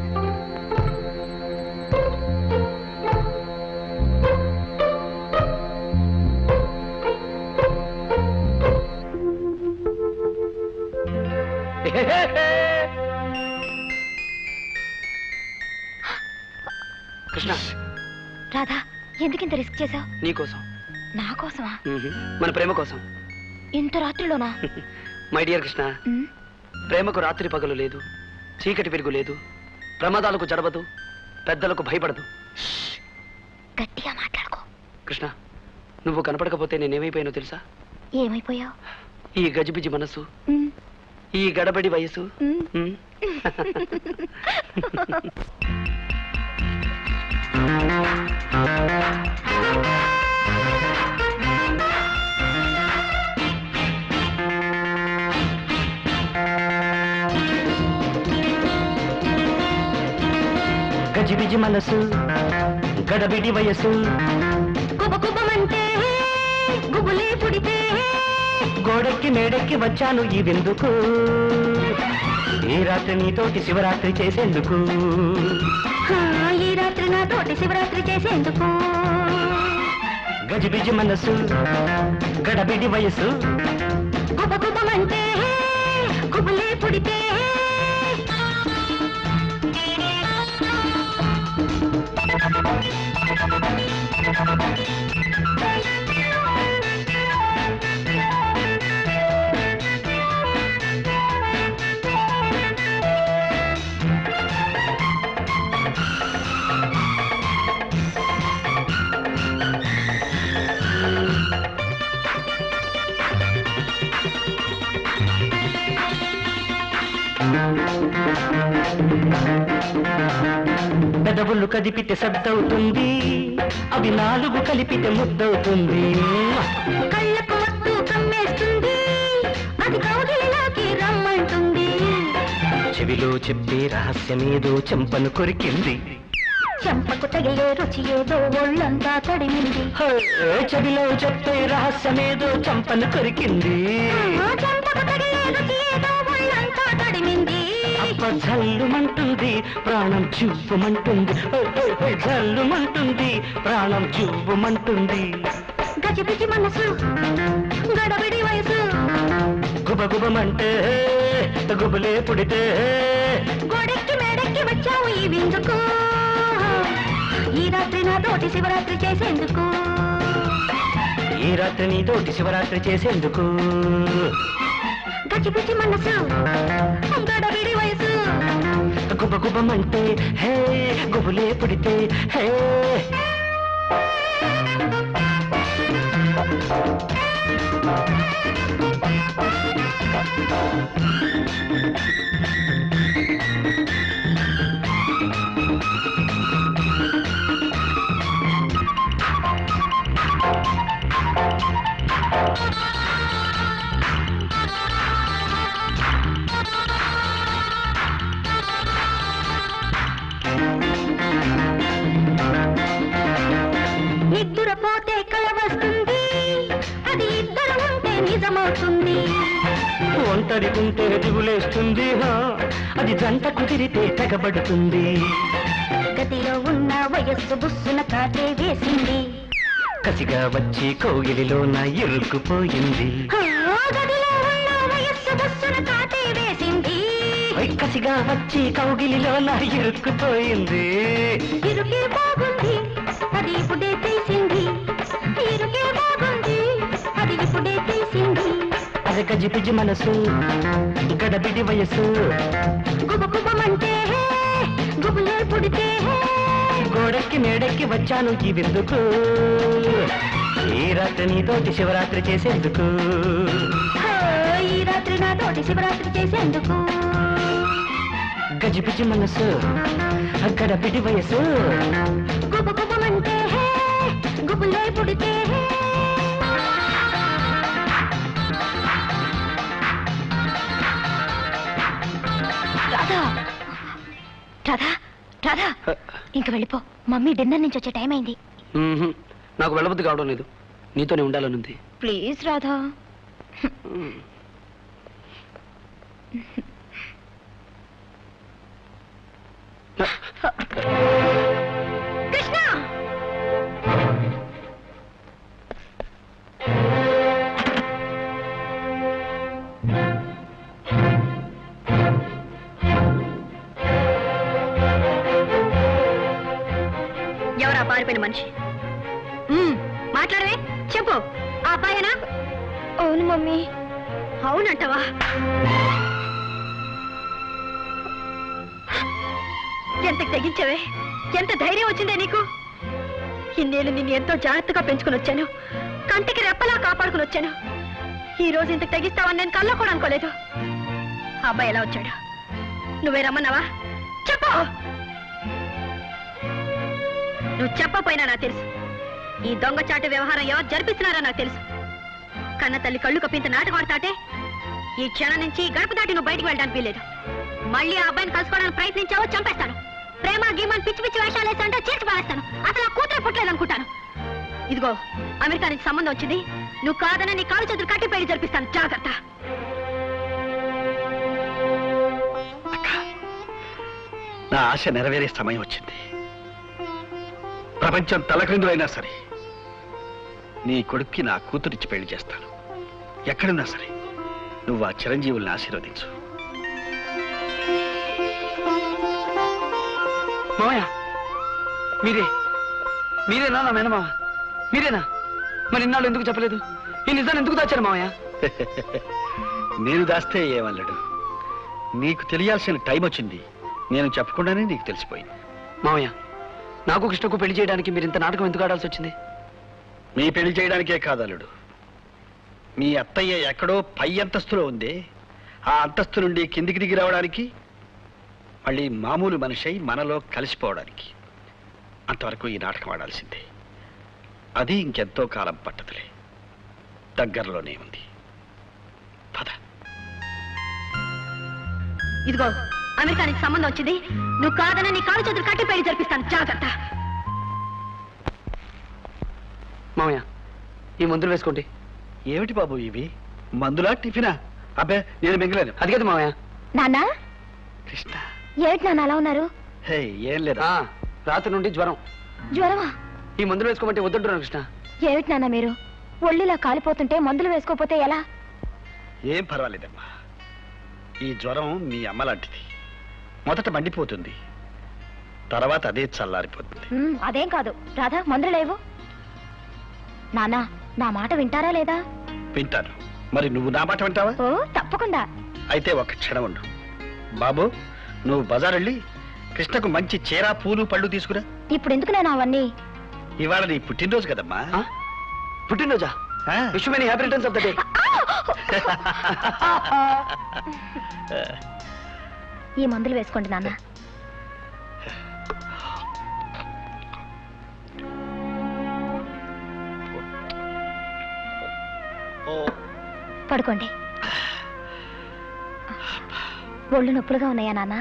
కృష్ణ రాధా ఎందుకింత రిస్క్ చేసావు నీకోసం నా కోసమా మ్మ్. మన ప్రేమ కోసం ఇంత రాత్రిలోనా మై డియర్ కృష్ణ ఉమ్, ప్రేమకు రాత్రి పగలు లేదు చీకటి పెరుగు లేదు ప్రమాదాలకు జడవదు పెద్దలకు భయపడదు గట్టిగా మాట్లాడుకో కృష్ణ నువ్వు కనపడకపోతే నేనేమైపోయానో తెలుసా ఏమైపోయావు ఈ గజిబిజి మనసు ఉమ్, ఈ గడబడి వయసు ఉమ్. మ్మ్. గజిబిజి మనసు గడబిడి వయసు కుబకుబమంటే గుబులే పుడితే గోడెక్కి మేడెక్కి వచ్చాను ఈ విందుకు ఈ రాత్రి నీతోటి శివరాత్రి చేసేందుకు ఆ, ఈ రాత్రి నాతోటి శివరాత్రి చేసేందుకు గజిబిజి మనసు గడబిడి వయసు కుబకుబమంటే గుబులే పుడితే పెదవులు కదిపితే సద్దవుతుంది అవి నాలుగు కలిపితే ముద్దవుతుంది కళ్ళకు మత్తు కమ్మేస్తుంది అది కౌగిలిలోకి రమ్మంటుంది చెవిలో చెప్పే రహస్యమేదో చెంపను కొరికింది చెంపకు తగిలే రుచి ఏదో ఒళ్ళంతా తడిమింది హే, చెవిలో చెప్పే రహస్యమేదో చెంపను కొరికింది ఆ చెంపకు తగిలే రుచి ఏదో ఒళ్ళంతా తడిమింది అప్ప జల్లుమంటుంది ప్రాణం చువ్వుమంటుంది హే, హే, హే, జల్లుమంటుంది ప్రాణం చువ్వుమంటుంది గజిబిజి మనసు గడబిడి వయసు గుబగుబమంటే గుబులే పుడితే గోడెక్కి మేడెక్కి వచ్చావు ఈ విందుకు ఈ రాత్రి నా తోటి శివరాత్రి చేసేందుకు ఈ రాత్రి నీతోటి శివరాత్రి చేసేందుకు గజిబిజి మనసు గడబిడి వయసు గుబగుబమంటే హే గుబులే పుడితే హే నిద్రపోతే కల వస్తుంది అది ఇద్దరు ఉంటే నిజమవుతుంది ఒంటరి ఉంటే దిగులేస్తుంది హా, అది జంట కుదిరితే తెగబడుతుంది గదిలో ఉన్న వయస్సు బుస్సున కాటే వేసింది కసిగా వచ్చి కోగిలిలోన ఇరుక్కుపోయింది ఆ గదిలో ఉన్న వయస్సు బుస్సున కాటే వేసింది ఓయ్ కసిగా వచ్చి కౌగిలిలోన ఇరుక్కుపోయింది ఇరుకే బాగుంది అది ఇప్పుడే తెలిసింది ఇరుకే బాగుంది అది ఇప్పుడే తెలిసింది అది గజిబిజి మనసు గడబిడి వయసు గుబగుబమంటే గుబులే పుడితే గోడెక్కి మేడెక్కి వచ్చాను ఈ విందుకు ఈ రాత్రి నీతోటి శివరాత్రి చేసేందుకు ఆ, ఈ రాత్రి నాతోటి శివరాత్రి చేసేందుకు గజిబిజి మనసు గడబిడి వయసు గుబగుబమంటే గుబులే పుడితే రాధా రాధా రాధా ఇంక వెళ్ళిపో మమ్మీ డిన్నర్ నుంచి వచ్చే టైం అయింది మ్మ్హ్మ్. నాకు వెళ్ళబుద్ధి కావడం లేదు నీతోనే ఉండాలని ఉంది ప్లీజ్ రాధా కృష్ణ ఎవరా పారిపోయిన మనిషి మ్మ్, మాట్లాడవే చెప్పు ఆ అబ్బాయేనా అవును మమ్మీ అవునంటవా ఎంత తెగించవే ఎంత ధైర్యం వచ్చిందే నీకు ఇన్నేళ్ళు నిన్ను ఎంతో జాగ్రత్తగా పెంచుకుని వచ్చాను కంటికి రెప్పలా కాపాడుకుని వచ్చాను ఈ రోజు ఇంత తెగిస్తావని నేను కల్లో కూడా అనుకోలేదు ఆ అబ్బాయి ఎలా వచ్చాడు నువ్వే రమ్మన్నావా చెప్పు నువ్వు చెప్పపోయినా నాకు తెలుసు ఈ దొంగచాటు వ్యవహారం ఎవరు జరిపిస్తున్నారో నాకు తెలుసు కన్న తల్లి కళ్ళు కప్పింత నాటకం ఆడతాటే ఈ క్షణం నుంచి ఈ గడప దాటి నువ్వు బయటికి వెళ్ళడానికి వీలేదు మళ్ళీ ఆ అబ్బాయిని కలుసుకోవడానికి ప్రయత్నించావో చంపేస్తాను ప్రేమ గీమని పిచ్చి పిచ్చి వేషాలు వేస్తాంటే చీల్చి పారేస్తాను అసలు ఆ కూతురు పుట్టలేదు అనుకుంటాను ఇదిగో అమెరికా నుంచి సంబంధం వచ్చింది నువ్వు కాదన నీ కాలు చేతులు కట్టి పెళ్లి జరిపిస్తాను జాగ్రత్త నా ఆశ నెరవేరే సమయం వచ్చింది ప్రపంచం తలక్రిందులైనా సరే నీ కొడుక్కి నా కూతురిచ్చి పెళ్లి చేస్తాను ఎక్కడున్నా సరే నువ్వు ఆ చిరంజీవుల్ని ఆశీర్వదించు మామయ్య మీరే మీరేనా నా మేనమా మీరేనా మరి ఇన్నాళ్ళు ఎందుకు చెప్పలేదు ఈ నిజాన్ని ఎందుకు దాచారు మామయ్య నేను దాస్తే ఏమల్లడు నీకు తెలియాల్సిన టైం వచ్చింది నేను చెప్పకుండానే నీకు తెలిసిపోయింది మామయ్య నాకు కృష్ణకు పెళ్లి చేయడానికి మీరు ఇంత నాటకం ఎందుకు ఆడాల్సి వచ్చింది మీ పెళ్లి చేయడానికే కాదల్లుడు మీ అత్తయ్య ఎక్కడో పై అంతస్తులో ఉంది ఆ అంతస్తు నుండి కిందికి దిగి రావడానికి మళ్ళీ మామూలు మనిషి అయి మనలో కలిసిపోవడానికి అంతవరకు ఈ నాటకం ఆడాల్సిందే అది ఇంకెంతో కాలం పట్టదులే దగ్గరలోనే ఉంది పద ఇదిగో అమెరికా నుంచి సంబంధం వచ్చింది నువ్వు కాదన నీ కాలు చేతులు కట్టి పెళ్లి జరిపిస్తాను జాగ్రత్త మామయ్య ఈ మందులు వేసుకోండి ఏమిటి బాబు ఇవి మందులా టిఫినా అబ్బే నేను మింగలేను అది కదా మామయ్య నాన్న కృష్ణ ఏమిటి నాన్న అలా ఉన్నారు హే ఏం లేదు ఆ, రాత్రి నుండి జ్వరం జ్వరమా ఈ మందులు వేసుకోమంటే వద్దంటున్నాను కృష్ణ ఏమిటి నాన్న మీరు ఒళ్ళిలా కాలిపోతుంటే మందులు వేసుకోపోతే ఎలా ఏం పర్వాలేదమ్మా ఈ జ్వరం మీ అమ్మ లాంటిది మొదట మండిపోతుంది తర్వాత అదే చల్లారిపోతుంది ఉమ్, అదేం కాదు రాధా మందులు లేవు నాన్న నా మాట వింటారా లేదా వింటాను మరి నువ్వు నా మాట వింటావా ఓ తప్పకుండా అయితే ఒక క్షణం ఉండు బాబు నువ్వు బజార్ వెళ్ళి కృష్ణకు మంచి చీర పూలు పళ్ళు తీసుకురా ఇప్పుడు ఎందుకు నేను అవన్నీ ఇవాళ నీ పుట్టినరోజు కదమ్మా ఆ? పుట్టినరోజా ఆ? Wish many happy returns of the day ఈ మందులు వేసుకోండి నాన్న పడుకోండి ఒళ్ళు నొప్పులుగా ఉన్నాయా నాన్న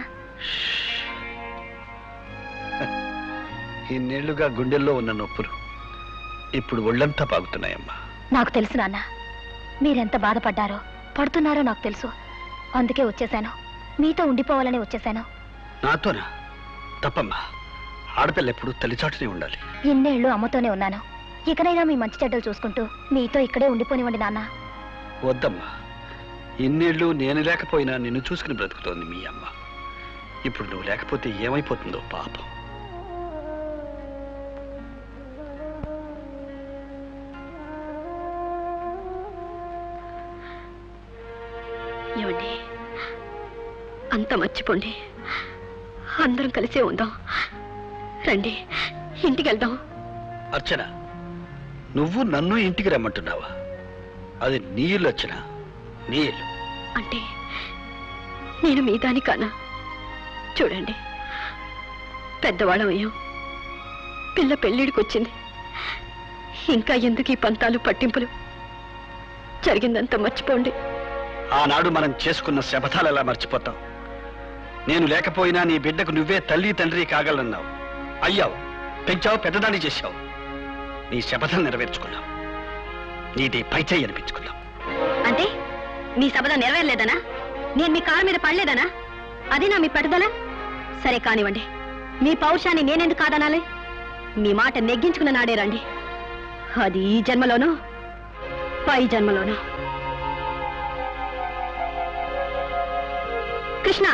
ఇన్నేళ్లుగా గుండెల్లో ఉన్న నొప్పులు ఇప్పుడు ఒళ్ళంతా పాగుతున్నాయమ్మా నాకు తెలుసు నాన్న మీరెంత బాధపడ్డారో పడుతున్నారో నాకు తెలుసు అందుకే వచ్చేసాను మీతో ఉండిపోవాలని వచ్చేసాను నాతోనా తప్పమ్మా ఆడపిల్ల ఎప్పుడు తల్లిచాటునే ఉండాలి ఇన్నేళ్ళు అమ్మతోనే ఉన్నాను ఇకనైనా మీ మంచి చెడ్డలు చూసుకుంటూ మీతో ఇక్కడే ఉండిపోనివ్వండి నాన్న వద్దమ్మా ఇన్నేళ్ళు నేను లేకపోయినా నిన్ను చూసుకుని బ్రతుకుతోంది మీ అమ్మ ఇప్పుడు నువ్వు లేకపోతే ఏమైపోతుందో పాపం ఏమండి అంత మర్చిపోండి అందరం కలిసే ఉందాం రండి ఇంటికి వెళ్దాం అర్చన నువ్వు నన్ను ఇంటికి రమ్మంటున్నావా అది నీ ఇల్లు అర్చన నీ ఇల్లు అంటే నేను మీ దాని కానా చూడండి పెద్దవాళ్ళం అయ్యాం పిల్ల పెళ్ళిడికి వచ్చింది ఇంకా ఎందుకు ఈ పంతాలు పట్టింపులు జరిగిందంతా మర్చిపోండి ఆనాడు మనం చేసుకున్న శపథాలు ఎలా మర్చిపోతాం నేను లేకపోయినా నీ బిడ్డకు నువ్వే తల్లి తండ్రి కాగలన్నావు అయ్యావు పెంచావు పెద్దదాన్ని చేశావు నీ శపథం నెరవేర్చుకున్నావు నీది పైచేయి అనిపించుకున్నావు అంటే మీ సభలో నెరవేరలేదనా నేను మీ కారు మీద పడలేదనా అది నా మీ పట్టుదల సరే కానివ్వండి మీ పౌరుషాన్ని నేనెందుకు కాదనాలి మీ మాట నెగ్గించుకున్న నాడే రండి అది ఈ జన్మలోనూ పై జన్మలోనూ కృష్ణ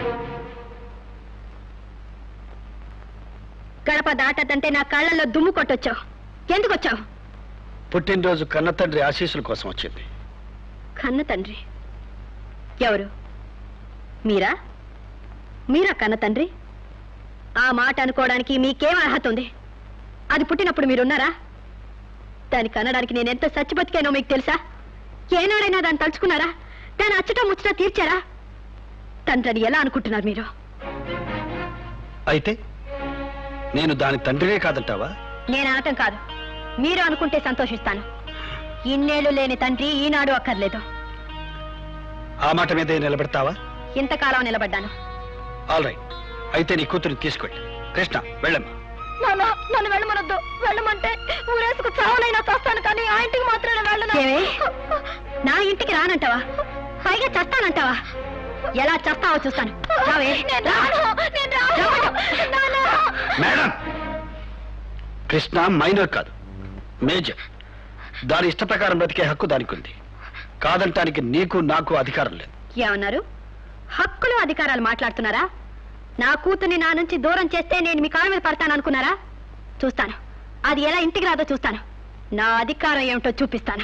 గడప దాటదంటే నా కళ్ళల్లో దుమ్ము కొట్టొచ్చావు ఎందుకు వచ్చావు పుట్టినరోజు కన్న తండ్రి ఆశీస్సుల కోసం వచ్చింది కన్న తండ్రి ఎవరు మీరా మీరా కన్న తండ్రి ఆ మాట అనుకోవడానికి మీకేం అర్హత ఉంది అది పుట్టినప్పుడు మీరున్నారా దాన్ని కనడానికి నేను ఎంత సచ్చి బతికానో మీకు తెలుసా ఏనాడైనా దాన్ని తలుచుకున్నారా దాని అచ్చట ముచ్చట తీర్చారా తండ్రిని ఎలా అనుకుంటున్నారు మీరు అయితే నేను దాని తండ్రినే కాదంటావా నేను అనటం కాదు మీరు అనుకుంటే సంతోషిస్తాను ఇన్నేళ్లు లేని తండ్రి ఈనాడు అక్కర్లేదు ఆ మాట మీదే నిలబెడతావా ఇంతకాలం నిలబడ్డాను ఆల్ రైట్ అయితే నీ కూతురిని తీసుకెళ్ళి కృష్ణ వెళ్ళమ్మా నాన్న నన్ను వెళ్ళమనొద్దు వెళ్ళమంటే ఊరేసుకు చావనైనా చేస్తాను కానీ ఆ ఇంటికి మాత్రం నేను వెళ్ళను ఏమే? నా ఇంటికి రానంటావా పైగా చస్తానంటావా ఎలా చస్తావో చూస్తాను రావే. నేను రాను, నేను రాను. నాన్న. మేడం కృష్ణ మైనర్ కాదు మేజర్ దాని ఇష్ట ప్రకారం బ్రతికే హక్కు దానికి ఉంది కాదంటానికి నీకు నాకు అధికారం లేదు ఏమన్నారు హక్కులు అధికారాలు మాట్లాడుతున్నారా నా కూతుర్ని నా నుంచి దూరం చేస్తే నేను మీ కాళ్ళ మీద పడతాను అనుకున్నారా చూస్తాను అది ఎలా ఇంటికి రాదో చూస్తాను నా అధికారం ఏమిటో చూపిస్తాను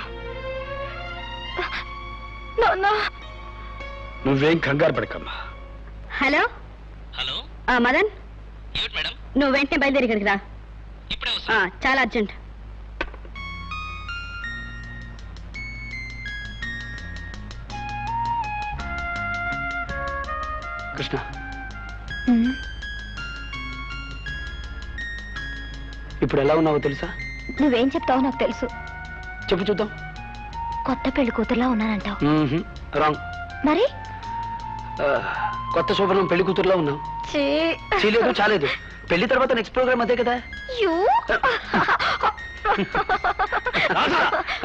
నాన్న నువ్వేం కంగారు పడకమ్మా హలో హలో ఆ, మదన్ ఏమిటి మేడం నువ్వు వెంటనే బయలుదేరి ఇక్కడికి రా ఇప్పుడే ఆ, చాలా అర్జెంట్ కృష్ణ ఇప్పుడు ఎలా ఉన్నావో తెలుసా నువ్వేం చెప్తావో నాకు తెలుసు చెప్పు చూద్దాం కొత్త పెళ్లి కూతురులా ఉన్నానంటావు రాంగ్ మరి కొత్త శోభనం పెళ్లి కూతురులో ఉన్నావు చీ. చేయలేదు చాలేదు పెళ్లి తర్వాత నెక్స్ట్ ప్రోగ్రామ్ అదే కదా యూ. రాధా!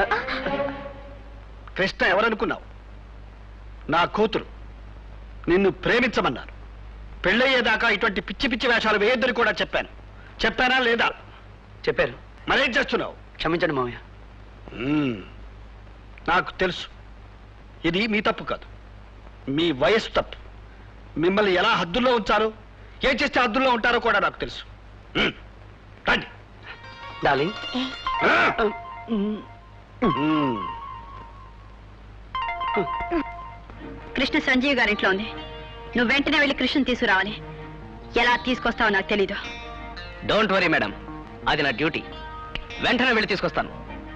కృష్ణ ఎవరనుకున్నావు నా కూతురు నిన్ను ప్రేమించమన్నాను పెళ్ళయ్యేదాకా ఇటువంటి పిచ్చి పిచ్చి వేషాలు వేయొద్దని కూడా చెప్పాను చెప్పానా లేదా చెప్పారు మరేం చేస్తున్నావు క్షమించండి మామయ్య మ్మ్. నాకు తెలుసు ఇది మీ తప్పు కాదు మీ వయసు తప్పు మిమ్మల్ని ఎలా హద్దుల్లో ఉంచారో ఏం చేస్తే హద్దుల్లో ఉంటారో కూడా నాకు తెలుసు మ్మ్. రండి డార్లింగ్ ఆ! మ్మ్. కృష్ణ సంజీవ్ గారి ఇంట్లో ఉంది నువ్వు వెంటనే వెళ్ళి కృష్ణ తీసుకురావాలి ఎలా తీసుకొస్తావో నాకు తెలీదు డోంట్ వరీ మేడం అది నా డ్యూటీ వెంటనే వెళ్ళి తీసుకొస్తాను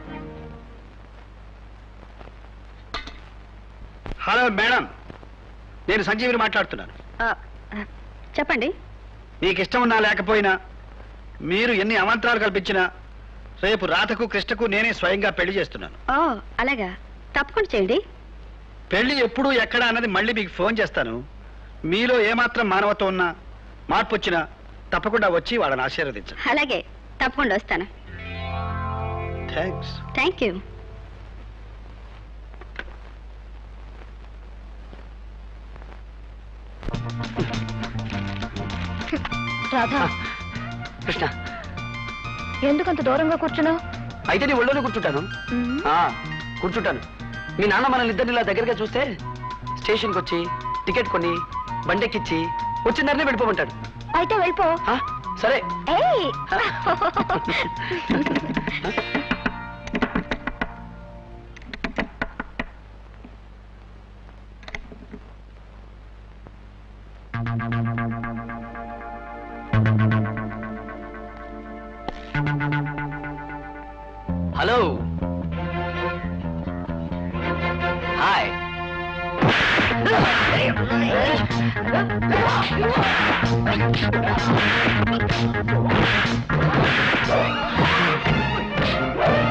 హలో మేడం నేను సంజీవిని మాట్లాడుతున్నాను ఆ, ఆ, చెప్పండి మీకు ఇష్టం ఉన్నా లేకపోయినా మీరు ఎన్ని అమంత్రాలు కల్పించినా రేపు రాధకు కృష్ణకు నేనే స్వయంగా పెళ్లి చేస్తున్నాను ఓ అలాగా తప్పకుండా చేయండి పెళ్లి ఎప్పుడు ఎక్కడ అన్నది మళ్ళీ మీకు ఫోన్ చేస్తాను మీలో ఏమాత్రం మానవత్వం ఉన్నా మార్పు వచ్చినా తప్పకుండా వచ్చి వాళ్ళని ఆశీర్వదించండి అలాగే తప్పకుండా వస్తాను thanks thank you Radha Krishna ఎందుకంత దూరంగా కూర్చున్నావు అయితే నీ ఒళ్ళోనే కూర్చుంటాను ఆ, కూర్చుంటాను మీ నాన్న మనల్ని ఇద్దరిని ఇలా దగ్గరగా చూస్తే స్టేషన్కి వచ్చి టికెట్ కొని బండెక్కిచ్చి వచ్చిందరనే వెళ్ళిపోమంటాడు అయితే వెళ్ళిపో ఆ, సరే ఏయ్ హలో హాయ్ ఆ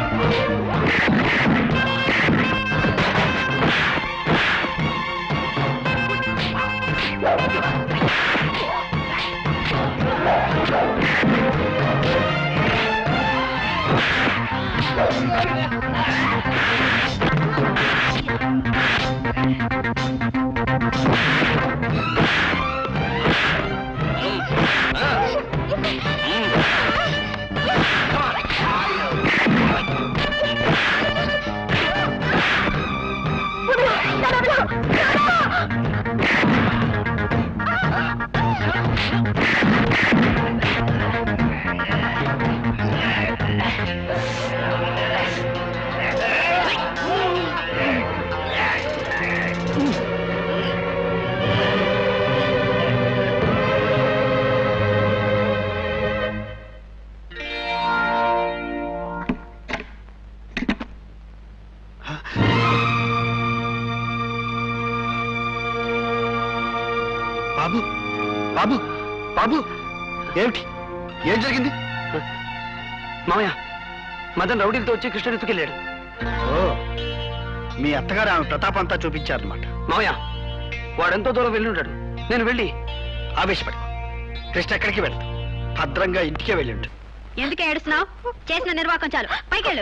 బాబు బాబు బాబు ఏమిటి ఏం జరిగింది మామయ్య మదన్ రౌడీలతో వచ్చి కృష్ణుడు ఎత్తుకెళ్ళాడు ఓ మీ అత్తగారు ఆమె ప్రతాపంతా చూపించారనమాట మామయ్య వాడెంతో దూరం వెళ్ళి ఉంటాడు నేను వెళ్ళి ఆవేశపడు కృష్ణ ఎక్కడికి వెళ్తా భద్రంగా ఇంటికే వెళ్ళి ఉంటుంది ఎందుకు ఏడుస్తున్నావు చేసిన నిర్వాకం చాలు పైకెళ్ళు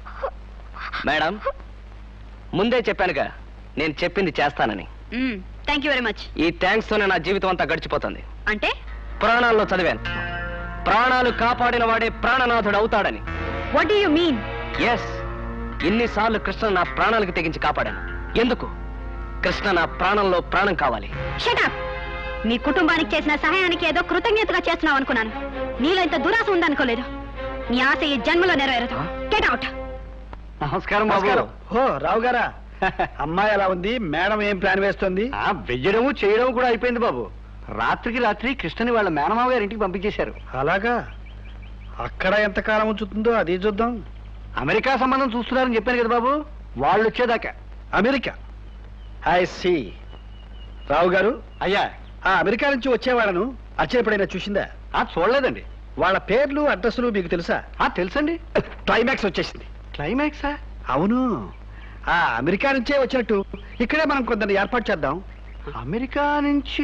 మేడం ముందే చెప్పానుగా నేను చెప్పింది చేస్తానని థ్యాంక్ యూ వెరీ మచ్ ఈ థ్యాంక్స్ తోనే నా జీవితం అంతా గడిచిపోతుంది అంటే పురాణాల్లో చదివాను ప్రాణాలు కాపాడిన వాడే ప్రాణనాథుడు అవుతాడని what do you mean yes ఇన్నిసార్లు కృష్ణ నా ప్రాణాలకు తెగించి కాపాడాను ఎందుకు కృష్ణ నా ప్రాణంలో ప్రాణం కావాలి షటప్ మీ కుటుంబానికి చేసిన సహాయానికి ఏదో కృతజ్ఞతగా చేస్తున్నావు అనుకున్నాను నీలో ఇంత దురాశ ఉందనుకోలేదు నీ ఆశ ఈ జన్మలో నెరవేరదు గెట్ అవుట్ నమస్కారం నమస్కారం ఓ రావు గారా అమ్మాయి ఎలా ఉంది మేడం ఏం ప్లాన్ వేస్తుంది ఆ వెయ్యడము చేయడం కూడా అయిపోయింది బాబు రాత్రికి రాత్రి కృష్ణని వాళ్ళ మేనమావ గారి ఇంటికి పంపించేశారు అలాగా అక్కడ ఎంతకాలం ఉంచుతుందో అది చూద్దాం అమెరికా సంబంధం చూస్తున్నారని చెప్పాను కదా బాబు వాళ్ళు వచ్చేదాకా అమెరికా ఐ సి రావు గారు అయ్యా ఆ అమెరికా నుంచి వచ్చేవాళ్ళను అచ్చేపడైనా చూసిందా ఆ చూడలేదండి వాళ్ళ పేర్లు అడ్రస్లు మీకు తెలుసా ఆ తెలుసండి క్లైమాక్స్ వచ్చేసింది క్లైమాక్సా అవును ఆ అమెరికా నుంచే వచ్చినట్టు ఇక్కడే మనం కొందరిని ఏర్పాటు చేద్దాం అమెరికా నుంచి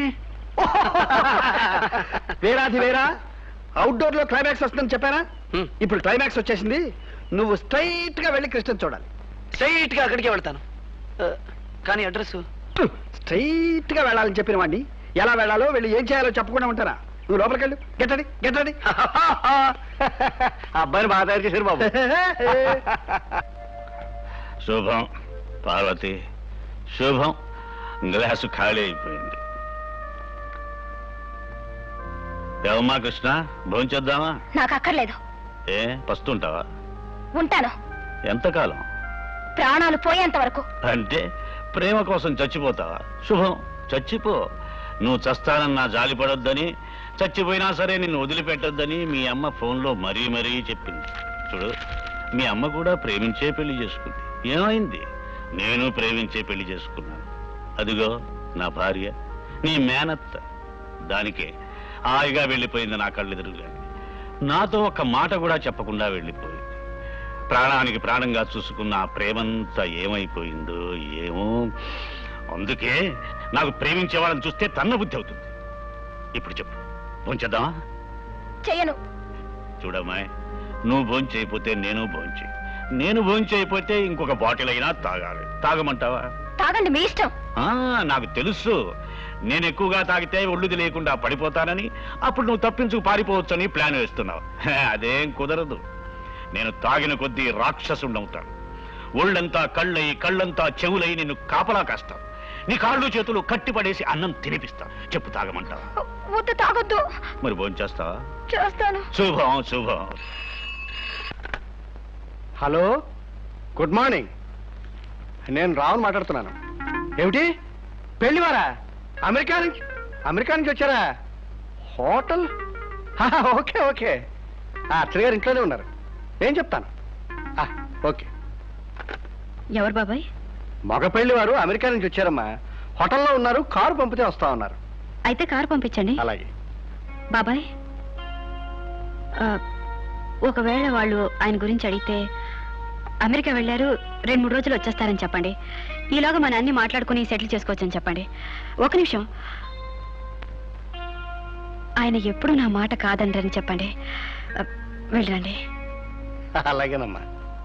వేరాది వేరా అవుట్డోర్ లో క్లైమాక్స్ వస్తుందని చెప్పానా హ్మ్. ఇప్పుడు క్లైమాక్స్ వచ్చేసింది నువ్వు స్ట్రైట్ గా వెళ్ళి కృష్ణ చూడాలి స్ట్రైట్ గా అక్కడికే వెళ్తాను ఆ, కానీ అడ్రస్ స్ట్రైట్ గా వెళ్ళాలని చెప్పిన వాడిని ఎలా వెళ్ళాలో వెళ్ళి ఏం చేయాలో చెప్పకుండా ఉంటారా నువ్వు లోపలికి వెళ్ళు గెట్టడి గెట్టడి అబ్బాయిని బాగా తయారు చేశారు బాబు శుభం పార్వతి శుభం గ్లాసు ఖాళీ అయిపోయింది దేవమ్మా కృష్ణ భోంచేద్దామా నాకు అక్కర్లేదు ఏ పస్తుంటావా ఉంటాను ఎంతకాలం ప్రాణాలు పోయేంత వరకు అంటే ప్రేమ కోసం చచ్చిపోతావా శుభం చచ్చిపో నువ్వు చస్తానని నా జాలి పడొద్దని చచ్చిపోయినా సరే నిన్ను వదిలిపెట్టొద్దని మీ అమ్మ ఫోన్లో మరీ మరీ చెప్పింది చూడు మీ అమ్మ కూడా ప్రేమించే పెళ్లి చేసుకుంది ఏమైంది నేను ప్రేమించే పెళ్లి చేసుకున్నాను అదిగో నా భార్య నీ మేనత్త దానికే హాయిగా వెళ్ళిపోయింది నా కళ్ళెదురుగానే నాతో ఒక్క మాట కూడా చెప్పకుండా వెళ్ళిపోయింది ప్రాణానికి ప్రాణంగా చూసుకున్న ఆ ప్రేమంతా ఏమైపోయిందో ఏమో అందుకే నాకు ప్రేమించే వాళ్ళని చూస్తే తన్న బుద్ధి అవుతుంది ఇప్పుడు చెప్పు భోంచేద్దామా చెయ్యను చూడమ్మాయి నువ్వు భోంచేయపోతే నేను భోంచే నేను భోంచేయపోతే ఇంకొక బాటిల్ అయినా తాగాలి తాగమంటావా తాగండి మీ ఇష్టం ఆ, నాకు తెలుసు నేను ఎక్కువగా తాగితే ఒళ్ళుది లేకుండా పడిపోతానని అప్పుడు నువ్వు తప్పించుకు పారిపోవచ్చని ప్లాన్ వేస్తున్నావు హే, అదేం కుదరదు నేను తాగిన కొద్దీ రాక్షసుండవుతాను ఒళ్ళంతా కళ్ళయి కళ్ళంతా చెవులై నిన్ను కాపలా కాస్తాను నీ కాళ్ళు చేతులు కట్టిపడేసి అన్నం తినిపిస్తా చెప్పు తాగమంటావా వద్దు తాగొద్దు మరి భోంచేస్తావా చేస్తాను శుభం శుభం హలో గుడ్ మార్నింగ్ నేను రావును మాట్లాడుతున్నాను ఏమిటి పెళ్లివారా అమెరికా నుంచి అమెరికా నుంచి వచ్చారా హోటల్ హా, ఓకే ఓకే ఆ, అచ్చయ్య గారు ఇంట్లోనే ఉన్నారు ఏం చెప్తాను ఆ, ఓకే ఎవరు బాబాయ్ మగ పెళ్లి వారు అమెరికా నుంచి వచ్చారమ్మా హోటల్లో ఉన్నారు కారు పంపితే వస్తా ఉన్నారు అయితే కారు పంపించండి అలాగే బాబాయ్ ఆ, ఒకవేళ వాళ్ళు ఆయన గురించి అడిగితే అమెరికా వెళ్ళారు రెండు మూడు రోజులు వచ్చేస్తారని చెప్పండి ఈలోగా మన అన్ని మాట్లాడుకుని సెటిల్ చేసుకోవచ్చని చెప్పండి ఒక నిమిషం ఆయన ఎప్పుడు నా మాట కాదండ్రని చెప్పండి ఆ, వెళ్ళండి అలాగేనమ్మా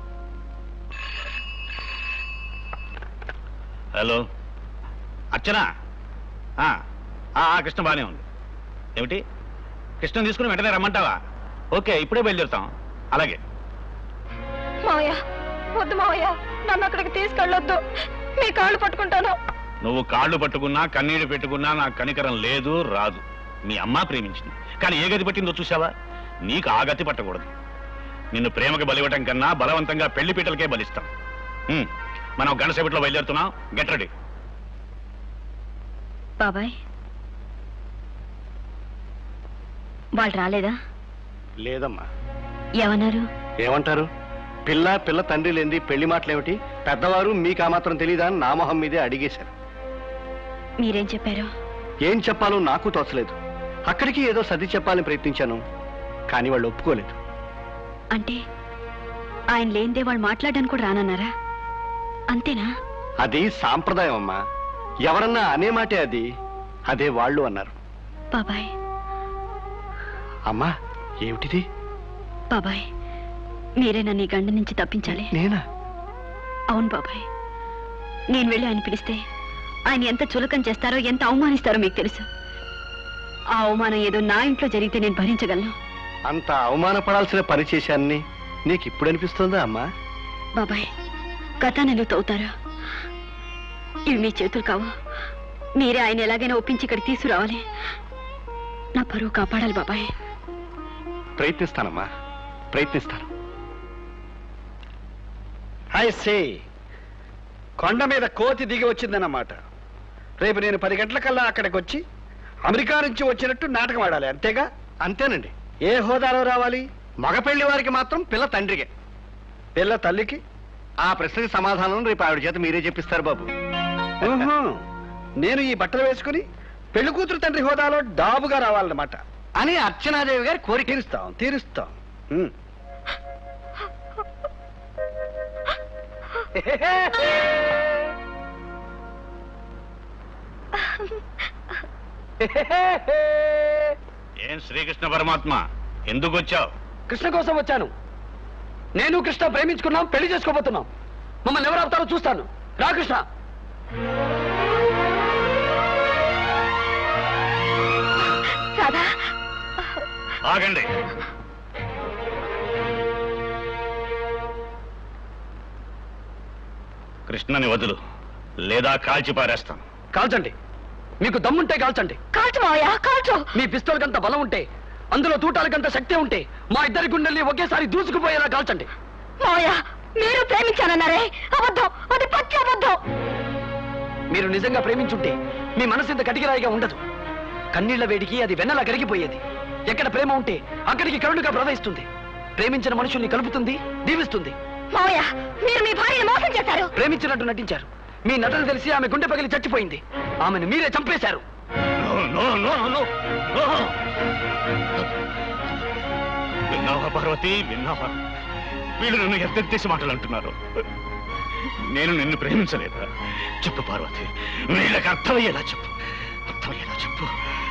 హలో అర్చన ఆ, ఆ, ఆ, కృష్ణ బానే ఉంది ఏమిటి కృష్ణ తీసుకుని వెంటనే రమ్మంటావా ఓకే ఇప్పుడే బయలుదేరుతాం అలాగే మావయ్య వద్దు మావయ్య నన్ను అక్కడికి తీసుకెళ్ళొద్దు మీ కాళ్ళు పట్టుకుంటాను నువ్వు కాళ్ళు పట్టుకున్నా కన్నీళ్లు పెట్టుకున్నా నాకు కనికరం లేదు రాదు మీ అమ్మ ప్రేమించింది కానీ ఏ గతి పట్టిందో చూసావా నీకు ఆ గతి పట్టకూడదు నిన్ను ప్రేమకి బలివ్వటం కన్నా బలవంతంగా పెళ్లి పీటలకే బలిస్తాం ఉమ్, మనం గంట సేపట్లో బయలుదేరుతున్నాం గెట్ రెడీ బాబాయ్ వాళ్ళు రాలేదా లేదమ్మా ఏమన్నారు ఏమంటారు పిల్ల పిల్ల తండ్రి లేనిది పెళ్లి మాటలేమిటి పెద్దవారు మీకు ఆ మాత్రం తెలియదా అని నా మొహం మీదే అడిగేశారు మీరేం చెప్పారు ఏం చెప్పాలో నాకు తోచలేదు అక్కడికి ఏదో సర్ది చెప్పాలని ప్రయత్నించాను కానీ వాళ్ళు ఒప్పుకోలేదు అంటే ఆయన లేనిదే వాళ్ళు మాట్లాడడానికి కూడా రానన్నారా అంతేనా అది సాంప్రదాయం అమ్మా ఎవరన్నా అనే మాటే అది అదే వాళ్ళు అన్నారు బాబాయ్ అమ్మా ఏమిటిది బాబాయ్ మీరే నన్ను ఈ గండ నుంచి తప్పించాలి నేనా అవును బాబాయ్ నేను వెళ్ళి ఆయన పిలిస్తే ఆయన ఎంత చులకం చేస్తారో ఎంత అవమానిస్తారో మీకు తెలుసు ఆ అవమానం ఏదో నా ఇంట్లో జరిగితే నేను భరించగలను అంత అవమానపడాల్సిన పని చేశానని నీకు ఇప్పుడు అనిపిస్తుందా అమ్మా బాబాయ్ కథానలు తవ్వుతారా ఇవి మీ చేతులు కావు మీరే ఆయన ఎలాగైనా ఒప్పించి ఇక్కడ తీసుకురావాలి నా పరువు కాపాడాలి బాబాయ్ ప్రయత్నిస్తానమ్మా ప్రయత్నిస్తాను ఐ సే కొండ మీద కోతి దిగి వచ్చిందన్నమాట రేపు నేను పది గంటలకల్లా అక్కడికి వచ్చి అమెరికా నుంచి వచ్చినట్టు నాటకం ఆడాలి అంతేగా అంతేనండి ఏ హోదాలో రావాలి మగ పెళ్లి వారికి మాత్రం పిల్ల తండ్రికి పిల్ల తల్లికి ఆ ప్రశ్నకి సమాధానం రేపు ఆవిడ చేత మీరే చెప్పిస్తారు బాబు ఊహు. నేను ఈ బట్టలు వేసుకుని పెళ్లి కూతురు తండ్రి హోదాలో డాబుగా రావాలన్నమాట అని అర్చనాదేవి గారి కోరిక తీరుస్తాం తీరుస్తాం ఉమ్. ఏం శ్రీకృష్ణ పరమాత్మ ఎందుకు వచ్చావు కృష్ణ కోసం వచ్చాను నేను కృష్ణ ప్రేమించుకున్నాం పెళ్లి చేసుకోబోతున్నాం మమ్మల్ని ఎవరు ఆపుతారో చూస్తాను రా కృష్ణ రాధా ఆగండి కృష్ణని వదులు లేదా కాల్చి పారేస్తాం కాల్చండి మీకు దమ్ముంటే కాల్చండి కాల్చు మావయ్య కాల్చు మీ పిస్తోల్ కంత బలం ఉంటే అందులో తూటాలకంత శక్తి ఉంటే మా ఇద్దరి గుండెల్ని ఒకేసారి దూసుకుపోయేలా కాల్చండి మావయ్య మీరు ప్రేమించానన్నారే అబద్ధం అది పచ్చి అబద్ధం మీరు నిజంగా ప్రేమించుంటే మీ మనసు ఇంత కటికిరాయిగా ఉండదు కన్నీళ్ల వేడికి అది వెన్నలా కరిగిపోయేది ఎక్కడ ప్రేమ ఉంటే అక్కడికి కరుణగా ప్రవహిస్తుంది ప్రేమించిన మనుషుల్ని కలుపుతుంది దీవిస్తుంది మావయ్య మీరు మీ భార్యని మోసం చేశారు ప్రేమించినట్టు నటించారు మీ నటన తెలిసి ఆమె గుండె పగిలి చచ్చిపోయింది ఆమెను మీరే చంపేశారు no, no, no, no, no. విన్నావా పార్వతి విన్నావా వీళ్ళు నన్ను ఎత్తెత్తేసి మాటలు అంటున్నారు నేను నిన్ను ప్రేమించలేదా చెప్పు పార్వతి వీళ్ళకి అర్థమయ్యేలా చెప్పు అర్థమయ్యేలా చెప్పు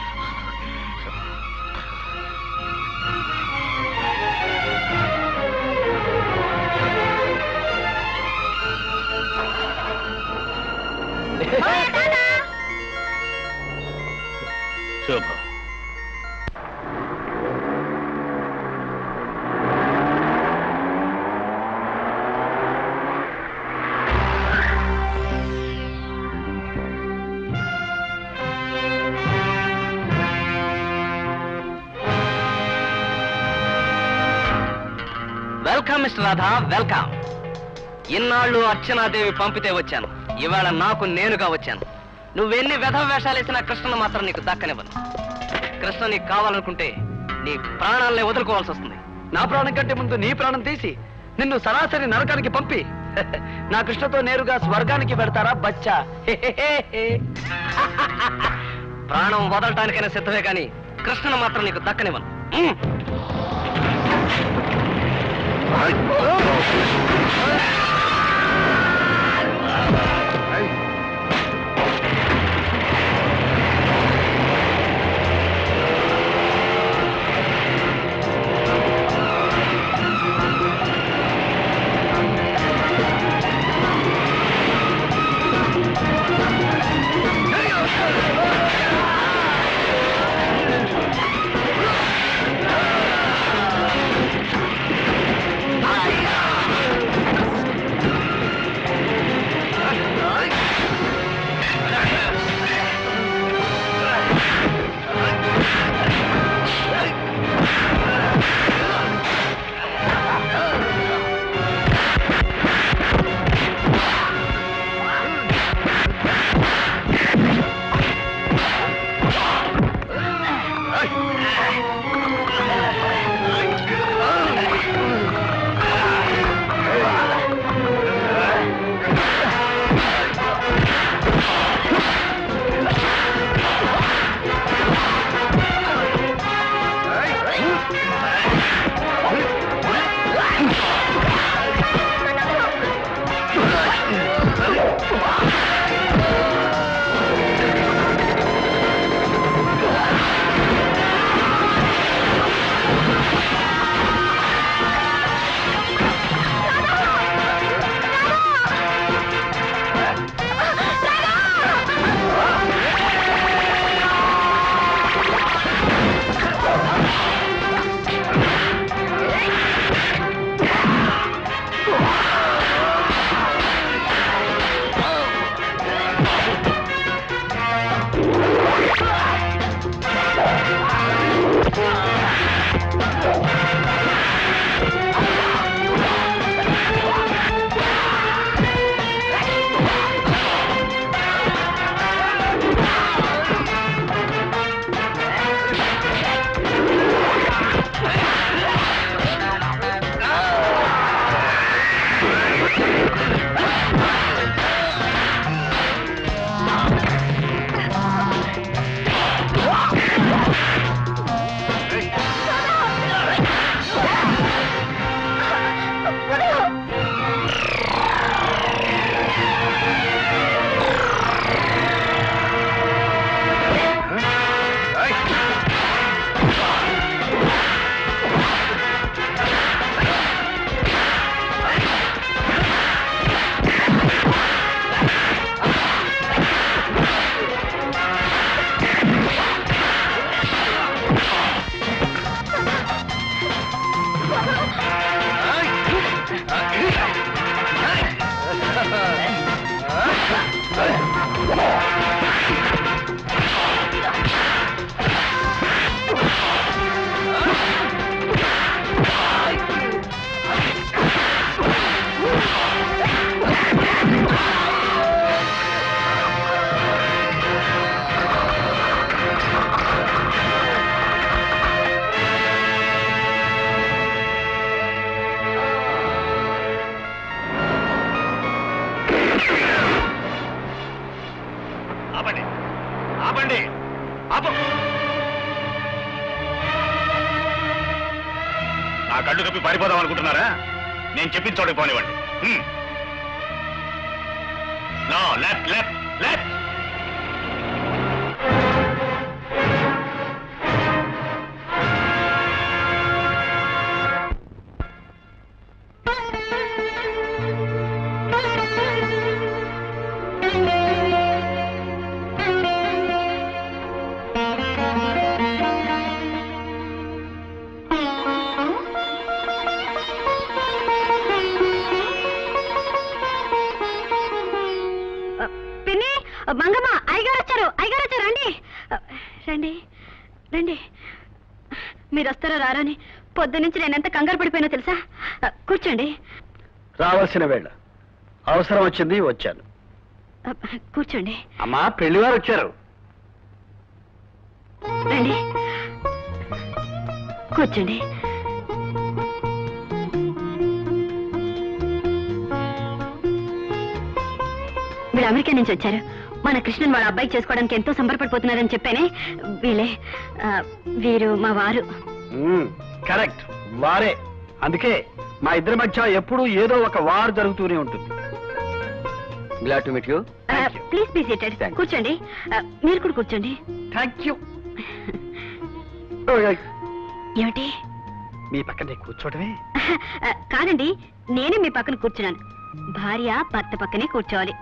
శుభం వెల్కమ్ మిస్టర్ రాధా వెల్కమ్ ఇన్నాళ్ళు అర్చనాదేవి పంపితే వచ్చాను ఇవాళ నాకు నేనుగా వచ్చాను నువ్వెన్ని వ్యధ వేషాలు వేసినా కృష్ణను మాత్రం నీకు దక్కనివ్వను కృష్ణ నీకు కావాలనుకుంటే నీ ప్రాణాలనే వదులుకోవాల్సి వస్తుంది నా ప్రాణం కంటే ముందు నీ ప్రాణం తీసి నిన్ను సరాసరి నరకానికి పంపి నా కృష్ణతో నేరుగా స్వర్గానికి పెడతారా బచ్చా ప్రాణం వదలటానికైనా సిద్ధమే కానీ కృష్ణను మాత్రం నీకు దక్కనివ్వను ఉమ్. ఆ ఆపు నా కళ్ళు కప్పి పారిపోదాం అనుకుంటున్నారా నేను చెప్పిన చోటకి పోనివ్వండి హ్మ్. నో లెఫ్ట్ లెఫ్ట్ లెఫ్ట్ పిన్ని మంగమ్మ అయ్యగారు వచ్చారు అయ్యగారు వచ్చారు రండి రండి రండి మీరు వస్తారో రారని పొద్దు నుంచి నేను ఎంత కంగారు పడిపోయినో తెలుసా కూర్చోండి రావాల్సిన వేళ అవసరం వచ్చింది వచ్చాను కూర్చోండి అమ్మా పెళ్లివారు వచ్చారు రండి కూర్చోండి వీళ్ళు అమెరికా నుంచి వచ్చారు మన కృష్ణన్ వాళ్ళ అబ్బాయి చేసుకోవడానికి ఎంతో సంబరపడిపోతున్నారని చెప్పానే వీళ్ళే ఆ, వీరు మా వారు కరెక్ట్ వారే అందుకే మా ఇద్దరి మధ్య ఎప్పుడూ ఏదో ఒక వార్ జరుగుతూనే ఉంటుంది glad to meet you please be seated కూర్చోండి ఆ, మీరు కూడా కూర్చోండి థ్యాంక్ యూ ఏమిటి మీ పక్కనే కూర్చోవడమే ఆ, కాదండి నేనే మీ పక్కన కూర్చున్నాను భార్య భర్త పక్కనే కూర్చోవాలి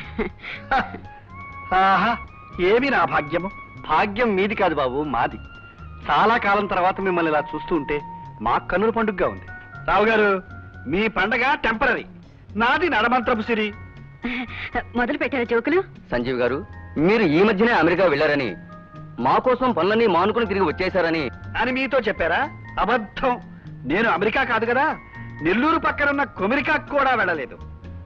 ఆహా ఏమి నా భాగ్యము భాగ్యం మీది కాదు బాబు మాది చాలా కాలం తర్వాత మిమ్మల్ని ఇలా చూస్తూ ఉంటే మా కన్నుల పండుగగా ఉంది రావు గారు మీ పండగ టెంపరీ నాది నడమంత్రపు సిరి మొదలు పెట్టారా జోకులు సంజీవ్ గారు మీరు ఈ మధ్యనే అమెరికా వెళ్ళారని మా కోసం పనులన్నీ మానుకుని తిరిగి వచ్చేశారని అని మీతో చెప్పారా అబద్ధం నేను అమెరికా కాదు కదా నెల్లూరు పక్కనున్న కొమెరికా కూడా వెళ్ళలేదు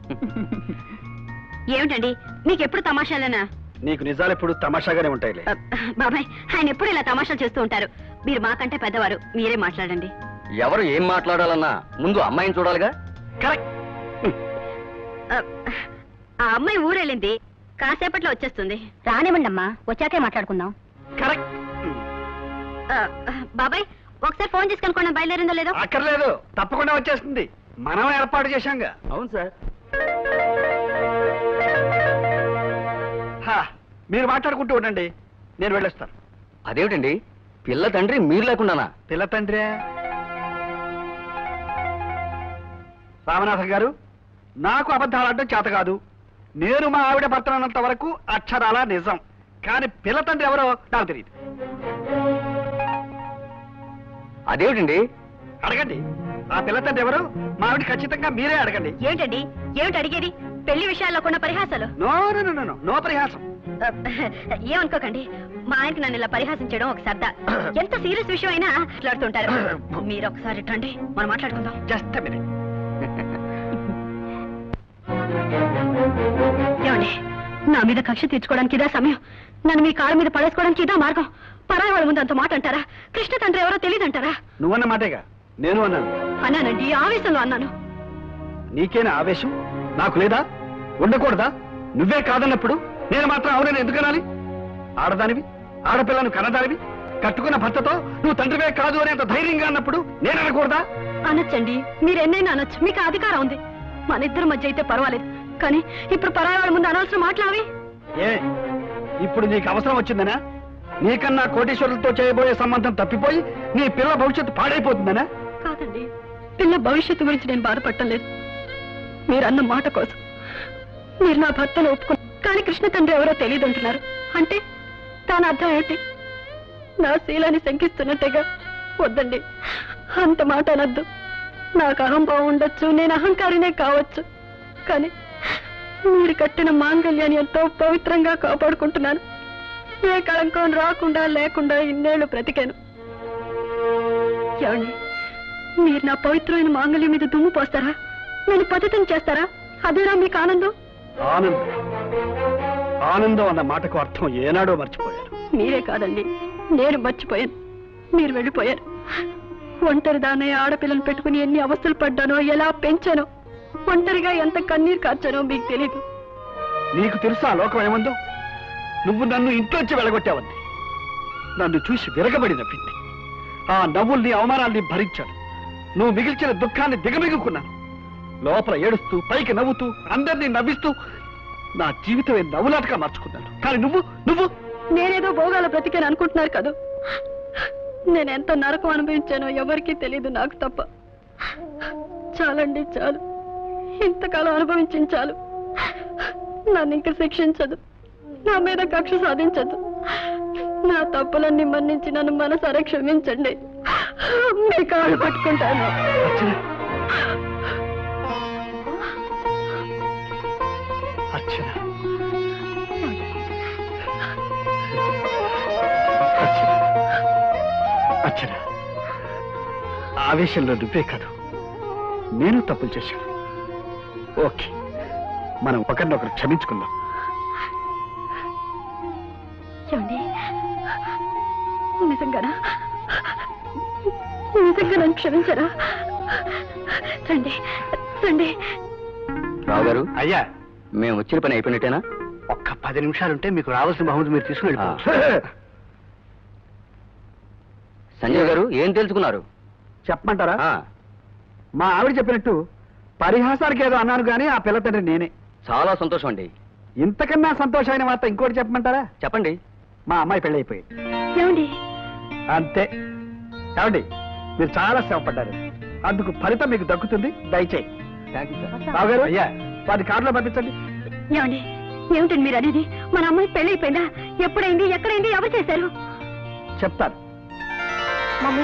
ఏమిటండి మీకు ఎప్పుడు తమాషాలేనా నీకు నిజాలు ఎప్పుడు తమాషాగానే ఉంటాయిలే ఆ, బాబాయ్ ఆయన ఎప్పుడు ఇలా తమాషాలు చేస్తూ ఉంటారు మీరు మాకంటే పెద్దవారు మీరే మాట్లాడండి ఎవరు ఏం మాట్లాడాలన్నా ముందు అమ్మాయిని చూడాలిగా కరెక్ట్ ఆ, ఆ అమ్మాయి ఊరెళ్ళింది కాసేపట్లో వచ్చేస్తుంది రానివ్వండి అమ్మా వచ్చాకే మాట్లాడుకుందాం కరెక్ట్ ఆ, బాబాయ్ ఒకసారి ఫోన్ చేసి కనుకోండి బయలుదేరిందో లేదో అక్కర్లేదు తప్పకుండా వచ్చేస్తుంది మనం ఏర్పాటు చేశాంగా అవును సార్ హా, మీరు మాట్లాడుకుంటూ ఉండండి నేను వెళ్ళొస్తాను అదేమిటండి పిల్ల తండ్రి మీరు లేకుండానా పిల్ల తండ్రే రామనాథం గారు నాకు అబద్ధాలు అంటే చేత కాదు నేను మా ఆవిడ భర్తనంత వరకు అక్షరాల నిజం కానీ పిల్ల తండ్రి ఎవరో నాకు తెలియదు అదేమిటండి అడగండి ఆ పిల్ల తండ్రి ఎవరు మా ఆవిడ ఖచ్చితంగా మీరే అడగండి ఏంటండి ఏమిటి అడిగేది పెళ్లి విషయాల్లో కొన్ని పరిహాసాలు no no no, no no no పరిహాసం ఆ, ఏమనుకోకండి మా ఆయనకి నన్ను ఇలా పరిహాసం చేయడం ఒక సరదా ఎంత సీరియస్ విషయం అయినా మాట్లాడుతుంటారు మీరు ఒకసారి రండి మనం మాట్లాడుకుందాం జస్ట్ మినిట్ ఏమండి నా మీద కక్ష తీర్చుకోవడానికి ఇదా సమయం నన్ను మీ కాళ్ళ మీద పడేసుకోవడానికి ఇదా మార్గం పరాయి వాళ్ళ ముందు అంత మాట అంటారా కృష్ణ తండ్రి ఎవరో తెలియదంటారా నువ్వన్న మాటేగా నేను అన్నాను అన్నానండి ఆవేశంలో అన్నాను నీకేనా ఆవేశం నాకు లేదా ఉండకూడదా నువ్వే కాదన్నప్పుడు నేను మాత్రం అవునని ఎందుకు అనాలి ఆడదానివి ఆడపిల్లను కనదానివి కట్టుకున్న భర్తతో నువ్వు తండ్రివే కాదు అనేంత ధైర్యంగా అన్నప్పుడు నేను అనకూడదా అనొచ్చండి మీరు ఎన్నైనా అనొచ్చు మీకు ఆ అధికారం ఉంది మన ఇద్దరి మధ్య అయితే పర్వాలేదు కానీ ఇప్పుడు పరాయి వాళ్ళ ముందు అనవసరం మాట్లావి ఏ ఇప్పుడు నీకు అవసరం వచ్చిందనా నీకన్నా కోటీశ్వరులతో చేయబోయే సంబంధం తప్పిపోయి నీ పిల్ల భవిష్యత్తు పాడైపోతుందనా కాదండి పిల్ల భవిష్యత్తు గురించి నేను బాధపడటం లేదు మీరు అన్న మాట కోసం మీరు నా భర్తను ఒప్పుకు కానీ కృష్ణ తండ్రి ఎవరో తెలియదు అంటున్నారు అంటే దాని అర్థం ఏంటి నా శీలాన్ని శంకిస్తున్నట్టేగా వద్దండి అంత మాట అనద్దు నాకు అహంభావం ఉండొచ్చు నేను అహంకారినే కావచ్చు కానీ మీరు కట్టిన మాంగళ్యాన్ని ఎంతో పవిత్రంగా కాపాడుకుంటున్నాను ఏ కళంకం రాకుండా లేకుండా ఇన్నేళ్లు బ్రతికాను ఏమండి మీరు నా పవిత్రమైన మాంగళ్యం మీద దుమ్ము పోస్తారా నేను పతితం చేస్తారా అదేనా మీకు ఆనందం ఆనందం ఆనందం అన్న మాటకు అర్థం ఏనాడో మర్చిపోయారు మీరే కాదండి నేను మర్చిపోయాను మీరు వెళ్ళిపోయారు ఒంటరి దానే ఆడపిల్లను పెట్టుకుని ఎన్ని అవస్థలు పడ్డానో ఎలా పెంచానో ఒంటరిగా ఎంత కన్నీరు కార్చానో మీకు తెలీదు నీకు తెలుసా లోకం ఏముందో నువ్వు నన్ను ఇంట్లోంచి వెళ్ళగొట్టావంది నన్ను చూసి విరగబడి నవ్వింది ఆ నవ్వుల్ని అవమానాల్ని భరించాను నువ్వు మిగిల్చిన దుఃఖాన్ని దిగమిగుకున్నాను లోపల ఏడుస్తూ పైకి నవ్వుతూ అందరినీ నవ్విస్తూ నా జీవితమే నవ్వులాటగా మార్చుకున్నాను కానీ నువ్వు నువ్వు నేనేదో భోగాల బ్రతికాను అనుకుంటున్నారు కదా నేను ఎంత నరకం అనుభవించానో ఎవరికీ తెలియదు నాకు తప్ప చాలండి చాలు ఇంతకాలం అనుభవించింది చాలు నన్ను ఇంక శిక్షించదు నా మీద కక్ష సాధించదు నా తప్పులన్నీ మన్నించి నన్ను మనసారా క్షమించండి మీ కాళ్ళు పట్టుకుంటాను అర్చన అర్చన ఆవేశంలో నువ్వే కాదు నేను తప్పులు చేశాను ఓకే మనం ఒకరినొకరు క్షమించుకుందాం ఏమండి నిజంగానా నిజంగా నన్ను క్షమించరా రండి రండి రావు గారు అయ్యా మేము వచ్చిన పని అయిపోయినట్టేనా ఒక్క పది నిమిషాలుంటే మీకు రావాల్సిన బహుమతి మీరు తీసుకుని వెళ్ళిపోవచ్చు. సంజయ్ గారు ఏం తెలుసుకున్నారు చెప్పమంటారా ఆ, మా ఆవిడ చెప్పినట్టు పరిహాసానికి ఏదో అన్నాను కానీ ఆ పిల్ల తండ్రి నేనే చాలా సంతోషం అండి ఇంతకన్నా సంతోషమైన వార్త ఇంకోటి చెప్పమంటారా చెప్పండి మా అమ్మాయి పెళ్ళైపోయింది ఏమండి అంతే ఏమండి మీరు చాలా శ్రమపడ్డారు అందుకు ఫలితం మీకు దక్కుతుంది దయచేయి రావు గారు అయ్యా వారి కారులో పంపించండి ఏమండి ఏమిటండి మీరు అనేది మన అమ్మాయి పెళ్ళైపోయిందా ఎప్పుడైంది ఎక్కడైంది ఎవరు చేశారు చెప్తాను మమ్మీ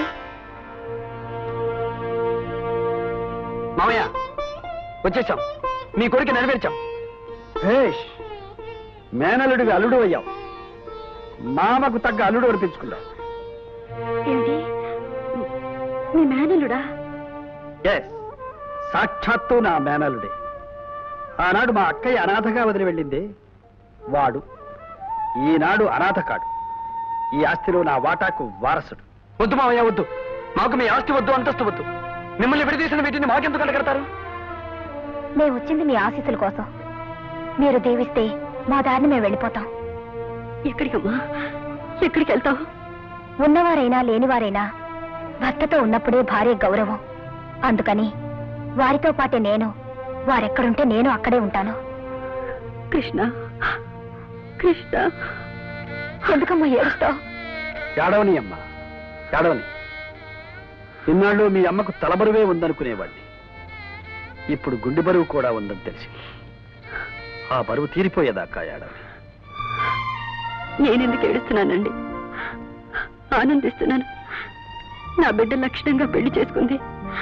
మామయ్య వచ్చేసాం మీ కొడుకు నెరవేర్చాం భేష్ మేనల్లుడివి అల్లుడు అయ్యావు మామకు తగ్గ అల్లుడు అనిపించుకున్నావు ఏమిటి మీ మేనల్లుడా ఎస్ సాక్షాత్తు నా మేనల్లుడే ఆనాడు మా అక్కయ్య అనాథగా వదిలి వెళ్ళింది వాడు ఈనాడు అనాథ కాడు ఈ ఆస్తిలో నా వాటాకు వారసుడు వద్దు మామయ్య వద్దు మాకు మీ ఆస్తి వద్దు అంతస్తు వద్దు మిమ్మల్ని విడదీసిన వీటిని మాకెందుకు అడగడతారు మేము వచ్చింది మీ ఆశీస్సుల కోసం మీరు దీవిస్తే మా దారిని మేము వెళ్ళిపోతాం ఎక్కడికమ్మా ఎక్కడికి వెళ్తావు ఉన్నవారైనా లేనివారైనా భర్తతో ఉన్నప్పుడే భార్య గౌరవం అందుకని వారితో పాటే నేను వారెక్కడుంటే నేను అక్కడే ఉంటాను కృష్ణ కృష్ణ ఎందుకమ్మా ఏడుస్తావు ఏడవని అమ్మ ఏడవని ఇన్నాళ్ళు మీ అమ్మకు తలబరువే ఉందనుకునేవాడిని ఇప్పుడు గుండె బరువు కూడా ఉందని తెలిసి ఆ బరువు తీరిపోయేదాకా ఏడవని నేనెందుకు ఏడుస్తున్నానండి ఆనందిస్తున్నాను నా బిడ్డ లక్షణంగా పెళ్లి చేసుకుంది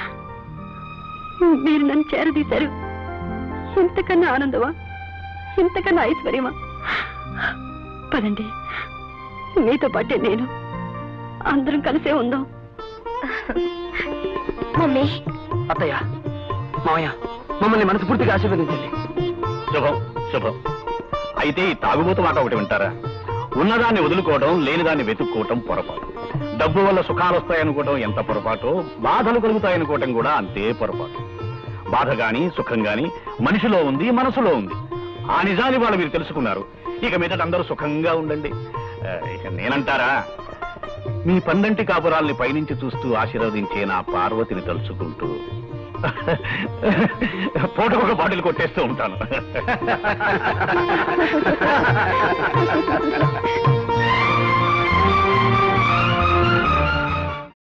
మీరు నన్ను చేరదీశారు ఇంతకన్నా ఆనందమా ఇంతకన్నా ఐశ్వర్యమా పదండి మీతో పాటే నేను అందరం కలిసే ఉందాం మమ్మీ అత్తయ్య మామయ్య మమ్మల్ని మనస్ఫూర్తిగా ఆశీర్వదించండి శుభం శుభం అయితే ఈ తాగుబోతు మాట ఒకటి వింటారా ఉన్నదాన్ని వదులుకోవడం లేనిదాన్ని వెతుక్కోవటం పొరపాటు డబ్బు వల్ల సుఖాలు వస్తాయనుకోవటం ఎంత పొరపాటు బాధలు కలుగుతాయనుకోవటం కూడా అంతే పొరపాటు బాధ గాని సుఖం గాని మనిషిలో ఉంది మనసులో ఉంది ఆ నిజాన్ని వాళ్ళు మీరు తెలుసుకున్నారు ఇక మీదట అందరూ సుఖంగా ఉండండి ఆ, ఇక నేనంటారా మీ పండంటి కాపురాల్ని పైనుంచి చూస్తూ ఆశీర్వదించే నా పార్వతిని తలుచుకుంటూ పూటకొక బాటిల్ కొట్టేస్తూ ఉంటాను